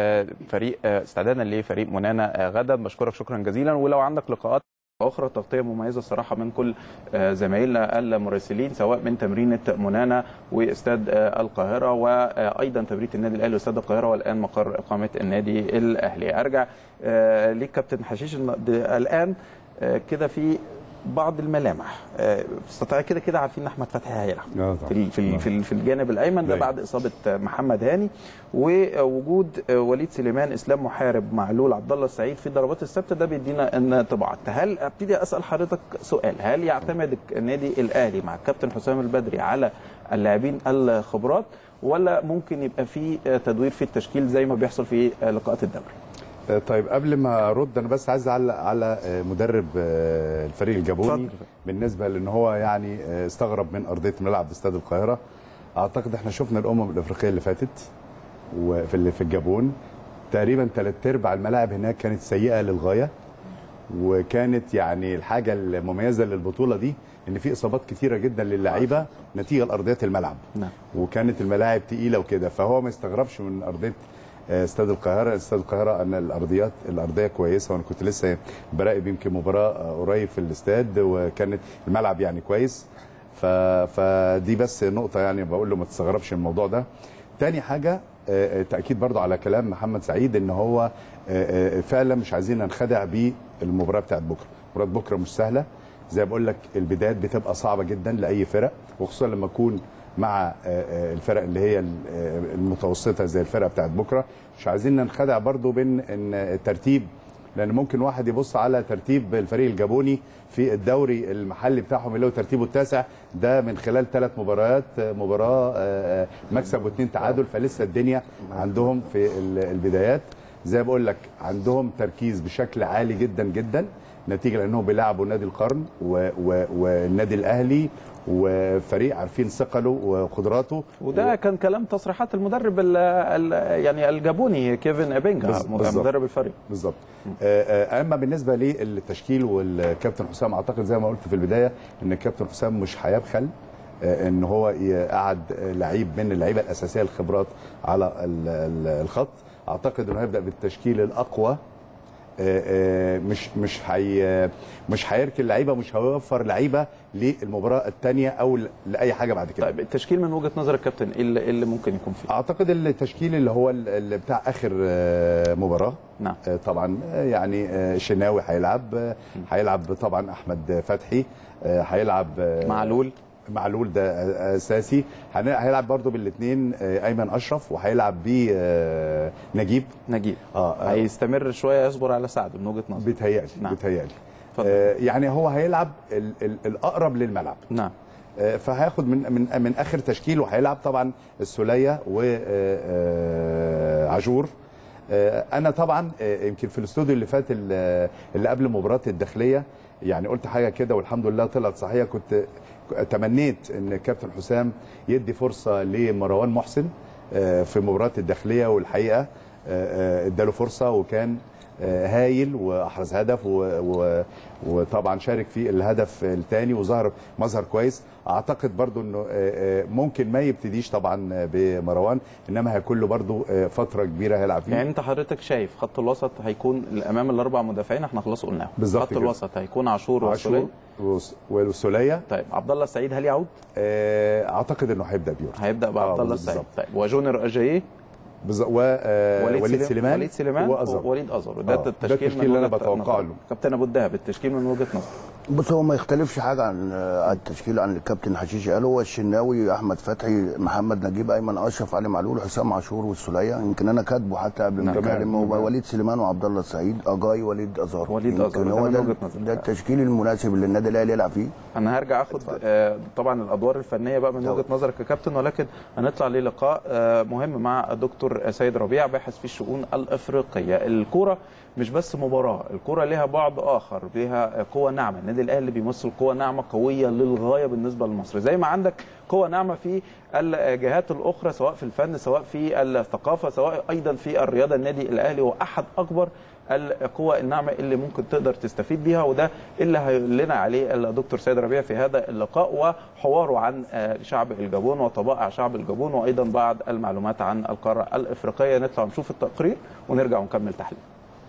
لفريق آه، استعدادا لفريق منانا آه، غدا بشكرك شكرا جزيلا ولو عندك لقاءات اخرى تغطيه مميزه الصراحه من كل آه، زمايلنا المراسلين سواء من تمرينه منانا واستاد آه، القاهره وايضا تمرينه النادي الاهلي واستاد القاهره والان مقر اقامه النادي الاهلي ارجع آه، ليك كابتن حشيش الن- الان آه، كده في بعض الملامح آه، استطاع كده كده عارفين ان احمد فتحي هيلعب آه في ال- في ال- في ال- في الجانب الايمن ده أيوة. بعد اصابه محمد هاني ووجود وليد سليمان اسلام محارب معلول عبد الله السعيد في ضربات الثابته ده بيدينا انطباعات هل ابتدي اسال حضرتك سؤال هل يعتمد النادي الاهلي مع الكابتن حسام البدري على اللاعبين الخبرات ولا ممكن يبقى في تدوير في التشكيل زي ما بيحصل في لقاءات الدوري آه، طيب قبل ما ارد انا بس عايز اعلق على آه، مدرب آه، الفريق الجابوني اتفضل. بالنسبه لان هو يعني آه، استغرب من ارضيه الملعب استاد القاهره اعتقد احنا شفنا الامم الافريقيه اللي فاتت وفي اللي في الجابون تقريبا ثلاث ارباع الملاعب هناك كانت سيئه للغايه وكانت يعني الحاجه المميزه للبطوله دي ان في اصابات كتيره جدا للعيبه نتيجه لارضيه الملعب نعم. وكانت الملاعب تقيله وكده فهو ما استغربش من ارضيه آه، استاد القاهره استاد القاهره ان الارضيات الارضيه كويسه وانا كنت لسه براقب يمكن مباراه آه، قريب في الاستاد وكانت الملعب يعني كويس ف... فدي بس نقطه يعني بقول له ما تستغربش من الموضوع ده تاني حاجه آه، آه، تاكيد برضو على كلام محمد سعيد ان هو آه، آه، فعلا مش عايزين ننخدع بالمباراه بتاعت بكره مباراه بكره مش سهله زي ما بقول لك البدايات بتبقى صعبه جدا لاي فرق وخصوصا لما اكون مع آه، آه، الفرق اللي هي ال- آه، المتوسطه زي الفرقه بتاعت بكره مش عايزين ننخدع برضو بين ان الترتيب لان ممكن واحد يبص على ترتيب الفريق الجابوني في الدوري المحلي بتاعهم اللي هو ترتيبه التاسع ده من خلال ثلاث مباريات آه، مباراه آه، آه، مكسب واثنين تعادل فلسه الدنيا عندهم في ال- البدايات زي ما بقول لك عندهم تركيز بشكل عالي جدا جدا نتيجه لانهم بيلعبوا نادي القرن و- و- والنادي الاهلي وفريق عارفين ثقله وقدراته وده كان كلام تصريحات المدرب ال ال يعني الجابوني كيفن ابينجا بز- بالظبط. مدرب الفريق بالظبط آه، آه، اما بالنسبه للتشكيل والكابتن حسام اعتقد زي ما قلت في البدايه ان الكابتن حسام مش هيبخل آه، ان هو يقعد لعيب من اللعيبه الاساسيه الخبرات على ال- ال- الخط اعتقد انه هيبدا بالتشكيل الاقوى آه، آه، مش مش هي مش هيركن لعيبه مش هيوفر لعيبه للمباراه الثانيه او ل- لاي حاجه بعد كده طيب التشكيل من وجهه نظر الكابتن ايه اللي, إيه اللي ممكن يكون فيه؟ اعتقد التشكيل اللي هو ال- اللي بتاع اخر آه، مباراه نعم آه، طبعا آه، يعني آه، شناوي هيلعب آه، هيلعب طبعا احمد فتحي آه، هيلعب آه، معلول معلول ده آه، اساسي هن- هيلعب برضو بالاثنين ايمن اشرف وهيلعب بيه آه، نجيب نجيب اه آه، هيستمر شويه يصبر على سعد من وجهه نظر بيتهيألي نعم. بيتهيألي اتفضل. آه، يعني هو هيلعب ال- ال- الاقرب للملعب نعم آه، فهياخد من من من اخر تشكيل وهيلعب طبعا السوليه وعاشور انا طبعا آه، يمكن في الاستوديو اللي فات ال- اللي قبل مباراه الداخليه يعني قلت حاجه كده والحمد لله طلعت صحيحه كنت تمنيت ان الكابتن حسام يدي فرصه لمروان محسن آه، في مباراه الداخليه والحقيقه آه، آه، اداله فرصه وكان آه، هايل واحرز هدف و... و... وطبعا شارك في الهدف الثاني وظهر مظهر كويس اعتقد برضو انه آه، آه، ممكن ما يبتديش طبعا بمروان انما هيكون له برضو آه، فتره كبيره هيلعب فيها يعني انت حضرتك شايف خط الوسط هيكون امام الاربع مدافعين احنا خلاص قلناهم بالظبط خط كده. الوسط هيكون عاشور عاشور وسوليه وس- والسوليه طيب عبد الله السعيد هل يعود؟ آه، اعتقد انه هيبدا بيورو هيبدا بعبد آه، الله السعيد بالظبط. طيب وجونيور اجاييه بالظبط و آه، وليد سليمان وليد سليمان وازر ووليد ازر ده آه، ده التشكيل التشكيل من اللي انا وجهة بتوقع نظر. له كابتن ابو الدهب التشكيل من وجهه نظر بص هو ما يختلفش حاجه عن عن التشكيل عن الكابتن حشيش قال هو الشناوي احمد فتحي محمد نجيب ايمن اشرف علي معلول حسام عاشور والسوليه يمكن انا كاتبه حتى قبل ما نعم. اتكلم هو وليد سليمان وعبد الله السعيد اجاي وليد ازار وليد يمكن أزار، ده هو من ده, وجهة نظري. ده التشكيل المناسب اللي النادي الاهلي يلعب فيه انا هرجع اخد آه طبعا الادوار الفنيه بقى من طبعا. وجهه نظرك ككابتن ولكن هنطلع للقاء آه مهم مع الدكتور سيد ربيع باحث في الشؤون الافريقيه الكوره مش بس مباراه الكوره لها بعد اخر لها قوه ناعمه النادي الاهلي بيمثل قوه ناعمه قويه للغايه بالنسبه لمصر زي ما عندك قوه ناعمه في الجهات الاخرى سواء في الفن سواء في الثقافه سواء ايضا في الرياضه النادي الاهلي هو احد اكبر القوى الناعمه اللي ممكن تقدر تستفيد بيها وده اللي هيقول لنا عليه الدكتور سيد ربيع في هذا اللقاء وحواره عن آه، شعب الجابون وطبائع شعب الجابون وايضا بعض المعلومات عن القاره الافريقيه نطلع نشوف التقرير ونرجع ونكمل تحليل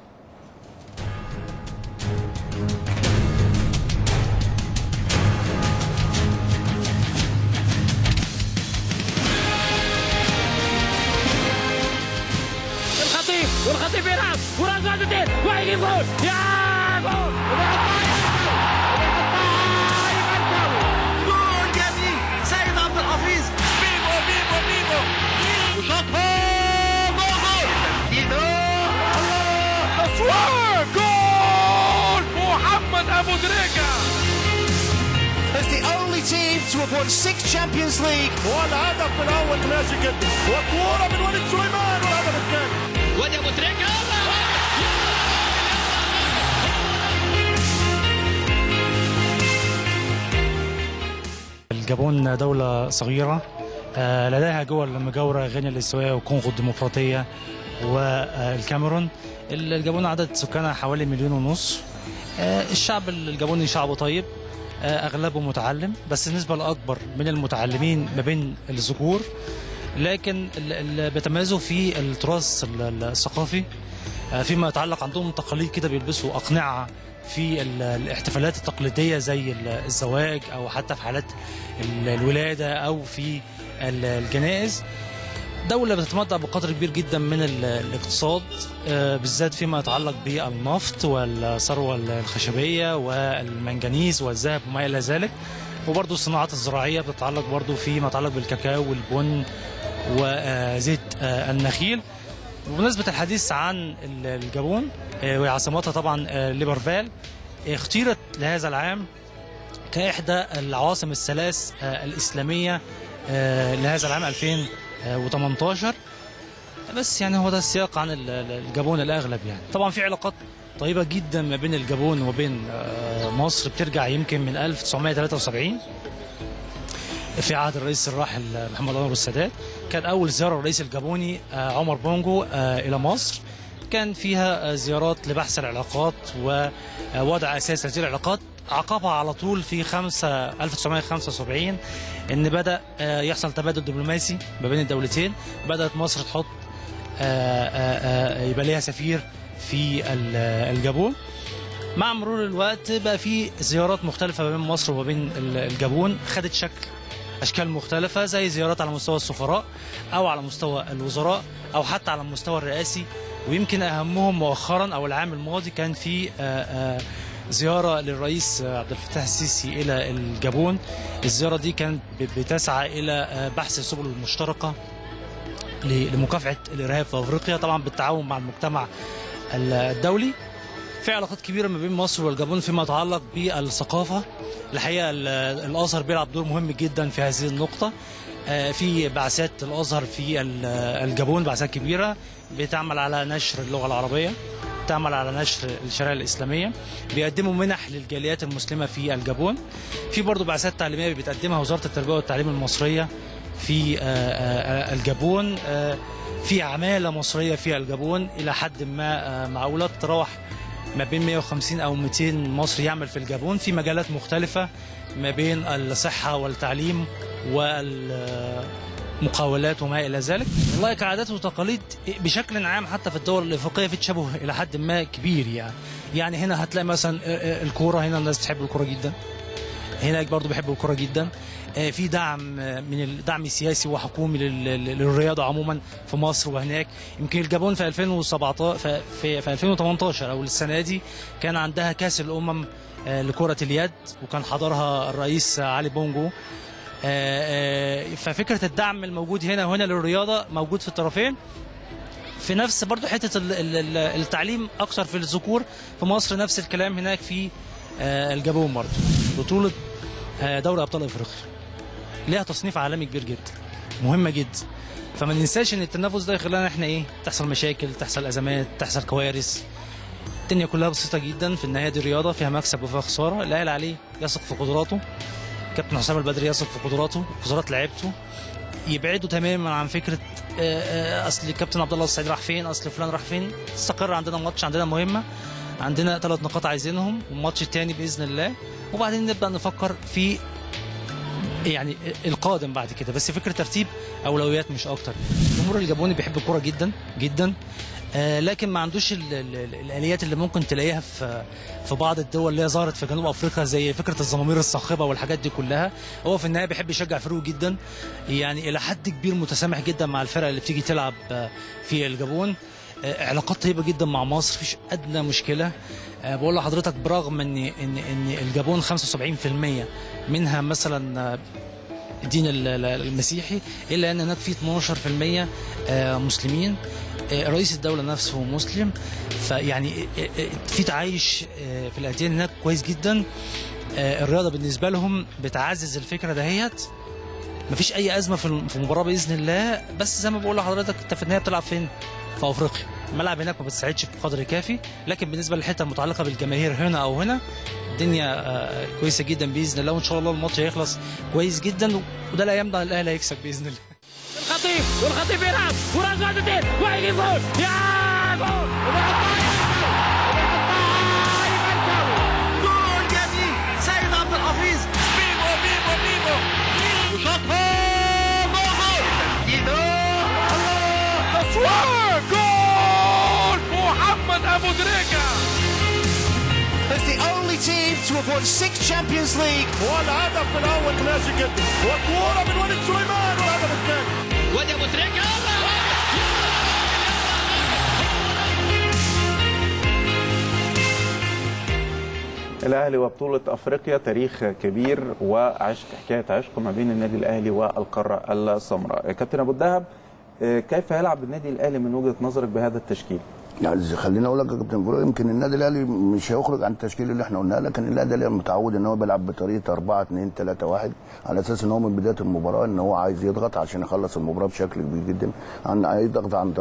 الخطيب والخطيب يلعب وراس واحدتين وهيجيب جول يا جول جول جميل سيد عبد الحفيظ بيبو بيبو بيبو وشاطها جول تسديده الله تصوير جول محمد ابو تريكه As the only team to have won six Champions League. والهدف الاول ماشي جدا وكوره من وليد سليمان والهدف الثاني وادي ابو تريكه الجابون دولة صغيرة آه، لديها دول مجاورة غينيا الاستوائية والكونغو الديمقراطية والكاميرون الجابون عدد سكانها حوالي مليون ونص آه، الشعب الجابوني شعب طيب آه، أغلبه متعلم بس النسبة الأكبر من المتعلمين ما بين الذكور لكن ال- ال- بيتميزوا في التراث ال- الثقافي آه، فيما يتعلق عندهم تقاليد كده بيلبسوا أقنعة في ال- الاحتفالات التقليدية زي ال- الزواج أو حتى في حالات ال- الولادة أو في ال- الجنائز دولة بتتمتع بقدر كبير جدا من ال- الاقتصاد آه، بالذات فيما يتعلق بالنفط والثروة الخشبية والمنجنيز والذهب وما إلى ذلك وبرضه الصناعات الزراعية بتتعلق برضه فيما يتعلق بالكاكاو والبن وزيت آه، النخيل بمناسبة الحديث عن ال- الجابون آه، وعاصمتها طبعا آه، ليبرفال آه، اختيرت لهذا العام كإحدى العواصم الثلاث آه، الإسلامية آه، لهذا العام 2018 بس يعني هو ده السياق عن ال- ال- الجابون الأغلب يعني طبعا في علاقات طيبه جدا ما بين الجابون وبين آه، مصر بترجع يمكن من 1973 في عهد الرئيس الراحل محمد انور السادات كان اول زياره للرئيس الجابوني آه، عمر بونجو آه، الى مصر كان فيها آه، زيارات لبحث العلاقات ووضع اساس هذه العلاقات عقبها على طول في 5 1975 ان بدا آه، يحصل تبادل دبلوماسي ما بين الدولتين بدات مصر تحط آه، آه، آه، يبقى ليها سفير في ال- الجابون مع مرور الوقت بقى في زيارات مختلفة ما بين مصر وما بين ال- الجابون خدت شكل أشكال مختلفة زي زيارات على مستوى السفراء أو على مستوى الوزراء أو حتى على المستوى الرئاسي ويمكن أهمهم مؤخرا أو العام الماضي كان في آه، آه، زيارة للرئيس آه، عبد الفتاح السيسي إلى الجابون الزيارة دي كانت ب- بتسعى إلى آه، بحث السبل المشتركة ل- لمكافحة الإرهاب في أفريقيا طبعا بالتعاون مع المجتمع الدولي في علاقات كبيرة ما بين مصر والجابون فيما يتعلق بالثقافة الحقيقة ال- الأزهر بيلعب دور مهم جدا في هذه النقطة آه، في بعثات الأزهر في ال- الجابون بعثات كبيرة بتعمل على نشر اللغة العربية تعمل على نشر الشريعة الإسلامية بيقدموا منح للجاليات المسلمة في الجابون في برضه بعثات تعليمية بتقدمها وزارة التربية والتعليم المصرية في آه، آه، آه، الجابون آه، في عمالة مصرية في الجابون إلى حد ما آه، معقولة تتراوح ما بين 150 أو 200 مصري يعمل في الجابون في مجالات مختلفة ما بين الصحة والتعليم والمقاولات وما إلى ذلك والله كعادات وتقاليد بشكل عام حتى في الدول الإفريقية في تشابه إلى حد ما كبير يعني يعني هنا هتلاقي مثلا آه، آه، الكورة هنا الناس بتحب الكورة جدا هناك برضو بيحبوا الكرة جدا آه، في دعم آه، من الدعم سياسي وحكومي لل- لل- للرياضه عموما في مصر وهناك يمكن الجابون في 2017 في, في, في 2018 او السنه دي كان عندها كاس الامم آه، لكره اليد وكان حضرها الرئيس علي بونجو آه، آه، ففكره الدعم الموجود هنا وهنا للرياضه موجود في الطرفين في نفس برضو حته ال- ال- ال- التعليم اكثر في الذكور في مصر نفس الكلام هناك في آه، الجابون برضو بطوله آه، دوري ابطال افريقيا ليها تصنيف عالمي كبير جدا مهمه جدا فما ننساش ان التنافس ده يخلينا احنا ايه تحصل مشاكل تحصل ازمات تحصل كوارث الدنيا كلها بسيطه جدا في النهايه دي رياضه فيها مكسب وفيها خساره اللي قال عليه يثق في قدراته كابتن حسام البدري يثق في قدراته قدرات لعيبته يبعدوا تماما عن فكره آه، آه، اصل الكابتن عبد الله السعيد راح فين اصل فلان راح فين استقر عندنا ماتش عندنا مهمه عندنا ثلاث نقاط عايزينهم والماتش الثاني باذن الله وبعدين نبدا نفكر في يعني القادم بعد كده بس فكره ترتيب اولويات مش اكتر الجمهور الجابوني بيحب الكوره جدا جدا آه لكن ما عندوش ال ال ال الاليات اللي ممكن تلاقيها في في بعض الدول اللي هي ظهرت في جنوب افريقيا زي فكره الزمامير الصاخبه والحاجات دي كلها هو في النهايه بيحب يشجع فريقه جدا يعني الى حد كبير متسامح جدا مع الفرق اللي بتيجي تلعب آه، في الجابون آه، علاقات طيبه جدا مع مصر مفيش ادنى مشكله آه، بقول لحضرتك برغم ان ان ان الجابون 75% منها مثلا آه، الدين ال- ال- المسيحي الا ان هناك في 12% آه، مسلمين آه، رئيس الدوله نفسه مسلم فيعني آه، آه، في تعايش آه، في الاديان هناك كويس جدا آه، الرياضه بالنسبه لهم بتعزز الفكره دهيت مفيش اي ازمه في الم- في المباراه باذن الله بس زي ما بقول لحضرتك انت في النهايه بتلعب فين؟ في افريقيا الملعب هناك ما بتساعدش بقدر كافي لكن بالنسبه للحته المتعلقه بالجماهير هنا او هنا الدنيا آه، كويسه جدا باذن الله وان شاء الله الماتش هيخلص كويس جدا وده الايام ده الاهلي هيكسب باذن الله الخطيب والخطيب يلعب وراس واحدتين وهيجيب جول يا جول جول جميل سيد عبد الحفيظ بيبو بيبو بيبو وشاطها جول تسديده تصوير جول محمد ابو تريكه It's the only team to have won six Champions League. والهدف الاول كلاسيك جدا وكوره من وليد سليمان والهدف الثاني وادي ابو تريكه الاهلي وبطوله افريقيا تاريخ كبير وعشق حكايه عشق ما بين النادي الاهلي والقاره السمراء كابتن ابو الدهب آه، كيف يلعب النادي الاهلي من وجهه نظرك بهذا التشكيل يعني خليني اقول لك يا كابتن فاروق يمكن النادي الاهلي مش هيخرج عن التشكيل اللي احنا قلناه لكن النادي الاهلي متعود ان هو بيلعب بطريقه 4 2 3 1 على اساس ان هو من بدايه المباراه ان هو عايز يضغط عشان يخلص المباراه بشكل كبير جدا عن يضغط عن طريق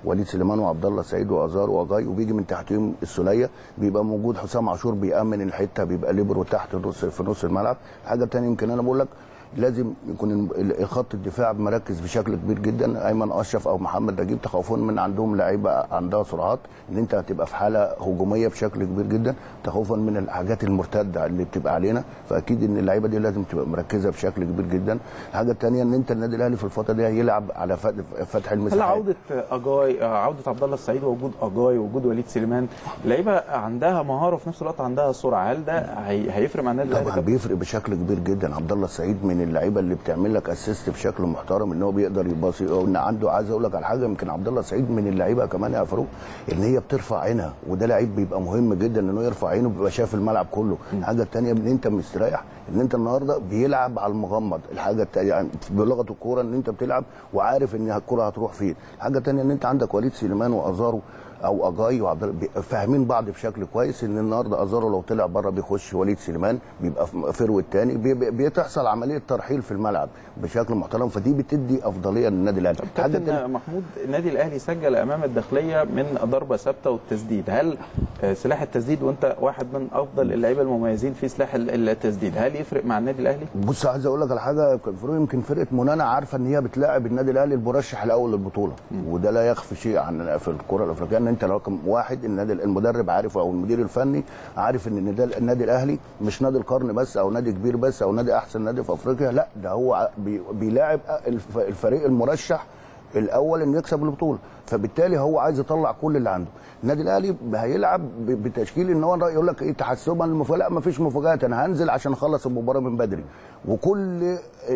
وليد سليمان وعبد الله سعيد وازار واجاي وبيجي من تحتهم السوليه بيبقى موجود حسام عاشور بيامن الحته بيبقى ليبرو تحت النص في نص الملعب حاجه تانية يمكن انا بقول لك لازم يكون ال- خط الدفاع مركز بشكل كبير جدا ايمن اشرف او محمد نجيب تخافون من عندهم لعيبه عندها سرعات ان انت هتبقى في حاله هجوميه بشكل كبير جدا تخوفا من الحاجات المرتده اللي بتبقى علينا فاكيد ان اللعيبه دي لازم تبقى مركزه بشكل كبير جدا الحاجه الثانيه ان انت النادي الاهلي في الفتره دي هيلعب على فت- فتح هل المساحات عوده اجاي آه، عوده عبد الله السعيد ووجود اجاي ووجود وليد سليمان لعيبه عندها مهاره وفي نفس الوقت عندها سرعه هل ده هي... هيفرق مع النادي الاهلي طبعا بيفرق بشكل كبير جدا عبد الله السعيد من اللعيبه اللي بتعمل لك اسيست بشكل محترم ان هو بيقدر يباصي او ان عنده عايز اقول لك على حاجه يمكن عبد الله السعيد من اللعيبه كمان يا فاروق ان هي بترفع عينها وده لعيب بيبقى مهم جدا ان هو يرفع عينه بيبقى شايف الملعب كله الحاجه الثانيه ان انت مستريح ان انت النهارده بيلعب على المغمض الحاجه التانية يعني بلغه الكوره ان انت بتلعب وعارف ان الكوره هتروح فين الحاجه الثانيه ان انت عندك وليد سليمان وازارو او اجاي وعبد الله بي- فاهمين بعض بشكل كويس ان النهارده ازارو لو طلع بره بيخش وليد سليمان بيبقى في فروه تاني بي- بي- بتحصل عمليه ترحيل في الملعب بشكل محترم فدي بتدي افضليه للنادي الاهلي حاجة تانية- كابتن محمود النادي الاهلي سجل امام الداخليه من ضربه ثابته والتسديد هل آه، سلاح التسديد وانت واحد من افضل اللعيبه المميزين في سلاح ال- التسديد هل يفرق مع النادي الاهلي بص عايز اقول لك على حاجه كان فروق يمكن فرقه منانا عارفه ان هي بتلاعب النادي الاهلي المرشح الاول للبطوله وده لا يخفي شيء عن في الكره الافريقيه ان انت رقم واحد النادي المدرب عارف او المدير الفني عارف ان النادي- النادي الاهلي مش نادي القرن بس او نادي كبير بس او نادي احسن نادي في افريقيا لا ده هو ع- بي- بيلاعب الف- الفريق المرشح الاول انه يكسب البطوله فبالتالي هو عايز يطلع كل اللي عنده النادي الاهلي هيلعب ب- بتشكيل ان هو يقول لك ايه تحسبا للمفاجاه لا ما فيش مفاجات انا هنزل عشان اخلص المباراه من بدري وكل ال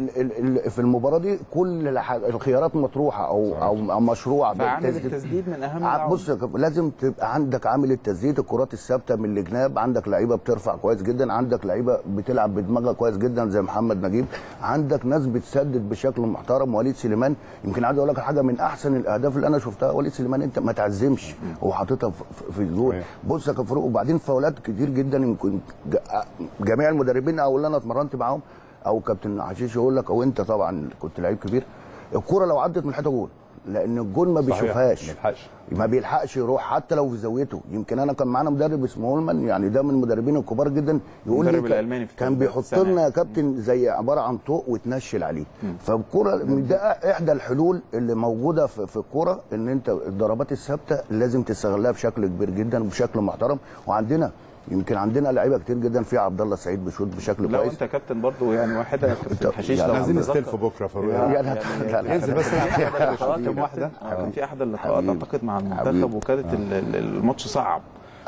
ال ال في المباراه دي كل الح- الخيارات مطروحه او او, أو مشروعه فعامل بالتسديد. التسديد من اهم ع- العوامل. بص يا كابتن، لازم تبقى عندك عامل التسديد الكرات الثابته من الجناب عندك لعيبه بترفع كويس جدا عندك لعيبه بتلعب بدماغها كويس جدا زي محمد نجيب عندك ناس بتسدد بشكل محترم وليد سليمان يمكن عايز اقول لك حاجه من احسن الاهداف اللي انا شفتها وليد سليمان انت ما تعزمش هو حاططها في- في- في الجول بص يا كابتن فاروق وبعدين فاولات كتير جدا يمكن ج- جميع المدربين او اللي انا اتمرنت معاهم او كابتن حشيش يقول لك او انت طبعا كنت لعيب كبير الكوره لو عدت من الحيطه جول لان الجول ما صحيح، بيشوفهاش ما يلحقش. ما بيلحقش يروح حتى لو في زاويته يمكن انا كان معانا مدرب اسمه هولمان يعني ده من المدربين الكبار جدا يقول لي المدرب كان- الألماني في كان التدريب بيحط السنة. لنا يا كابتن زي عباره عن طوق وتنشل عليه فالكوره ده احدى الحلول اللي موجوده في, في الكوره ان انت الضربات الثابته لازم تستغلها بشكل كبير جدا وبشكل محترم وعندنا يمكن عندنا لعيبه كتير جدا في عبد الله سعيد بيشوط بشكل لو كويس انت كابتن برضو يعني واحده كابتن حشيش يعني لو عايزين هتتذكر. نستلفوا بكره فاروق يعني- يعني لا، لا، انزل لا. بس كان في احد اللقاءات كم يا واحده كابتن، كان في احد اللقاءات حبيبي. اعتقد مع المنتخب حبيبي. وكانت ال- ال- الماتش صعب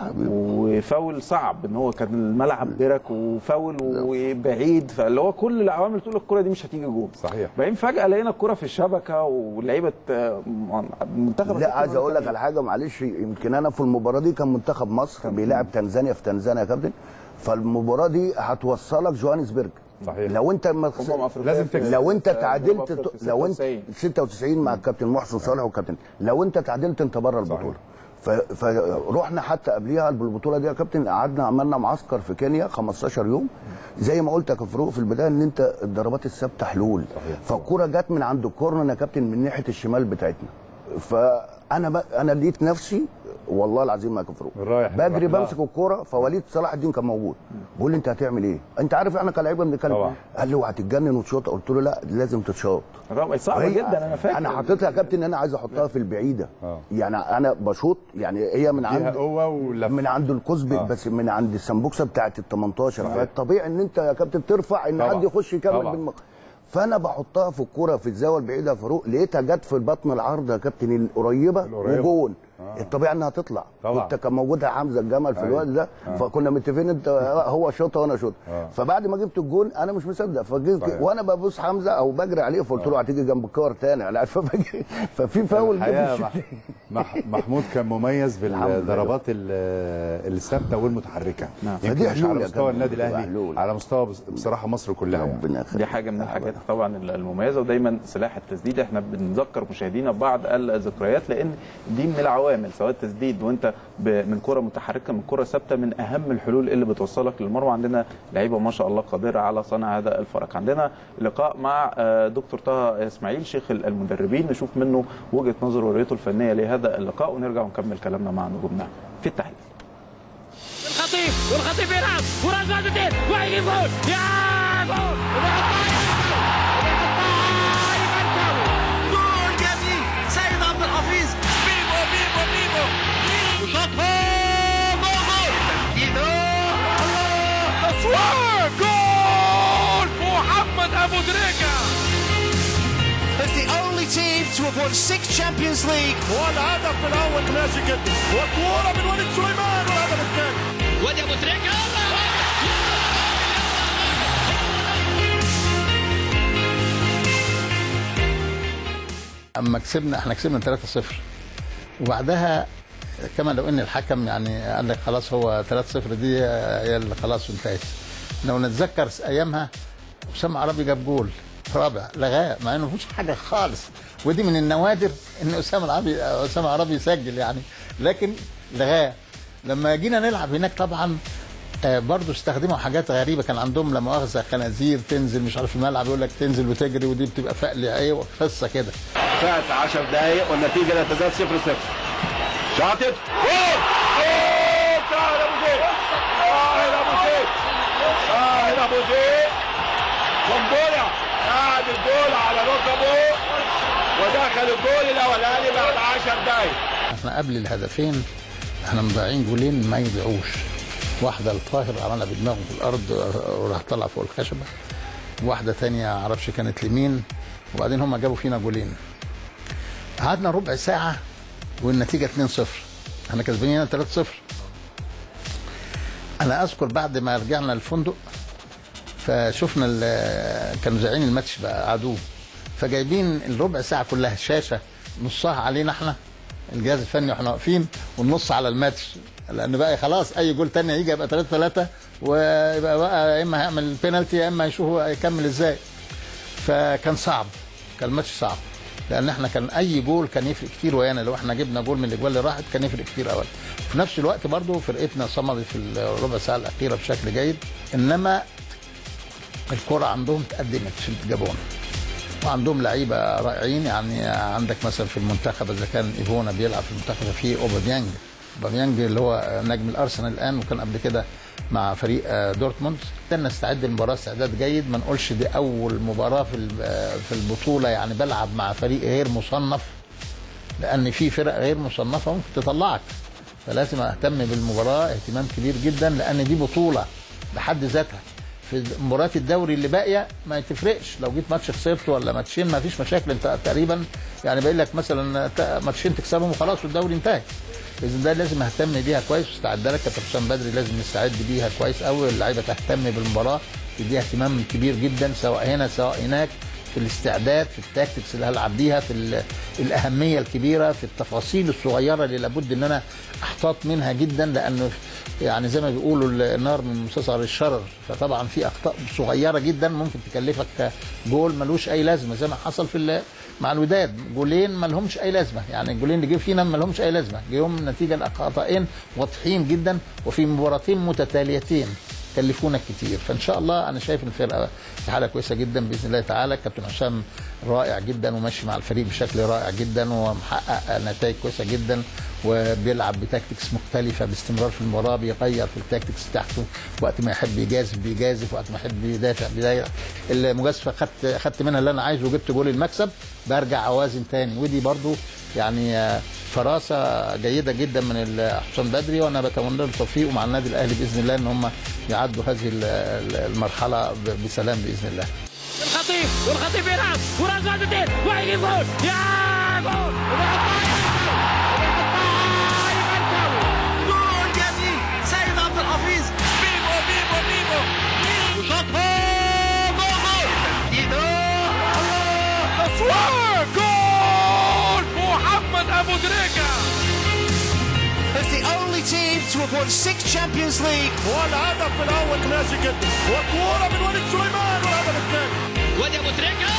وفاول صعب ان هو كان الملعب برك وفاول وبعيد فاللي هو كل العوامل تقول الكره دي مش هتيجي جول صحيح. بعدين فجاه لقينا الكره في الشبكه ولعيبه آه، منتخب لا عايز اقول لك على حاجه معلش يمكن انا في المباراه دي كان منتخب مصر بيلاعب تنزانيا في تنزانيا يا كابتن فالمباراه دي هتوصلك جوهانسبرج صحيح. لو انت ما أمم أفريقيا لازم في- تكسب. لو انت في- تعادلت في لو انت 96. 96 مع الكابتن محسن صالح والكابتن لو انت تعادلت انت بره البطوله ف- فروحنا حتى قبليها بالبطوله دي يا كابتن قعدنا عملنا معسكر في كينيا 15 يوم زي ما قلت يا كابتن فاروق في البدايه ان انت الضربات الثابته حلول فالكوره جت من عند الكورنر يا كابتن من ناحيه الشمال بتاعتنا فانا ب... انا لقيت نفسي والله العظيم يا كابتن فاروق رايح- بجري رايح لها. بمسك الكوره فوليد صلاح الدين كان موجود بيقول لي انت هتعمل ايه؟ انت عارف احنا كلاعيبه بنتكلم طبعا. قال لي وهتتجنن وتشوط قلت له لا لازم تتشاط رائع، صعبه وهي- جدا انا فاكر انا حطيتها يا كابتن ان انا عايز احطها في البعيده آه. يعني انا بشوط يعني هي من فيها عند قوه ولف من عند الكزب آه. بس من عند السمبوكسه بتاعت ال 18 فالطبيعي ان انت يا كابتن ترفع ان طبعا. حد يخش يكمل طبعا. بالمق... فانا بحطها في الكوره في الزاويه البعيده يا فاروق لقيتها جت في بطن العرض يا كابتن القريبه القريبة. وجول الطبيعي انها تطلع طبعا. انت كان موجود حمزه الجمل في أيوة. الوقت ده فكنا متفقين انت هو شوطه وانا شوط آه. فبعد ما جبت الجون انا مش مصدق فجيت صحيح. وانا ببص حمزه او بجري عليه فقلت له هتيجي جنب الكور تاني انا فبجي- ففي فاول جه في الحقيقه الشوط. مح... مح... محمود كان مميز الحمد لله. بالضربات ال- الثابته والمتحركه نعم. يمكن فدي مش حلول على يا مستوى كابتن. النادي بتبقى الاهلي حلول. على مستوى بص- بصراحه مصر كلها يعني. ربنا يخليك دي حاجه من الحاجات طبعا المميزه ودايما سلاح التسديد احنا بنذكر مشاهدينا ببعض الذكريات لان دي من العوامل عوامل سواء التسديد وانت ب- من كره متحركه من كره ثابته من اهم الحلول اللي بتوصلك للمرمى عندنا لعيبه ما شاء الله قادره على صنع هذا الفرق عندنا لقاء مع آه، دكتور طه اسماعيل شيخ المدربين نشوف منه وجهه نظره ورؤيته الفنيه لهذا اللقاء ونرجع ونكمل كلامنا مع نجومنا في التحليل الخطيب والخطيب يلعب وراس واحدتين وهيجيب جول يا جول جول جميل سيد عبد الحفيظ بيبو بيبو بيبو وشاطها جول تسديده تصوير جول محمد ابو تريكه It's the only team to have won six Champions League. والهدف الاول كلاسي جدا وكوره من وليد سليمان والهدف الثاني وادي ابو تريكه اما كسبنا احنا كسبنا 3-0 وبعدها كما لو ان الحكم يعني قال لك خلاص هو 3-0 دي هي اللي خلاص انتهت لو نتذكر ايامها اسامه عربي جاب جول رابع لغاه مع انه مفيش حاجه خالص ودي من النوادر ان اسامه العربي اسامه عربي يسجل يعني لكن لغاه لما جينا نلعب هناك طبعا آه، برضه استخدموا حاجات غريبه كان عندهم لا مؤاخذه خنازير تنزل مش عارف الملعب يقول لك تنزل وتجري ودي بتبقى فقل ايوه قصه كده فات 10 دقايق والنتيجه لا تزال 0 0 شاطط جول جول طاهر ابو زيد طاهر ابو زيد طاهر ابو زيد قنبله قعد الجول على ركبه ودخل الجول الاولاني بعد 10 دقايق احنا قبل الهدفين احنا مضيعين جولين ما يضيعوش واحده لطاهر عملها بدماغه في الارض اه، وراح طلع فوق الخشبه واحده تانية معرفش كانت لمين وبعدين هم جابوا فينا جولين قعدنا ربع ساعه والنتيجه 2-0 احنا كسبانين 3-0 انا اذكر بعد ما رجعنا الفندق فشفنا ال- كانوا زايعين الماتش بقى قعدوه فجايبين الربع ساعه كلها شاشه نصها علينا احنا الجهاز الفني واحنا واقفين والنص على الماتش لان بقى خلاص اي جول تاني هيجي يبقى 3 3 ويبقى بقى يا اما هيعمل بينالتي يا اما يشوفوا هيكمل ازاي فكان صعب كان الماتش صعب لان احنا كان اي جول كان يفرق كتير ويانا لو احنا جبنا جول من الاجوال اللي راحت كان يفرق كتير قوي في نفس الوقت برضو فرقتنا صمدت في الربع ساعه الاخيره بشكل جيد انما الكره عندهم تقدمت في الجابون وعندهم لعيبه رائعين يعني عندك مثلا في المنتخب اذا كان ايفونا بيلعب في المنتخب في اوباميانج اوباميانج اللي هو نجم الارسنال الان وكان قبل كده مع فريق آه، دورتموند كنا نستعد للمباراه استعداد جيد ما نقولش دي اول مباراه في ال- آه، في البطوله يعني بلعب مع فريق غير مصنف لان في فرق غير مصنفه ممكن تطلعك فلازم اهتم بالمباراه اهتمام كبير جدا لان دي بطوله بحد ذاتها في مباريات الدوري اللي باقيه ما تفرقش لو جيت ماتش خسرت ولا ماتشين ما فيش مشاكل انت تقريبا يعني باقي لك مثلا تا- ماتشين تكسبهم وخلاص والدوري انتهى اذا ده لازم اهتم بيها كويس واستعد لك كابتن حسام بدري لازم نستعد بيها كويس قوي اللعيبه تهتم بالمباراه تديها اهتمام كبير جدا سواء هنا سواء هناك في الاستعداد في التاكتكس اللي هلعب بيها في ال- الاهميه الكبيره في التفاصيل الصغيره اللي لابد ان انا احتاط منها جدا لانه يعني زي ما بيقولوا النار من مستصغر الشرر فطبعا في اخطاء صغيره جدا ممكن تكلفك جول ملوش اي لازمه زي ما حصل في ال- مع الوداد جولين ما لهمش اي لازمه يعني الجولين اللي جه فينا ما لهمش اي لازمه جيهم نتيجه لخطأين واضحين جدا وفي مباراتين متتاليتين كلفونا كتير فان شاء الله انا شايف الفرقه في حاله كويسه جدا باذن الله تعالى كابتن هشام رائع جدا وماشي مع الفريق بشكل رائع جدا ومحقق نتائج كويسه جدا وبيلعب بتاكتكس مختلفه باستمرار في المباراه بيغير في التاكتكس بتاعته وقت ما يحب يجازف بيجازف وقت ما يحب يدافع بيدافع المجازفه خدت خدت منها اللي انا عايزه وجبت جول المكسب برجع اوازن تاني ودي برضو يعني آه، فراسه جيده جدا من ال- حسام بدري وانا بتمنى له التوفيق ومع النادي الاهلي باذن الله ان هم يعدوا هذه ال- ال- المرحله ب- بسلام باذن الله الخطيب والخطيب يلعب وراس واحدتين وهيجيب جول يا جول جول جميل سيد عبد الحفيظ بيبو بيبو بيبو وشاطها جول تسديده تصوير جول محمد ابو تريكه It's the only team to have won six Champions League. والهدف الاول كلاسي جدا وكوره من وليد سليمان والهدف الثاني وادي ابو تريكه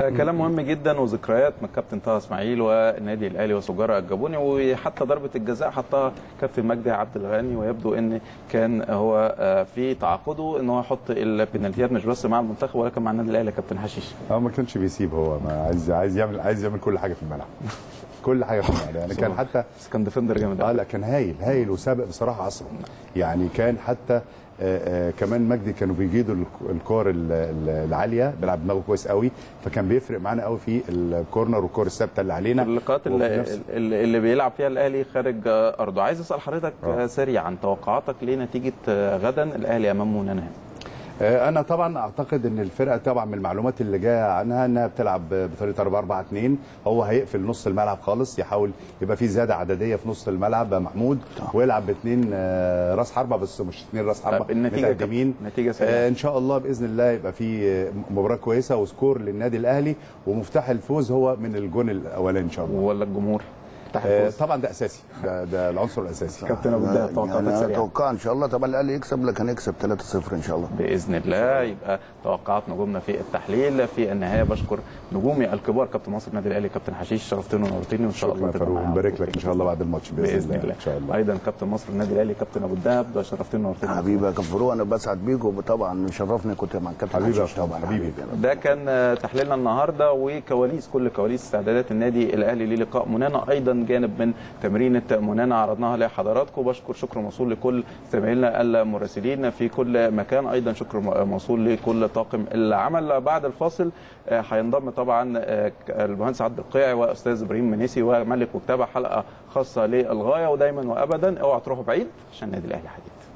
آه، كلام مهم جدا وذكريات من كابتن طه اسماعيل والنادي الاهلي وسجاره الجابوني وحتى ضربه الجزاء حطها كابتن مجدي عبد الغني ويبدو ان كان هو آه، في تعاقده ان هو يحط البنالتيات مش بس مع المنتخب ولكن مع النادي الاهلي يا كابتن حشيش هو ما كانش بيسيب هو ما عايز عايز يعمل عايز يعمل كل حاجه في الملعب كل حاجه في الملعب يعني كان حتى بس كان ديفندر جامد اه لا كان هايل هايل وسابق بصراحه عصره يعني كان حتى آه، آه، كمان مجدي كانوا بيجيدوا الك- الكور ال- ال- العاليه بيلعب دماغه كويس قوي فكان بيفرق معانا قوي في الكورنر والكور الثابته اللي علينا اللقاءات وفي اللي, نفس- اللي, اللي بيلعب فيها الاهلي خارج آه، ارضه عايز اسال حضرتك آه، سريعا توقعاتك لنتيجه آه، غدا الاهلي امام مونانا آه، انا طبعا اعتقد ان الفرقه طبعا من المعلومات اللي جايه عنها انها بتلعب بطريقه 4 4 2 هو هيقفل نص الملعب خالص يحاول يبقى في زياده عدديه في نص الملعب يا محمود ويلعب باثنين آه، راس حربه بس مش اثنين راس حربه طب النتيجة متقدمين نتيجة سريعة. آه ان شاء الله باذن الله يبقى في آه، مباراه كويسه وسكور للنادي الاهلي ومفتاح الفوز هو من الجون الاولاني ان شاء الله ولا الجمهور آه طبعا ده اساسي ده, ده العنصر الاساسي كابتن ابو الدهب توقعاتك يعني سريعا اتوقع ان شاء الله طبعا الاهلي يكسب لكن يكسب 3-0 ان شاء الله باذن الله يبقى توقعات نجومنا في التحليل في النهايه بشكر نجومي الكبار كابتن مصر النادي الاهلي كابتن حشيش شرفتني ونورتني وان شاء الله شكرا يا تبقى فاروق معانا ونبارك لك ان شاء الله بعد الماتش باذن, باذن الله ان شاء الله ايضا كابتن مصر النادي الاهلي كابتن ابو الدهب شرفتني ونورتني حبيبي يا كفرو انا بسعد بيك وطبعا شرفني كنت مع الكابتن حبيبي يا حشيش طبعا حبيبي. ده كان آه، تحليلنا النهارده وكواليس كل كواليس استعدادات النادي الاهلي للقاء منانا ايضا جانب من تمرينه منانا عرضناها لحضراتكم بشكر شكر موصول لكل زمايلنا المراسلين في كل مكان ايضا شكر م- موصول لكل طاقم العمل بعد الفاصل آه، هينضم طبعا آه، المهندس عبد القيعي واستاذ ابراهيم منيسي وملك وكتابه حلقه خاصه للغايه ودايما وابدا اوعى تروحوا بعيد عشان النادي الاهلي حديث